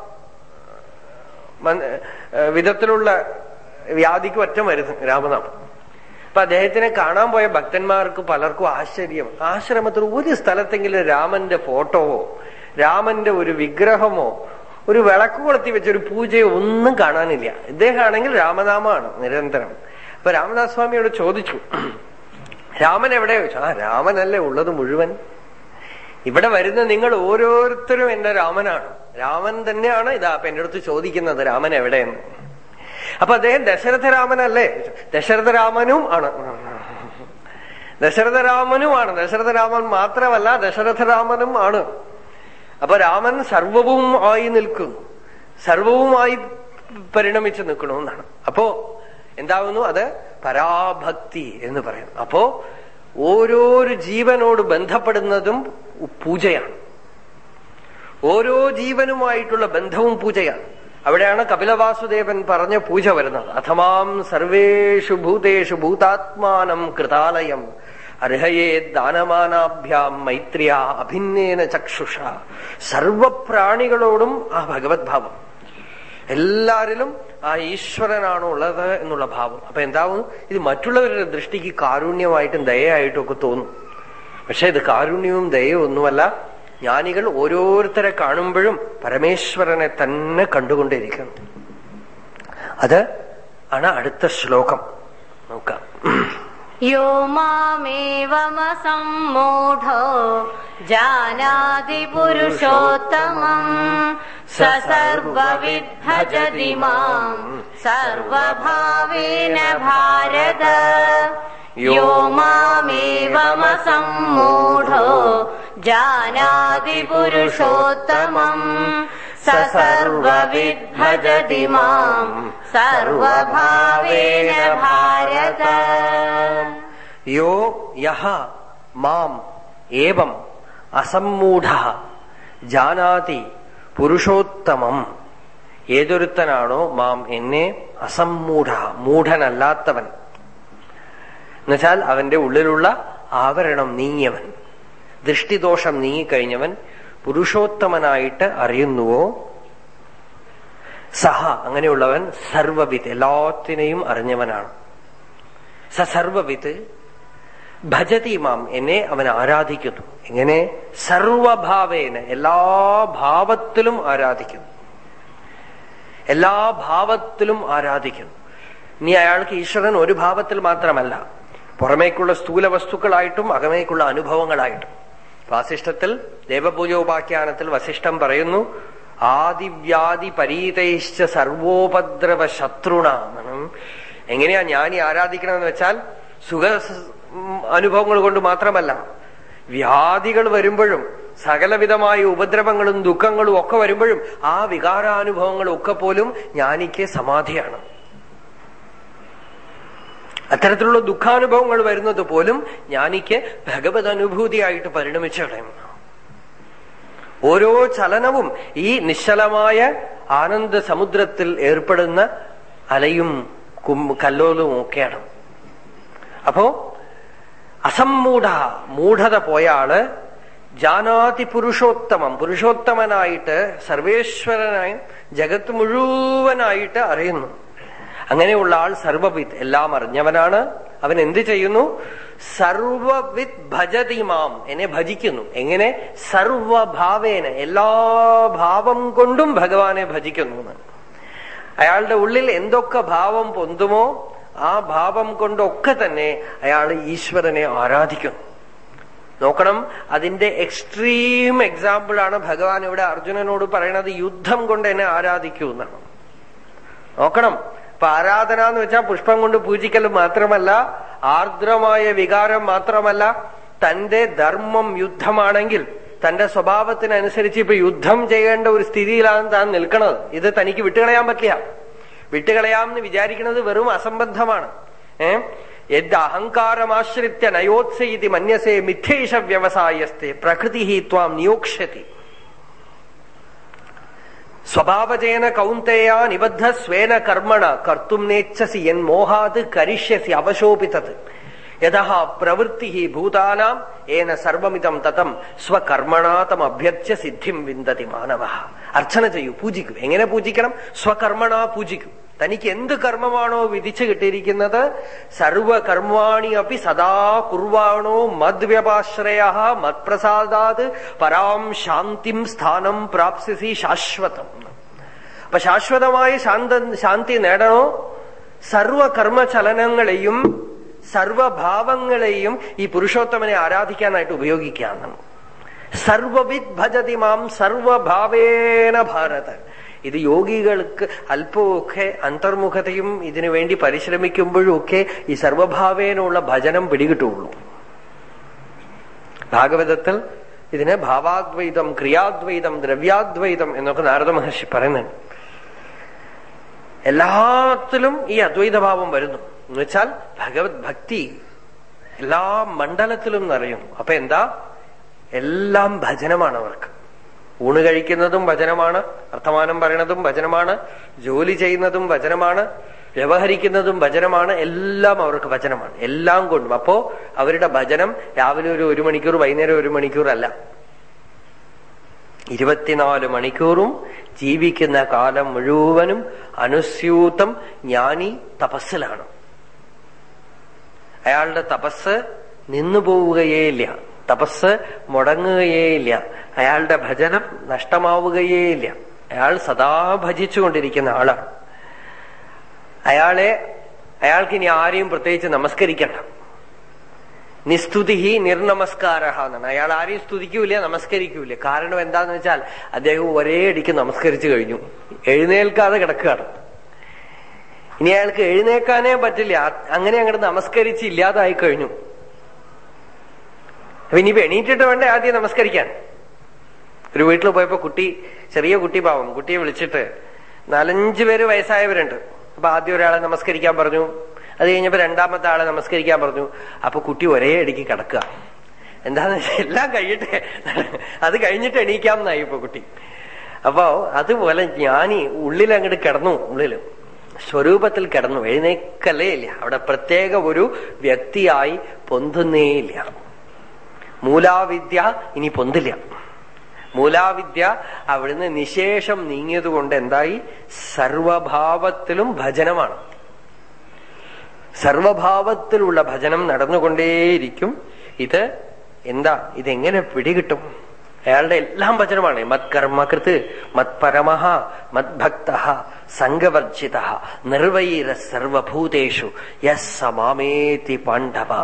വിധത്തിലുള്ള വ്യാധിക്കും ഒറ്റ മരുന്ന് രാമനാമം അപ്പൊ അദ്ദേഹത്തിനെ കാണാൻ പോയ ഭക്തന്മാർക്ക് പലർക്കും ആശ്ചര്യം ആശ്രമത്തിൽ ഒരു സ്ഥലത്തെങ്കിലും രാമന്റെ ഫോട്ടോവോ രാമന്റെ ഒരു വിഗ്രഹമോ ഒരു വിളക്ക് കൊളുത്തി വെച്ച ഒരു പൂജയോ ഒന്നും കാണാനില്ല ഇദ്ദേഹമാണെങ്കിൽ രാമനാമമാണ് നിരന്തരം അപ്പൊ രാമദാസ് സ്വാമിയോട് ചോദിച്ചു രാമൻ എവിടെ ചോദിച്ചു ആ രാമനല്ലേ ഉള്ളത് മുഴുവൻ ഇവിടെ വരുന്ന നിങ്ങൾ ഓരോരുത്തരും എന്റെ രാമനാണ് രാമൻ തന്നെയാണ് ഇതാ അപ്പൊ എന്റെ അടുത്ത് ചോദിക്കുന്നത് രാമൻ എവിടെയെന്ന് അപ്പൊ അദ്ദേഹം ദശരഥ രാമനല്ലേ ദശരഥ രാമനും ആണ് ദശരഥ രാമനുമാണ് ദശരഥ രാമൻ മാത്രമല്ല ദശരഥ രാമനും ആണ് അപ്പൊ രാമൻ സർവവും ആയി നിൽക്കുന്നു സർവവുമായി പരിണമിച്ച് നിൽക്കണമെന്നാണ് അപ്പോ എന്താവുന്നു അത് പരാഭക്തി എന്ന് പറയും അപ്പോ ഓരോരു ജീവനോട് ബന്ധപ്പെടുന്നതും പൂജയാണ് ഓരോ ജീവനുമായിട്ടുള്ള ബന്ധവും പൂജയാണ് അവിടെയാണ് കപിലവാസുദേവൻ പറഞ്ഞ പൂജ വരുന്നത് അഥമാം സർവേഷു ഭൂതേഷു ഭൂതാത്മാനം കൃതാലയം അർഹയേ ദാനമാനാഭ്യാം മൈത്രിയ അഭിന്നേന ചക്ഷുഷ സർവപ്രാണികളോടും ആ ഭഗവത് ഭാവം എല്ലാരിലും ആ ഈശ്വരനാണോ ഉള്ളത് എന്നുള്ള ഭാവം അപ്പൊ എന്താവും ഇത് മറ്റുള്ളവരുടെ ദൃഷ്ടിക്ക് കാരുണ്യമായിട്ടും ദയയായിട്ടും ഒക്കെ തോന്നും പക്ഷെ ഇത് കാരുണ്യവും ദയവും ഒന്നുമല്ല ജ്ഞാനികൾ ഓരോരുത്തരെ കാണുമ്പോഴും പരമേശ്വരനെ തന്നെ കണ്ടുകൊണ്ടിരിക്കണം അത് ആണ് അടുത്ത ശ്ലോകം നോക്കാം यो मामेवमसम्मूढो जानाति पुरुषोत्तमम् स सर्वविद्भजति माम् सर्वभावेन भारत यो मामेवमसम्मूढो जानाति पुरुषोत्तमम् स सर्वविद्भजति माम् सर्वभावेन भारत യോ യഹ മാം ഏവം അസമ്മൂഢ ജാനാതി പുരുഷോത്തമം ഏതൊരുത്തനാണോ മാം എന്നെ അസമ്മൂഢ മൂഢനല്ലാത്തവൻ എന്നുവെച്ചാൽ അവന്റെ ഉള്ളിലുള്ള ആവരണം നീങ്ങിയവൻ ദൃഷ്ടിദോഷം നീങ്ങിക്കഴിഞ്ഞവൻ പുരുഷോത്തമനായിട്ട് അറിയുന്നുവോ സഹ അങ്ങനെയുള്ളവൻ സർവവിത്ത് എല്ലാത്തിനെയും അറിഞ്ഞവനാണ് സ സർവവിത്ത് ഭജതി മാം എന്നെ അവൻ ആരാധിക്കുന്നു എങ്ങനെ സർവഭാവേന എല്ലാ ഭാവത്തിലും ആരാധിക്കുന്നു എല്ലാ ഭാവത്തിലും ആരാധിക്കുന്നു ഇനി അയാൾക്ക് ഈശ്വരൻ ഒരു ഭാവത്തിൽ മാത്രമല്ല പുറമേക്കുള്ള സ്ഥൂല വസ്തുക്കളായിട്ടും അകമേക്കുള്ള അനുഭവങ്ങളായിട്ടും വാസിഷ്ടത്തിൽ ദേവപൂജോപാഖ്യാനത്തിൽ വസിഷ്ഠം പറയുന്നു ആദിവ്യാധി പരീതൈശ്ച സർവോപദ്രവ ശത്രുണ എങ്ങനെയാ ജ്ഞാനി ആരാധിക്കണമെന്ന് വെച്ചാൽ സുഖ അനുഭവങ്ങൾ കൊണ്ട് മാത്രമല്ല വ്യാധികൾ വരുമ്പോഴും സകലവിധമായ ഉപദ്രവങ്ങളും ദുഃഖങ്ങളും ഒക്കെ വരുമ്പോഴും ആ വികാരാനുഭവങ്ങളും ഒക്കെ പോലും ജ്ഞാനിക്ക് സമാധിയാണ് അത്തരത്തിലുള്ള ദുഃഖാനുഭവങ്ങൾ വരുന്നത് പോലും ജ്ഞാനിക്ക് ഭഗവത് അനുഭൂതിയായിട്ട് പരിണമിച്ചു കളയുന്നു ഓരോ ചലനവും ഈ നിശ്ചലമായ ആനന്ദ സമുദ്രത്തിൽ ഏർപ്പെടുന്ന അലയും കല്ലോലവും ഒക്കെയാണ് അപ്പോ അസമ്മൂഢ മൂഢത പോയ ആള് ജാനാതി പുരുഷോത്തമം പുരുഷോത്തമനായിട്ട് സർവേശ്വരനായി ജഗത്ത് മുഴുവനായിട്ട് അറിയുന്നു അങ്ങനെയുള്ള ആൾ സർവവിത്ത് എല്ലാം അറിഞ്ഞവനാണ് അവൻ എന്ത് ചെയ്യുന്നു സർവവിത് ഭജതി മാം എന്നെ ഭജിക്കുന്നു എങ്ങനെ സർവഭാവേന എല്ലാ ഭാവം കൊണ്ടും ഭഗവാനെ ഭജിക്കുന്നു എന്ന് അയാളുടെ ഉള്ളിൽ എന്തൊക്കെ ഭാവം പൊന്തുമോ ആ ഭാവം കൊണ്ടൊക്കെ തന്നെ അയാൾ ഈശ്വരനെ ആരാധിക്കുന്നു നോക്കണം അതിന്റെ എക്സ്ട്രീം എക്സാമ്പിൾ ആണ് ഭഗവാൻ ഇവിടെ അർജുനനോട് പറയണത് യുദ്ധം കൊണ്ട് എന്നെ ആരാധിക്കൂ എന്നാണ് നോക്കണം ഇപ്പൊ ആരാധന എന്ന് വെച്ചാൽ പുഷ്പം കൊണ്ട് പൂജിക്കൽ മാത്രമല്ല ആർദ്രമായ വികാരം മാത്രമല്ല തന്റെ ധർമ്മം യുദ്ധമാണെങ്കിൽ തന്റെ സ്വഭാവത്തിനനുസരിച്ച് ഇപ്പൊ യുദ്ധം ചെയ്യേണ്ട ഒരു സ്ഥിതിയിലാണ് താൻ നിൽക്കുന്നത് ഇത് തനിക്ക് വിട്ടുകളയാൻ പറ്റില്ല വിട്ടുകളയാം എന്ന് വിചാരിക്കുന്നത് വെറും അസംബന്ധമാണ് ഏ യദ് അഹങ്കാരമാശ്രിത്യ നയോത്സയിതി മന്യസേ മിഥ്യേഷ വ്യവസായസ്തെ പ്രകൃതി ത്വാം നിയോക്ഷ്യതി സ്വഭാവജേന കൗന്തേയ നിബദ്ധ സ്വേന കർമ്മണ കർത്തും നേച്ഛസി എൻ മോഹാത് കരിഷ്യസി അവശോപിതത് യഥ പ്രവൃത്തി ഭൂതാനാം ഏന സർവമിതം തതം സ്വകർമ്മണാതം അഭ്യർച്ച്യ സിദ്ധിം വിന്ദതി മാനവ അർച്ചന ചെയ്യൂ പൂജിക്കൂ എങ്ങനെ പൂജിക്കണം സ്വകർമ്മണ പൂജിക്കൂ തനിക്ക് എന്ത് കർമ്മമാണോ വിധിച്ചു കിട്ടിയിരിക്കുന്നത് സർവകർമാണി അപ്പി സദാ കുർവാണോ മദ്വ്യപാശ്രയ മത്പ്രസാദാത് പരാം ശാന്തിം സ്ഥാനം പ്രാപ്സിസി ശാശ്വതം അപ്പൊ ശാശ്വതമായ ശാന്ത ശാന്തി നേടണോ സർവകർമ്മചലനങ്ങളെയും സർവഭാവങ്ങളെയും ഈ പുരുഷോത്തമനെ ആരാധിക്കാനായിട്ട് ഉപയോഗിക്കാമെന്നാണ് സർവവിദ് ഭജതി മാം സർവഭാവേന ഭാരത ഇത് യോഗികൾക്ക് അല്പമൊക്കെ അന്തർമുഖതയും ഇതിനു വേണ്ടി പരിശ്രമിക്കുമ്പോഴും ഒക്കെ ഈ സർവഭാവേനുള്ള ഭജനം പിടികിട്ടുള്ളൂ ഭാഗവതത്തിൽ ഇതിന് ഭാവാദ്വൈതം ക്രിയാദ്വൈതം ദ്രവ്യാദ്വൈതം എന്നൊക്കെ നാരദ മഹർഷി പറയുന്നുണ്ട് എല്ലാത്തിലും ഈ അദ്വൈതഭാവം വരുന്നു എന്നുവെച്ചാൽ ഭഗവത് ഭക്തി എല്ലാ മണ്ഡലത്തിലും നിറയും അപ്പൊ എന്താ എല്ലാം ഭജനമാണ് അവർക്ക് ഊണ് കഴിക്കുന്നതും ഭജനമാണ് വർത്തമാനം പറയണതും ഭജനമാണ് ജോലി ചെയ്യുന്നതും ഭജനമാണ് വ്യവഹരിക്കുന്നതും ഭജനമാണ് എല്ലാം അവർക്ക് ഭജനമാണ് എല്ലാം കൊണ്ടും അപ്പോ അവരുടെ ഭജനം രാവിലെ ഒരു ഒരു മണിക്കൂർ വൈകുന്നേരം ഒരു മണിക്കൂർ അല്ല ഇരുപത്തിനാല് മണിക്കൂറും ജീവിക്കുന്ന കാലം മുഴുവനും അനുസ്യൂതം ജ്ഞാനി തപസ്സിലാണ് അയാളുടെ തപസ് നിന്നു പോവുകയേയില്ല തപസ് മുടങ്ങുകയേയില്ല അയാളുടെ ഭജനം നഷ്ടമാവുകയേയില്ല അയാൾ സദാ ഭജിച്ചുകൊണ്ടിരിക്കുന്ന ആളാണ് അയാളെ അയാൾക്ക് ഇനി ആരെയും പ്രത്യേകിച്ച് നമസ്കരിക്കണ്ട നിസ്തുതി നിർനമസ്കാര എന്നാണ് അയാൾ ആരെയും സ്തുതിക്കൂല നമസ്കരിക്കൂല കാരണം എന്താന്ന് വെച്ചാൽ അദ്ദേഹം ഒരേ അടിക്ക് നമസ്കരിച്ചു കഴിഞ്ഞു എഴുന്നേൽക്കാതെ കിടക്കുകയാണ് ഇനി അയാൾക്ക് എഴുന്നേക്കാനേ പറ്റില്ല അങ്ങനെ അങ്ങോട്ട് നമസ്കരിച്ച് ഇല്ലാതായി കഴിഞ്ഞു അപ്പൊ ഇനിയിപ്പോ എണീറ്റിട്ട് വേണ്ടേ ആദ്യം നമസ്കരിക്കാൻ ഒരു വീട്ടിൽ പോയപ്പോ കുട്ടി ചെറിയ കുട്ടി പാവം കുട്ടിയെ വിളിച്ചിട്ട് നാലഞ്ചു പേര് വയസ്സായവരുണ്ട് അപ്പൊ ആദ്യം ഒരാളെ നമസ്കരിക്കാൻ പറഞ്ഞു അത് കഴിഞ്ഞപ്പോ രണ്ടാമത്തെ ആളെ നമസ്കരിക്കാൻ പറഞ്ഞു അപ്പൊ കുട്ടി ഒരേ അടിക്ക് കിടക്കുക എന്താന്ന് വെച്ചാൽ എല്ലാം കഴിയട്ടെ അത് കഴിഞ്ഞിട്ട് എണീക്കാം എന്നായി ഇപ്പൊ കുട്ടി അപ്പോ അതുപോലെ ജ്ഞാനി ഉള്ളിൽ അങ്ങോട്ട് കിടന്നു ഉള്ളില് സ്വരൂപത്തിൽ കിടന്നു എഴുന്നേക്കലേ ഇല്ല അവിടെ പ്രത്യേക ഒരു വ്യക്തിയായി പൊന്തുന്നേയില്ല മൂലാവിദ്യ ഇനി പൊന്തില്ല മൂലാവിദ്യ അവിടുന്ന് നിശേഷം നീങ്ങിയത് കൊണ്ട് എന്തായി സർവഭാവത്തിലും ഭജനമാണ് സർവഭാവത്തിലുള്ള ഭജനം നടന്നുകൊണ്ടേയിരിക്കും ഇത് എന്താ ഇതെങ്ങനെ പിടികിട്ടും അയാളുടെ എല്ലാം ഭജനമാണ് മത്കർമ്മകൃത് മത്പരമഹ മത്ഭക്ത സംഘവർജിത നിർവൈര സർവഭൂതേഷു യസ് സമാമേതി പാണ്ഡവ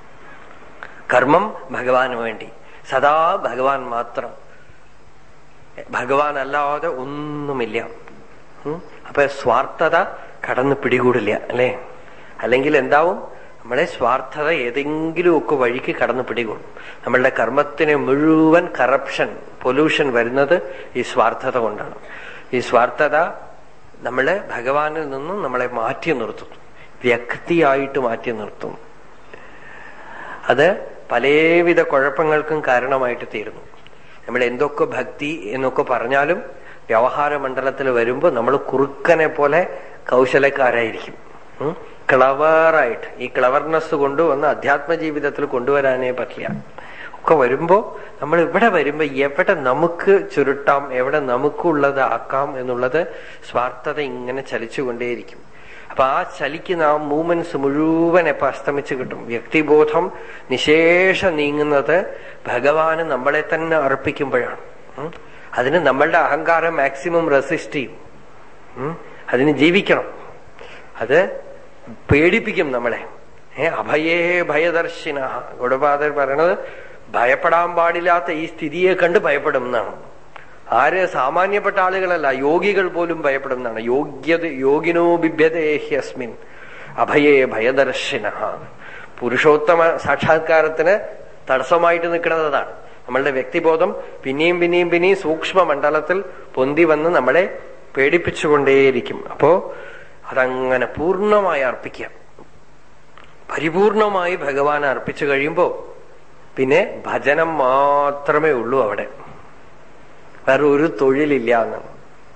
കർമ്മം ഭഗവാന് വേണ്ടി സദാ ഭഗവാൻ മാത്രം ഭഗവാൻ അല്ലാതെ ഒന്നുമില്ല ഉം. അപ്പൊ സ്വാർത്ഥത കടന്ന് പിടികൂടില്ല അല്ലേ അല്ലെങ്കിൽ എന്താവും നമ്മളെ സ്വാർത്ഥത ഏതെങ്കിലുമൊക്കെ വഴിക്ക് കടന്ന് പിടികൂടും നമ്മളുടെ കർമ്മത്തിന് മുഴുവൻ കറപ്ഷൻ പൊല്യൂഷൻ വരുന്നത് ഈ സ്വാർത്ഥത കൊണ്ടാണ് ഈ സ്വാർത്ഥത നമ്മളെ ഭഗവാനിൽ നിന്നും നമ്മളെ മാറ്റി നിർത്തുന്നു വ്യക്തിയായിട്ട് മാറ്റി നിർത്തുന്നു അത് പലവിധ കുഴപ്പങ്ങൾക്കും കാരണമായിട്ട് തീരുന്നു നമ്മൾ എന്തൊക്കെ ഭക്തി എന്നൊക്കെ പറഞ്ഞാലും വ്യവഹാര മണ്ഡലത്തിൽ വരുമ്പോൾ നമ്മൾ കുറുക്കനെ പോലെ കൗശലക്കാരായിരിക്കും ഉം. ക്ലവറായിട്ട് ഈ ക്ലവർനെസ് കൊണ്ടുവന്ന് അധ്യാത്മ ജീവിതത്തിൽ കൊണ്ടുവരാനേ പറ്റില്ല ഒക്കെ വരുമ്പോ നമ്മൾ ഇവിടെ വരുമ്പോ എവിടെ നമുക്ക് ചുരുട്ടാം എവിടെ നമുക്കുള്ളത് ആക്കാം എന്നുള്ളത് സ്വാർത്ഥത ഇങ്ങനെ ചലിച്ചുകൊണ്ടേയിരിക്കും അപ്പൊ ആ ചലിക്കുന്ന ആ മൂവ്മെന്റ്സ് മുഴുവൻ എപ്പോ അസ്തമിച്ച് കിട്ടും വ്യക്തിബോധം നിശേഷം നീങ്ങുന്നത് ഭഗവാന് നമ്മളെ തന്നെ അർപ്പിക്കുമ്പോഴാണ് ഉം. അതിന് നമ്മളുടെ അഹങ്കാരം മാക്സിമം റെസിസ്റ്റ് ചെയ്യും ഉം. അതിന് ജീവിക്കണം അത് പേടിപ്പിക്കും നമ്മളെ ഏ അഭയേ ഭയദർശിന ഗുഡപാദർ പറയണത് ഭയപ്പെടാൻ പാടില്ലാത്ത ഈ സ്ഥിതിയെ കണ്ട് ഭയപ്പെടും എന്നാണ് ആര് സാമാന്യപ്പെട്ട ആളുകളല്ല യോഗികൾ പോലും ഭയപ്പെടും എന്നാണ് യോഗ്യത യോഗിനോ ബിഭ്യതേഹ്യസ്മിൻ അഭയേ ഭയദർശിന പുരുഷോത്തമ സാക്ഷാത്കാരത്തിന് തടസ്സമായിട്ട് നിൽക്കുന്നത് അതാണ് നമ്മളുടെ വ്യക്തിബോധം പിന്നെയും പിന്നെയും പിന്നെയും സൂക്ഷ്മ മണ്ഡലത്തിൽ പൊന്തി വന്ന് നമ്മളെ പേടിപ്പിച്ചുകൊണ്ടേയിരിക്കും അപ്പോ അതങ്ങനെ പൂർണ്ണമായി അർപ്പിക്കാം പരിപൂർണമായി ഭഗവാൻ അർപ്പിച്ചു കഴിയുമ്പോ പിന്നെ ഭജനം മാത്രമേ ഉള്ളൂ അവിടെ വേറെ ഒരു തൊഴിലില്ല എന്നാണ്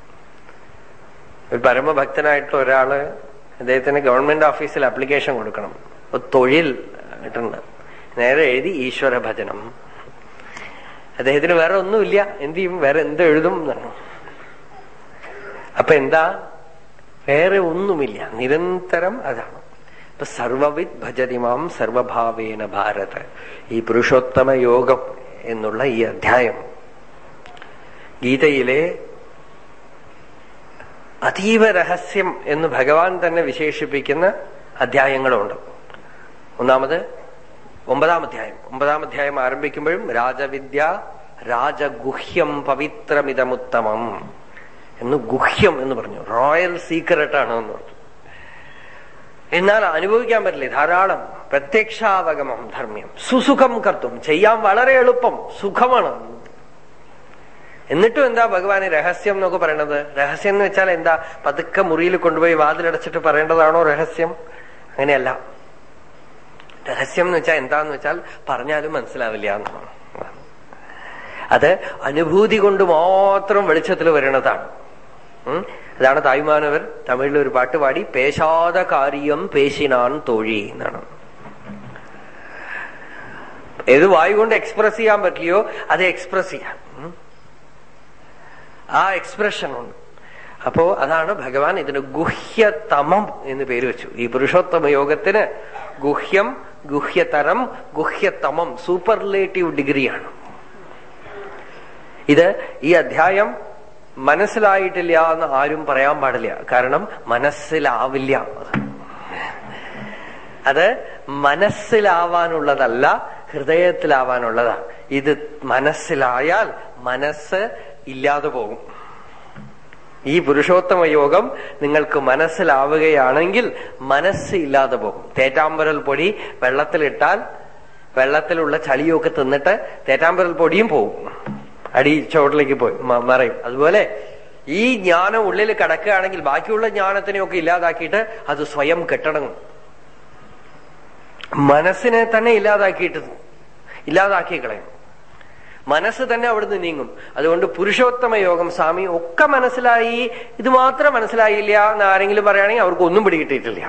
ഒരു പരമഭക്തനായിട്ടുള്ള ഒരാള് അദ്ദേഹത്തിന് ഗവൺമെന്റ് ഓഫീസിൽ അപ്ലിക്കേഷൻ കൊടുക്കണം ഒരു തൊഴിൽ ആയിട്ടുണ്ട് നേരെ എഴുതി ഈശ്വര ഭജനം അദ്ദേഹത്തിന് വേറെ ഒന്നുമില്ല എന്ത് ചെയ്യും വേറെ എന്ത് എഴുതും എന്നാണ് അപ്പൊ എന്താ വേറെ ഒന്നുമില്ല നിരന്തരം അതാണ് ഇപ്പൊ സർവവിദ് ഭജതിമാം സർവഭാവേന ഭാരത് ഈ പുരുഷോത്തമ യോഗം എന്നുള്ള ഈ അധ്യായം ഗീതയിലെ അതീവ രഹസ്യം എന്ന് ഭഗവാൻ തന്നെ വിശേഷിപ്പിക്കുന്ന അധ്യായങ്ങളുണ്ട് ഒന്നാമത് ഒമ്പതാം അധ്യായം ഒമ്പതാം അധ്യായം ആരംഭിക്കുമ്പോഴും രാജവിദ്യ രാജഗുഹ്യം പവിത്രമിതമുത്തമം എന്ന് ഗുഹ്യം എന്ന് പറഞ്ഞു റോയൽ സീക്രട്ടാണ് എന്ന് പറഞ്ഞു എന്നാൽ അനുഭവിക്കാൻ പറ്റില്ലേ ധാരാളം പ്രത്യക്ഷാവഗമം ധർമ്മ്യം സുസുഖം കർത്തും ചെയ്യാൻ വളരെ എളുപ്പം സുഖമാണ് എന്നിട്ടും എന്താ ഭഗവാന് രഹസ്യം എന്നൊക്കെ പറയണത് രഹസ്യം എന്ന് വെച്ചാൽ എന്താ പതുക്കെ മുറിയിൽ കൊണ്ടുപോയി വാതിലടച്ചിട്ട് പറയേണ്ടതാണോ രഹസ്യം അങ്ങനെയല്ല രഹസ്യം എന്ന് വെച്ചാൽ എന്താന്ന് വെച്ചാൽ പറഞ്ഞാലും മനസ്സിലാവില്ല എന്നാണ് അത് അനുഭൂതി കൊണ്ട് മാത്രം വെളിച്ചത്തിൽ വരുന്നതാണ് ഉം. അതാണ് തായ്മാനവർ തമിഴിൽ ഒരു പാട്ട് പാടി പേശാത കാര്യം പേശിനാൻ തോഴി എന്നാണ് ഏത് വായു കൊണ്ട് എക്സ്പ്രസ് ചെയ്യാൻ പറ്റില്ലയോ അത് എക്സ്പ്രസ് ചെയ്യാം ഉം. ആ എക്സ്പ്രഷൻ ഉണ്ട് അപ്പോ അതാണ് ഭഗവാൻ ഇതിന് ഗുഹ്യതമം എന്ന് പേര് വെച്ചു ഈ പുരുഷോത്തമ യോഗത്തിന് ഗുഹ്യം ഗുഹ്യതരം ഗുഹ്യതമം സൂപ്പർലേറ്റീവ് ഡിഗ്രിയാണ് ഇത് ഈ അധ്യായം മനസ്സിലായിട്ടില്ല എന്ന് ആരും പറയാൻ പാടില്ല കാരണം മനസ്സിലാവില്ല അത് മനസ്സിലാവാനുള്ളതല്ല ഹൃദയത്തിലാവാനുള്ളതാണ് ഇത് മനസ്സിലായാൽ മനസ്സ് ഇല്ലാതെ പോകും ഈ പുരുഷോത്തമ യോഗം നിങ്ങൾക്ക് മനസ്സിലാവുകയാണെങ്കിൽ മനസ്സ് ഇല്ലാതെ പോകും തേറ്റാമ്പരൽ പൊടി വെള്ളത്തിലിട്ടാൽ വെള്ളത്തിലുള്ള ചളിയൊക്കെ തിന്നിട്ട് തേറ്റാമ്പരൽ പൊടിയും പോകും അടി ചോട്ടിലേക്ക് പോയി മ- മറയും അതുപോലെ ഈ ജ്ഞാനം ഉള്ളിൽ കിടക്കുകയാണെങ്കിൽ ബാക്കിയുള്ള ജ്ഞാനത്തിനെയൊക്കെ ഇല്ലാതാക്കിയിട്ട് അത് സ്വയം കെട്ടടങ്ങും മനസ്സിനെ തന്നെ ഇല്ലാതാക്കിയിട്ട് ഇല്ലാതാക്കി കളയും മനസ്സ് തന്നെ അവിടുന്ന് നീങ്ങും അതുകൊണ്ട് പുരുഷോത്തമ യോഗം സ്വാമി ഒക്കെ മനസ്സിലായി ഇത് മാത്രം മനസ്സിലായില്ല എന്ന് ആരെങ്കിലും പറയുകയാണെങ്കിൽ അവർക്ക് ഒന്നും പിടികിട്ടിയിട്ടില്ല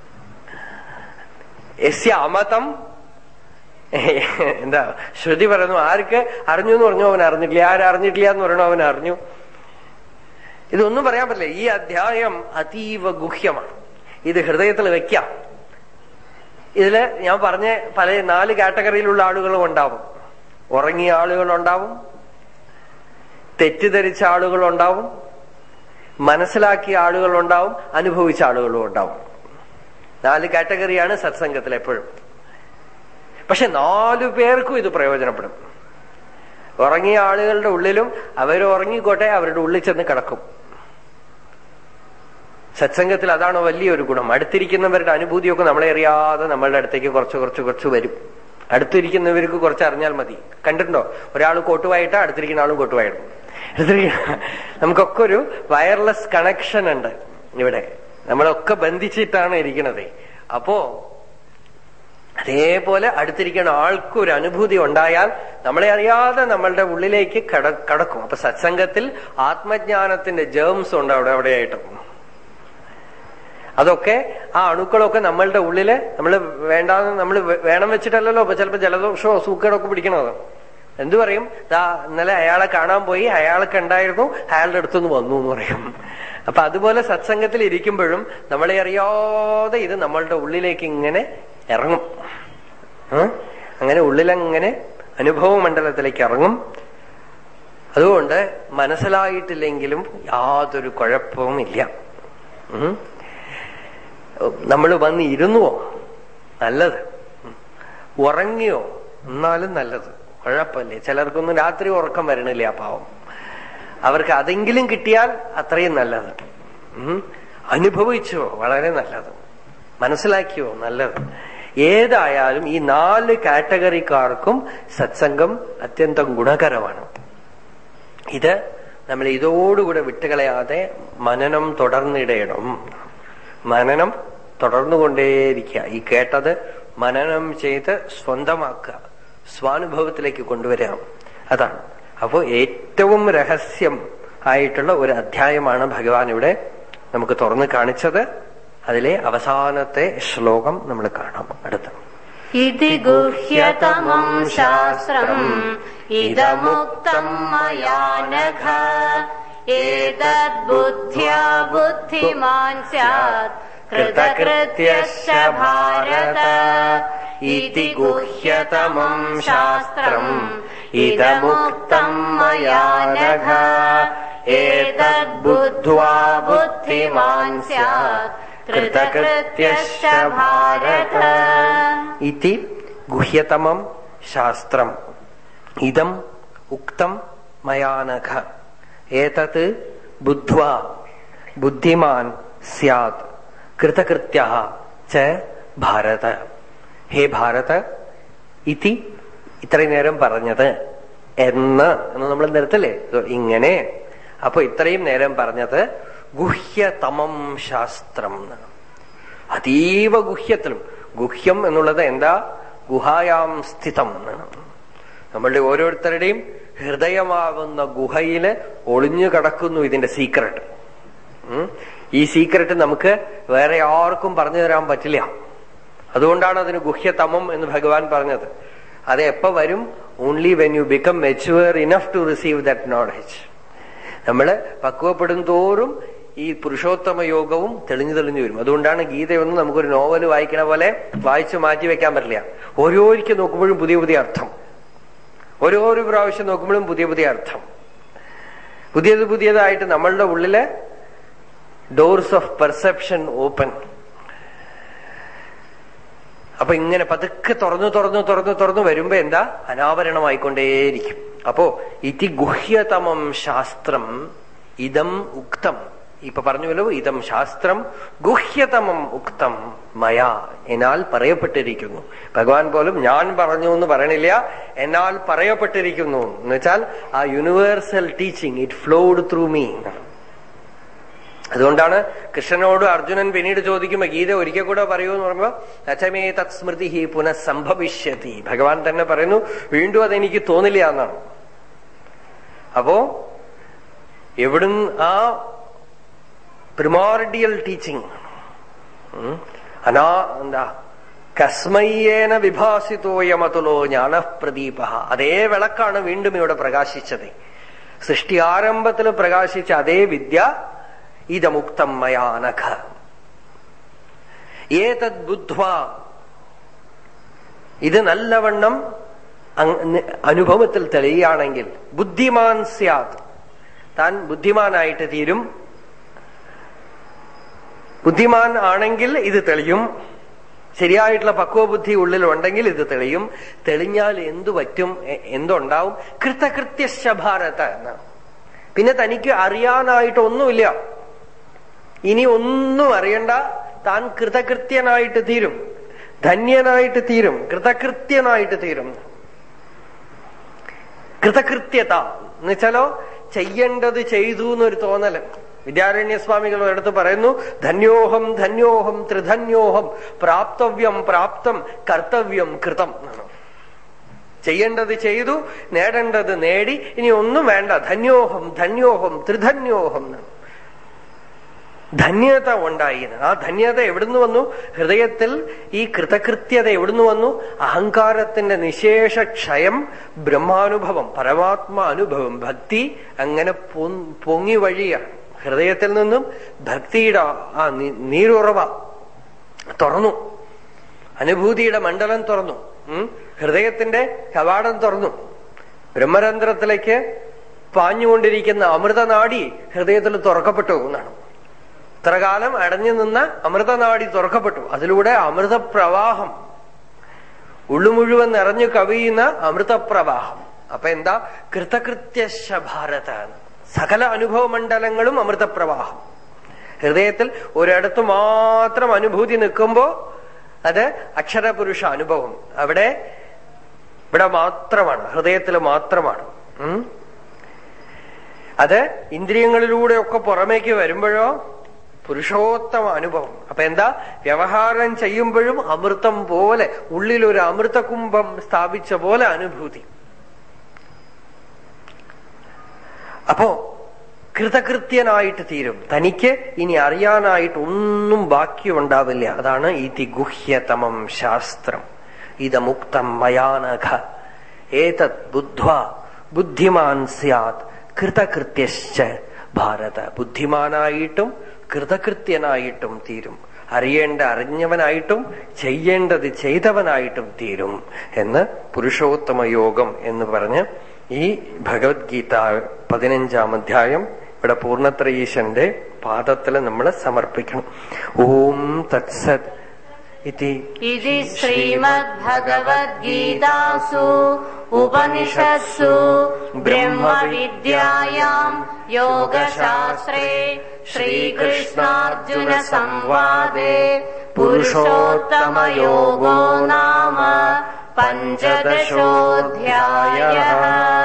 യസ്യ അമതം എന്താ ശ്രുതി പറയുന്നു ആർക്ക് അറിഞ്ഞു എന്ന് പറഞ്ഞു അവൻ അറിഞ്ഞിട്ടില്ല ആരറിഞ്ഞിട്ടില്ല എന്ന് പറഞ്ഞു അവൻ അറിഞ്ഞു ഇതൊന്നും പറയാൻ പറ്റില്ല ഈ അധ്യായം അതീവ ഗുഹ്യമാണ് ഇത് ഹൃദയത്തിൽ വെക്കാം ഇതില് ഞാൻ പറഞ്ഞ പല നാല് കാറ്റഗറിയിലുള്ള ആളുകളും ഉണ്ടാവും ഉറങ്ങിയ ആളുകളുണ്ടാവും തെറ്റിദ്ധരിച്ച ആളുകളുണ്ടാവും മനസ്സിലാക്കിയ ആളുകളുണ്ടാവും അനുഭവിച്ച ആളുകളും ഉണ്ടാവും നാല് കാറ്റഗറിയാണ് സത്സംഗത്തിൽ എപ്പോഴും പക്ഷെ നാലു പേർക്കും ഇത് പ്രയോജനപ്പെടും ഉറങ്ങിയ ആളുകളുടെ ഉള്ളിലും അവർ ഉറങ്ങിക്കോട്ടെ അവരുടെ ഉള്ളിൽ ചെന്ന് കിടക്കും സത്സംഗത്തിൽ അതാണ് വലിയൊരു ഗുണം അടുത്തിരിക്കുന്നവരുടെ അനുഭൂതിയൊക്കെ നമ്മളെ അറിയാതെ നമ്മളുടെ അടുത്തേക്ക് കുറച്ച് കുറച്ച് കുറച്ച് വരും അടുത്തിരിക്കുന്നവർക്ക് കുറച്ച് അറിഞ്ഞാൽ മതി കണ്ടിട്ടുണ്ടോ ഒരാൾ കോട്ടുവായിട്ട് അടുത്തിരിക്കുന്ന ആളും കോട്ടുവായിടും അടുത്തിരിക്കുന്ന നമുക്കൊക്കെ ഒരു വയർലെസ് കണക്ഷൻ ഉണ്ട് ഇവിടെ നമ്മളൊക്കെ ബന്ധിച്ചിട്ടാണ് ഇരിക്കുന്നത് അപ്പോ അതേപോലെ അടുത്തിരിക്കുന്ന ആൾക്ക് ഒരു അനുഭൂതി ഉണ്ടായാൽ നമ്മളെ അറിയാതെ നമ്മളുടെ ഉള്ളിലേക്ക് കട കടക്കും അപ്പൊ സത്സംഗത്തിൽ ആത്മജ്ഞാനത്തിന്റെ ജേംസ് ഉണ്ട് അവിടെ അവിടെയായിട്ട് അതൊക്കെ ആ അണുക്കളൊക്കെ നമ്മളുടെ ഉള്ളില് നമ്മൾ വേണ്ടാന്ന് നമ്മൾ വേണം വെച്ചിട്ടല്ലല്ലോ ഇപ്പൊ ചിലപ്പോ ജലദോഷമോ സൂക്കേടൊക്കെ പിടിക്കണത് എന്തു പറയും ദാ ഇന്നലെ അയാളെ കാണാൻ പോയി അയാൾക്ക് ഉണ്ടായിരുന്നു അയാളുടെ അടുത്തുനിന്ന് വന്നു എന്ന് പറയും അപ്പൊ അതുപോലെ സത്സംഗത്തിൽ ഇരിക്കുമ്പോഴും നമ്മളെ അറിയാതെ ഇത് നമ്മളുടെ ഉള്ളിലേക്ക് ഇങ്ങനെ ഇറങ്ങും ഉം? അങ്ങനെ ഉള്ളിലങ്ങനെ അനുഭവ മണ്ഡലത്തിലേക്ക് ഇറങ്ങും അതുകൊണ്ട് മനസ്സിലായിട്ടില്ലെങ്കിലും യാതൊരു കുഴപ്പവും ഇല്ല ഉം? നമ്മൾ വന്ന് ഇരുന്നുവോ നല്ലത് ഉം. ഉറങ്ങിയോ എന്നാലും നല്ലത് കുഴപ്പമില്ലേ ചിലർക്കൊന്നും രാത്രി ഉറക്കം വരണില്ല ആ പാവം അവർക്ക് അതെങ്കിലും കിട്ടിയാൽ അത്രയും നല്ലത് ഉം. അനുഭവിച്ചോ വളരെ നല്ലത് മനസ്സിലാക്കിയോ നല്ലത് ഏതായാലും ഈ നാല് കാറ്റഗറിക്കാർക്കും സത്സംഗം അത്യന്തം ഗുണകരമാണ് ഇത് നമ്മൾ ഇതോടുകൂടെ വിട്ടുകളയാതെ മനനം തുടർന്നിടയണം മനനം തുടർന്നുകൊണ്ടേയിരിക്കുക ഈ കേട്ടത് മനനം ചെയ്ത് സ്വന്തമാക്കുക സ്വാനുഭവത്തിലേക്ക് കൊണ്ടുവരാം അതാണ് അപ്പോ ഏറ്റവും രഹസ്യം ആയിട്ടുള്ള ഒരു അധ്യായമാണ് ഭഗവാൻ ഇവിടെ നമുക്ക് തുറന്നു കാണിച്ചത് അതിലെ അവസാനത്തെ ശ്ലോകം നമ്മൾ കാണാം അടുത്ത इति गुह्यतमम् शास्त्रम् इदमुक्तम् मया नघ एतद्बुद्ध्या बुद्धिमान् स्यात् कृतकृत्यश्च भारत इति गुह्यतमम् शास्त्रम् इदमुक्तम् मया नघ एतद्बुद्ध्वा बुद्धिमान् स्यात् कृतकृत्यश्च भारत ഇതി ഗുഹ്യതമം ശാസ്ത്രം ഇതം ഉക്തം മയാനഘ ഏതത് ബുദ്ധ്വാ ബുദ്ധിമാൻ സ്യാത് കൃതകൃത്യ ച ഭാരത ഹേ ഭാരത ഇതി ഇത്രയും നേരം പറഞ്ഞത് എന്ന് എന്ന് നമ്മൾ നിർത്തല്ലേ ഇങ്ങനെ അപ്പൊ ഇത്രയും നേരം പറഞ്ഞത് ഗുഹ്യതമം ശാസ്ത്രം എന്നാണ് അതീവ ഗുഹ്യത്തിലും ഗുഹ്യം എന്നുള്ളത് എന്താ ഗുഹായാം സ്ഥിതം എന്നാണ് നമ്മളുടെ ഓരോരുത്തരുടെയും ഹൃദയമാവുന്ന ഗുഹയില് ഒളിഞ്ഞു കിടക്കുന്നു ഇതിന്റെ സീക്രട്ട് ഉം. ഈ സീക്രട്ട് നമുക്ക് വേറെ ആർക്കും പറഞ്ഞു തരാൻ പറ്റില്ല അതുകൊണ്ടാണ് അതിന് ഗുഹ്യതമം എന്ന് ഭഗവാൻ പറഞ്ഞത് അത് എപ്പോ വരും only when you become mature enough to receive that knowledge നമ്മള് പക്വപ്പെടും തോറും ഈ പുരുഷോത്തമ യോഗവും തെളിഞ്ഞു തെളിഞ്ഞു വരും അതുകൊണ്ടാണ് ഗീതയൊന്നും നമുക്കൊരു നോവൽ വായിക്കണ പോലെ വായിച്ചു മാറ്റി വെക്കാൻ പറ്റില്ല ഓരോരിക്കൽ നോക്കുമ്പോഴും പുതിയ പുതിയ അർത്ഥം ഓരോരോ പ്രാവശ്യം നോക്കുമ്പോഴും പുതിയ പുതിയ അർത്ഥം പുതിയത് പുതിയതായിട്ട് നമ്മളുടെ ഉള്ളില് ഡോർസ് ഓഫ് പെർസെപ്ഷൻ ഓപ്പൺ അപ്പൊ ഇങ്ങനെ പതുക്കെ തുറന്നു തുറന്നു തുറന്നു തുറന്നു വരുമ്പോ എന്താ അനാവരണമായിക്കൊണ്ടേയിരിക്കും അപ്പോ ഇതി ഗുഹ്യതമം ശാസ്ത്രം ഇതം ഉക്തം ഇപ്പൊ പറഞ്ഞുവല്ലോ ഇതം ശാസ്ത്രം ഗുഹ്യതമം ഉക്തം മയാ എന്നാൽ പറയപ്പെട്ടിരിക്കുന്നു ഭഗവാൻ പോലും ഞാൻ പറഞ്ഞു എന്ന് പറയണില്ല എന്നാൽ പറയപ്പെട്ടിരിക്കുന്നു എന്ന് വെച്ചാൽ ആ universal teaching it flowed through me അതുകൊണ്ടാണ് കൃഷ്ണനോട് അർജുനൻ പിന്നീട് ചോദിക്കുമ്പോ ഗീത ഒരിക്കൽ കൂടെ പറയൂ എന്ന് പറയുമ്പോ അച്ചമേ തത്സ്മൃതി പുനഃസംഭവിഷ്യത്തി ഭഗവാൻ തന്നെ പറയുന്നു വീണ്ടും അതെനിക്ക് തോന്നില്ല എന്നാണ് അപ്പോ എവിടുന്ന് ആ പ്രിമോർഡിയൽ ടീച്ചിങ് അനാ എന്താ കസ്മയ്യേന വിഭാസിതോയമതുലോ ജ്ഞാനപ്രദീപ അതേ വിളക്കാണ് വീണ്ടും ഇവിടെ പ്രകാശിച്ചത് സൃഷ്ടി ആരംഭത്തിൽ പ്രകാശിച്ച അതേ വിദ്യ ഇതമുക്തം മയാനഖ ഏതത് ബുദ്ധ്വ ഇത് നല്ലവണ്ണം അങ് അനുഭവത്തിൽ തെളിയുകയാണെങ്കിൽ ബുദ്ധിമാൻ സ്യാത് താൻ ബുദ്ധിമാനായിട്ട് തീരും ബുദ്ധിമാൻ ആണെങ്കിൽ ഇത് തെളിയും ശരിയായിട്ടുള്ള പക്വബുദ്ധി ഉള്ളിലുണ്ടെങ്കിൽ ഇത് തെളിയും തെളിഞ്ഞാൽ എന്തു പറ്റും എ- എന്തുണ്ടാവും കൃതകൃത്യശ്ച ഭാരത എന്നാണ് പിന്നെ തനിക്ക് അറിയാനായിട്ടൊന്നുമില്ല ഇനി ഒന്നും അറിയണ്ട താൻ കൃതകൃത്യനായിട്ട് തീരും ധന്യനായിട്ട് തീരും കൃതകൃത്യനായിട്ട് തീരും കൃതകൃത്യത എന്നുവെച്ചാലോ ചെയ്യേണ്ടത് ചെയ്തു എന്നൊരു തോന്നല് വിദ്യാരണ്യസ്വാമികൾ ഒരിടത്ത് പറയുന്നു ധന്യോഹം ധന്യോഹം ത്രിധന്യോഹം പ്രാപ്തവ്യം പ്രാപ്തം കർത്തവ്യം കൃതം എന്നാണ് ചെയ്യേണ്ടത് ചെയ്തു നേടേണ്ടത് നേടി ഇനി ഒന്നും വേണ്ട ധന്യോഹം ധന്യോഹം ത്രിധന്യോഹം എന്നാണ് ധന്യത ഉണ്ടായി എന്ന്. ആ ധന്യത എവിടുന്ന് വന്നു ഹൃദയത്തിൽ ഈ കൃതകൃത്യത എവിടുന്ന് വന്നു അഹങ്കാരത്തിന്റെ നിശേഷ ക്ഷയം ബ്രഹ്മാനുഭവം പരമാത്മാ അനുഭവം ഭക്തി അങ്ങനെ പൊ- പൊങ്ങി വഴിയാണ് ഹൃദയത്തിൽ നിന്നും ഭക്തിയുടെ ആ നി- നീരുറവ തുറന്നു അനുഭൂതിയുടെ മണ്ഡലം തുറന്നു ഉം. ഹൃദയത്തിന്റെ കവാടം തുറന്നു ബ്രഹ്മരന്ധ്രത്തിലേക്ക് പാഞ്ഞുകൊണ്ടിരിക്കുന്ന അമൃതനാടി ഹൃദയത്തിൽ തുറക്കപ്പെട്ടു എന്നാണ് ഇത്രകാലം അടഞ്ഞു നിന്ന അമൃതനാടി തുറക്കപ്പെട്ടു അതിലൂടെ അമൃതപ്രവാഹം ഉള്ളു മുഴുവൻ നിറഞ്ഞു കവിയുന്ന അമൃതപ്രവാഹം അപ്പൊ എന്താ കൃതകൃത്യശ ഭാരത സകല അനുഭവ മണ്ഡലങ്ങളും അമൃതപ്രവാഹം ഹൃദയത്തിൽ ഒരിടത്ത് മാത്രം അനുഭൂതി നിൽക്കുമ്പോ അത് അക്ഷരപുരുഷ അനുഭവം അവിടെ ഇവിടെ മാത്രമാണ് ഹൃദയത്തിൽ മാത്രമാണ് ഉം. അത് ഇന്ദ്രിയങ്ങളിലൂടെയൊക്കെ പുറമേക്ക് വരുമ്പോഴോ പുരുഷോത്തമ അനുഭവം അപ്പൊ എന്താ വ്യവഹാരം ചെയ്യുമ്പോഴും അമൃതം പോലെ ഉള്ളിൽ ഒരു അമൃതകുംഭം സ്ഥാപിച്ച പോലെ അനുഭൂതി അപ്പോ കൃതകൃത്യനായിട്ട് തീരും തനിക്ക് ഇനി അറിയാനായിട്ട് ഒന്നും ബാക്കിയുണ്ടാവില്ല അതാണ് ഇതി ഗുഹ്യതമം ശാസ്ത്രം ഇതമുക്തം മയാനഘ ഏതത് ബുദ്ധ്വ ബുദ്ധിമാൻ സ്യാത് കൃതകൃത്യശ്ച ഭാരത ബുദ്ധിമാനായിട്ടും കൃതകൃത്യനായിട്ടും തീരും അറിയേണ്ട അറിഞ്ഞവനായിട്ടും ചെയ്യേണ്ടത് ചെയ്തവനായിട്ടും തീരും എന്ന് പുരുഷോത്തമ യോഗം എന്ന് പറഞ്ഞ് ഈ ഭഗവത്ഗീത പതിനഞ്ചാം അധ്യായം ഇവിടെ പൂർണ്ണത്രയീശന്റെ പാദത്തിൽ നമ്മൾ സമർപ്പിക്കണം ഓം തത്സത് ഇതി इति श्रीमद्भगवद्गीतासु उपनिषत्सु ब्रह्मविद्यायाम् योगशास्त्रे श्रीकृष्णार्जुनसंवादे पुरुषोत्तमयोगो नाम पञ्चदशोऽध्यायः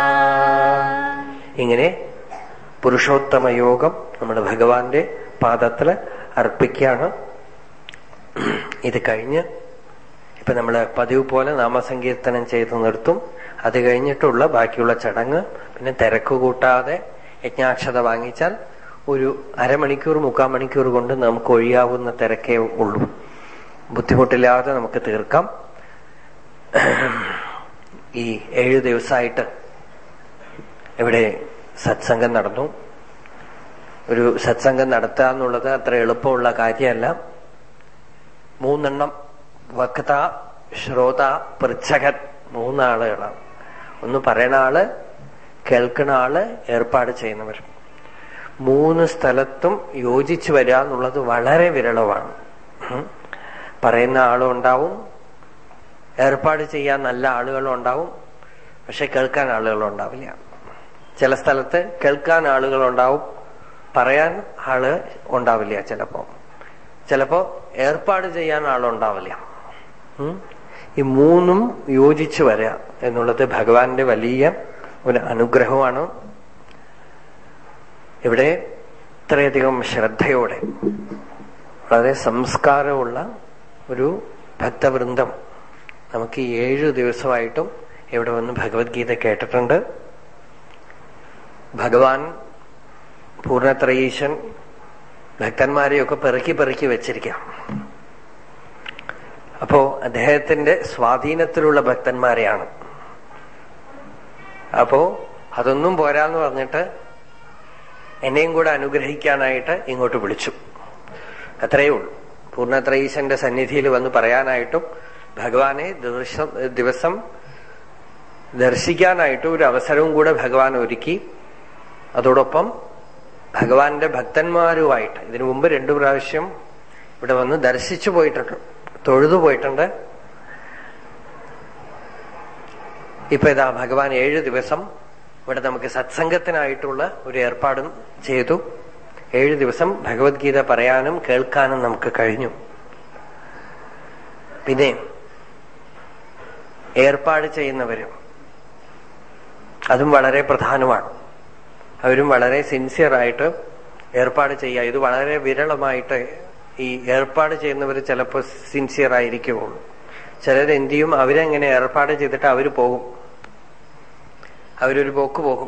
ഇങ്ങനെ പുരുഷോത്തമ യോഗം നമ്മുടെ ഭഗവാന്റെ പാദത്തില് അർപ്പിക്കുകയാണ് ഇത് കഴിഞ്ഞ് ഇപ്പൊ നമ്മള് പതിവ് പോലെ നാമസങ്കീർത്തനം ചെയ്ത് നിർത്തും അത് കഴിഞ്ഞിട്ടുള്ള ബാക്കിയുള്ള ചടങ്ങ് പിന്നെ തിരക്ക് കൂട്ടാതെ യജ്ഞാക്ഷത വാങ്ങിച്ചാൽ ഒരു അരമണിക്കൂർ മുക്കാൽ മണിക്കൂർ കൊണ്ട് നമുക്ക് ഒഴിയാവുന്ന തിരക്കേ ഉള്ളൂ ബുദ്ധിമുട്ടില്ലാതെ നമുക്ക് തീർക്കാം ഈ ഏഴു ദിവസമായിട്ട് ഇവിടെ സത്സംഗം നടന്നു ഒരു സത്സംഗം നടത്തുക എന്നുള്ളത് അത്ര എളുപ്പമുള്ള കാര്യമല്ല മൂന്നെണ്ണം വക്ത ശ്രോത പൃച്ഛകൻ മൂന്നാളുകളാണ് ഒന്ന് പറയണ ആള് കേൾക്കണ ആള് ഏർപ്പാട് ചെയ്യുന്നവർ മൂന്ന് സ്ഥലത്തും യോജിച്ചു വരിക എന്നുള്ളത് വളരെ വിരളമാണ് ഉം. പറയുന്ന ആളും ഉണ്ടാവും ഏർപ്പാട് ചെയ്യാൻ നല്ല ആളുകളും ഉണ്ടാവും പക്ഷെ കേൾക്കാൻ ആളുകളും ഉണ്ടാവില്ല ചില സ്ഥലത്ത് കേൾക്കാൻ ആളുകളുണ്ടാവും പറയാൻ ആള് ഉണ്ടാവില്ല ചിലപ്പോ ചിലപ്പോ ഏർപ്പാട് ചെയ്യാൻ ആളുണ്ടാവില്ല ഉം. ഈ മൂന്നും യോജിച്ചു വരിക എന്നുള്ളത് ഭഗവാന്റെ വലിയ ഒരു അനുഗ്രഹമാണ് ഇവിടെ ഇത്രയധികം ശ്രദ്ധയോടെ വളരെ സംസ്കാരമുള്ള ഒരു ഭക്തവൃന്ദം നമുക്ക് ഈ ഏഴു ദിവസമായിട്ടും ഇവിടെ വന്ന് ഭഗവത്ഗീത കേട്ടിട്ടുണ്ട് ഭഗവാൻ പൂർണ്ണത്രയീശൻ ഭക്തന്മാരെയൊക്കെ പെറുക്കി പെറുക്കി വെച്ചിരിക്കാം അപ്പോ അദ്ദേഹത്തിന്റെ സ്വാധീനത്തിലുള്ള ഭക്തന്മാരെയാണ് അപ്പോ അതൊന്നും പോരാന്ന് പറഞ്ഞിട്ട് എന്നെയും കൂടെ അനുഗ്രഹിക്കാനായിട്ട് ഇങ്ങോട്ട് വിളിച്ചു അത്രയേ ഉള്ളൂ പൂർണ്ണത്രയീശന്റെ സന്നിധിയിൽ വന്ന് പറയാനായിട്ടും ഭഗവാനെ ദിവസം ദിവസം ദർശിക്കാനായിട്ടും ഒരു അവസരവും കൂടെ ഭഗവാൻ ഒരുക്കി അതോടൊപ്പം ഭഗവാന്റെ ഭക്തന്മാരുമായിട്ട് ഇതിനു മുമ്പ് രണ്ടു പ്രാവശ്യം ഇവിടെ വന്ന് ദർശിച്ചു പോയിട്ടുണ്ട് തൊഴുതു പോയിട്ടുണ്ട് ഇപ്പൊ ഇതാ ഭഗവാൻ ഏഴ് ദിവസം ഇവിടെ നമുക്ക് സത്സംഗത്തിനായിട്ടുള്ള ഒരു ഏർപ്പാടും ചെയ്തു ഏഴ് ദിവസം ഭഗവത്ഗീത പറയാനും കേൾക്കാനും നമുക്ക് കഴിഞ്ഞു പിന്നെ ഏർപ്പാട് ചെയ്യുന്നവരും അതും വളരെ പ്രധാനമാണ് അവരും വളരെ സിൻസിയറായിട്ട് ഏർപ്പാട് ചെയ്യുക ഇത് വളരെ വിരളമായിട്ട് ഈ ഏർപ്പാട് ചെയ്യുന്നവർ ചിലപ്പോൾ സിൻസിയർ ആയിരിക്കുള്ളൂ ചിലർ എന്ത് ചെയ്യും അവരെങ്ങനെ ഏർപ്പാട് ചെയ്തിട്ട് അവര് പോകും അവരൊരു പോക്ക് പോകും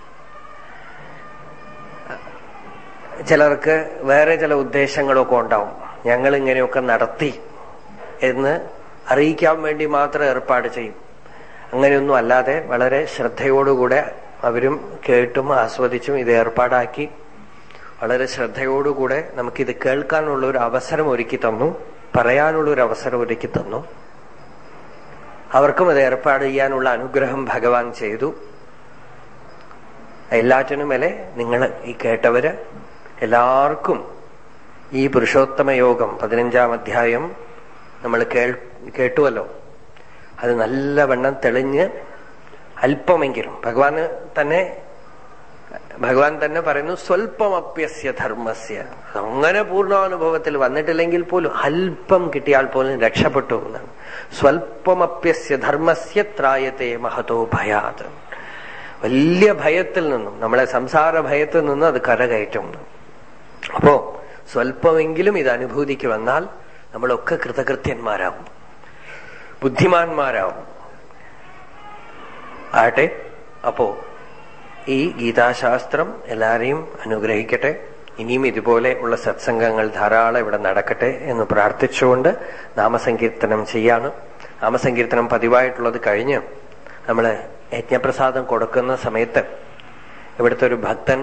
ചിലർക്ക് വേറെ ചില ഉദ്ദേശങ്ങളൊക്കെ ഉണ്ടാവും ഞങ്ങൾ ഇങ്ങനെയൊക്കെ നടത്തി എന്ന് അറിയിക്കാൻ വേണ്ടി മാത്രം ഏർപ്പാട് ചെയ്യും അങ്ങനെയൊന്നും അല്ലാതെ വളരെ ശ്രദ്ധയോടുകൂടെ അവരും കേട്ടും ആസ്വദിച്ചും ഇത് ഏർപ്പാടാക്കി വളരെ ശ്രദ്ധയോടുകൂടെ നമുക്കിത് കേൾക്കാനുള്ള ഒരു അവസരം ഒരുക്കി തന്നു പറയാനുള്ള ഒരു അവസരം ഒരുക്കി തന്നു അവർക്കും അത് ഏർപ്പാട് ചെയ്യാനുള്ള അനുഗ്രഹം ഭഗവാൻ ചെയ്തു എല്ലാറ്റിനുമേലെ നിങ്ങൾ ഈ കേട്ടവര് എല്ലാവർക്കും ഈ പുരുഷോത്തമ യോഗം പതിനഞ്ചാം അധ്യായം നമ്മൾ കേൾ കേട്ടുവല്ലോ അത് നല്ലവണ്ണം തെളിഞ്ഞ് അല്പമെങ്കിലും ഭഗവാന് തന്നെ ഭഗവാൻ തന്നെ പറയുന്നു സ്വൽപ്പമപ്യസ്യ ധർമ്മസ്യ അങ്ങനെ പൂർണ്ണാനുഭവത്തിൽ വന്നിട്ടില്ലെങ്കിൽ പോലും അല്പം കിട്ടിയാൽ പോലും രക്ഷപ്പെട്ടു എന്നാണ് സ്വൽപ്പമപ്യസ്യ ധർമ്മസ്യ ത്രായത്തെ മഹതോ ഭയാത് വലിയ ഭയത്തിൽ നിന്നും നമ്മളെ സംസാര ഭയത്തിൽ നിന്നും അത് കരകയറ്റും അപ്പോ സ്വല്പമെങ്കിലും ഇത് അനുഭൂതിക്ക് വന്നാൽ നമ്മളൊക്കെ കൃതകൃത്യന്മാരാവും ബുദ്ധിമാന്മാരാവും ആട്ടെ അപ്പോ ഈ ഗീതാശാസ്ത്രം എല്ലാരെയും അനുഗ്രഹിക്കട്ടെ ഇനിയും ഇതുപോലെ ഉള്ള സത്സംഗങ്ങൾ ധാരാളം ഇവിടെ നടക്കട്ടെ എന്ന് പ്രാർത്ഥിച്ചുകൊണ്ട് നാമസങ്കീർത്തനം ചെയ്യാണ് നാമസങ്കീർത്തനം പതിവായിട്ടുള്ളത് കഴിഞ്ഞ് നമ്മള് യജ്ഞപ്രസാദം കൊടുക്കുന്ന സമയത്ത് ഇവിടുത്തെ ഒരു ഭക്തൻ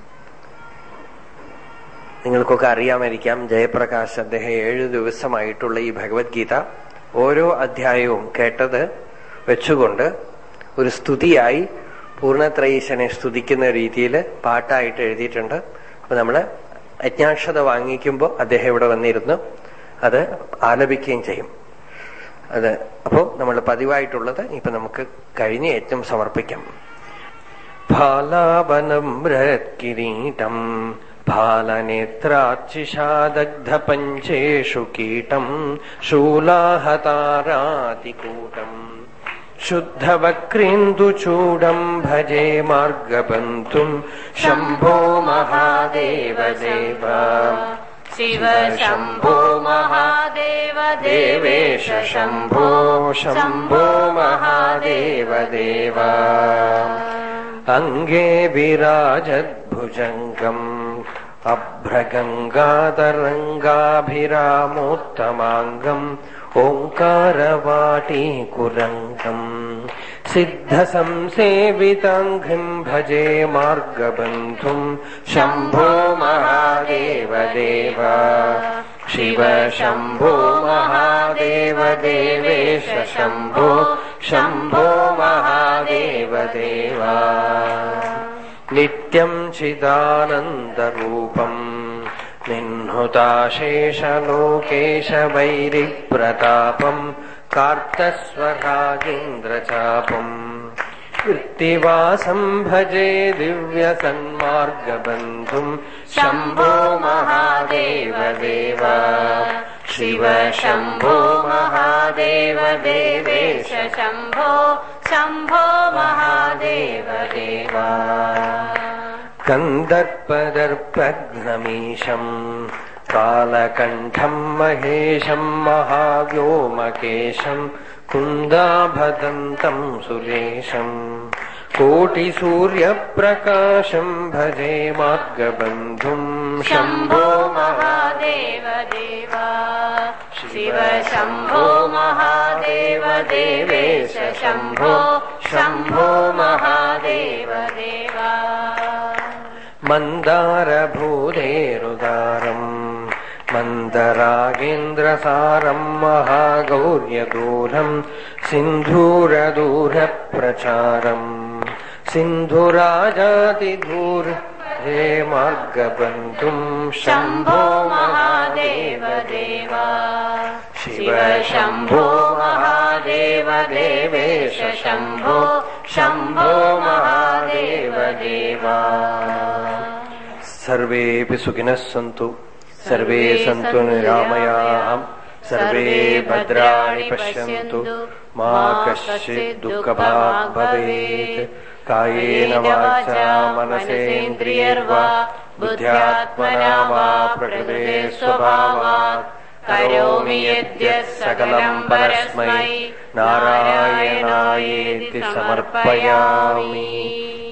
നിങ്ങൾക്കൊക്കെ അറിയാമായിരിക്കാം ജയപ്രകാശ് അദ്ദേഹം ഏഴു ദിവസമായിട്ടുള്ള ഈ ഭഗവത്ഗീത ഓരോ അധ്യായവും കേട്ടത് വെച്ചുകൊണ്ട് ഒരു സ്തുതിയായി പൂർണ്ണത്രയീശനെ സ്തുതിക്കുന്ന രീതിയിൽ പാട്ടായിട്ട് എഴുതിയിട്ടുണ്ട് അപ്പൊ നമ്മള് അജ്ഞാക്ഷത വാങ്ങിക്കുമ്പോൾ അദ്ദേഹം ഇവിടെ വന്നിരുന്നു അത് ആലപിക്കുകയും ചെയ്യും അത് അപ്പോ നമ്മൾ പതിവായിട്ടുള്ളത് ഇപ്പൊ നമുക്ക് കഴിഞ്ഞ യജ്ഞം സമർപ്പിക്കാം ഫാലാപനം ബൃഹത്കിരീടം फालनेत्रार्चिषादग्धपञ्चेषु कीटम् शूलाहतारातिकूटम् शुद्धवक्रेन्दुचूडम् भजे मार्गबन्धुम् शम्भो महादेव देव शिव शम्भो महादेव देवेश शम्भो शम्भो महादेव देव अङ्गे विराजद्भुजङ्गम् अभ्रगङ्गातरङ्गाभिरामोत्तमाङ्गम् ओङ्कारवाटीकुरङ्गम् सिद्धसंसेविताङ्घ्रिम् भजे मार्गबन्धुम् शम्भो महादेव देव शिव शम्भो महादेव देवेश शम्भो शम्भो महादेव देव नित्यम् चिदानन्दरूपम् निह्नुताशेषलोकेशवैरिप्रतापम् कार्तस्वरागेन्द्रचापम् वृत्तिवासम् भजे दिव्यसन्मार्गबन्धुम् शम्भो महादेव देव शिव शम्भो महादेव देवेश शम्भो शम्भो महादेव देव कन्दर्पदर्पघ्नमीशम् कालकण्ठम् महेशम् महाव्योमकेशम् कुन्दाभदन्तम् सुरेशम् कोटिसूर्यप्रकाशम् भजे मार्गबन्धुम् शम्भो महादेव देव शिव शम्भो महादेव देवेश शम्भो शम्भो महादेव देव मन्दारभूतेरुदारम् मन्दरागेन्द्रसारम् महागौर्यदूरम् सिन्धूरदूरप्रचारम् सिन्धुराजातिदूर हे मार्गबन्धुम् शम्भो महादेव देव शिव शम्भो महादेव देवेश शम्भो शम्भो महादेव देवा सर्वेऽपि सुखिनः सन्तु सर्वे सन्तु निरामयाम् सर्वे भद्राणि पश्यन्तु मा कश्चित् दुःखभाग् भवेत् कायेन वाचा मनसेन्द्रियर्वा बुद्ध्यात्मना वा प्रकृते स्वभावात् करोमि यद्यत् सकलम् परस्मै नारायणायेति समर्पयामि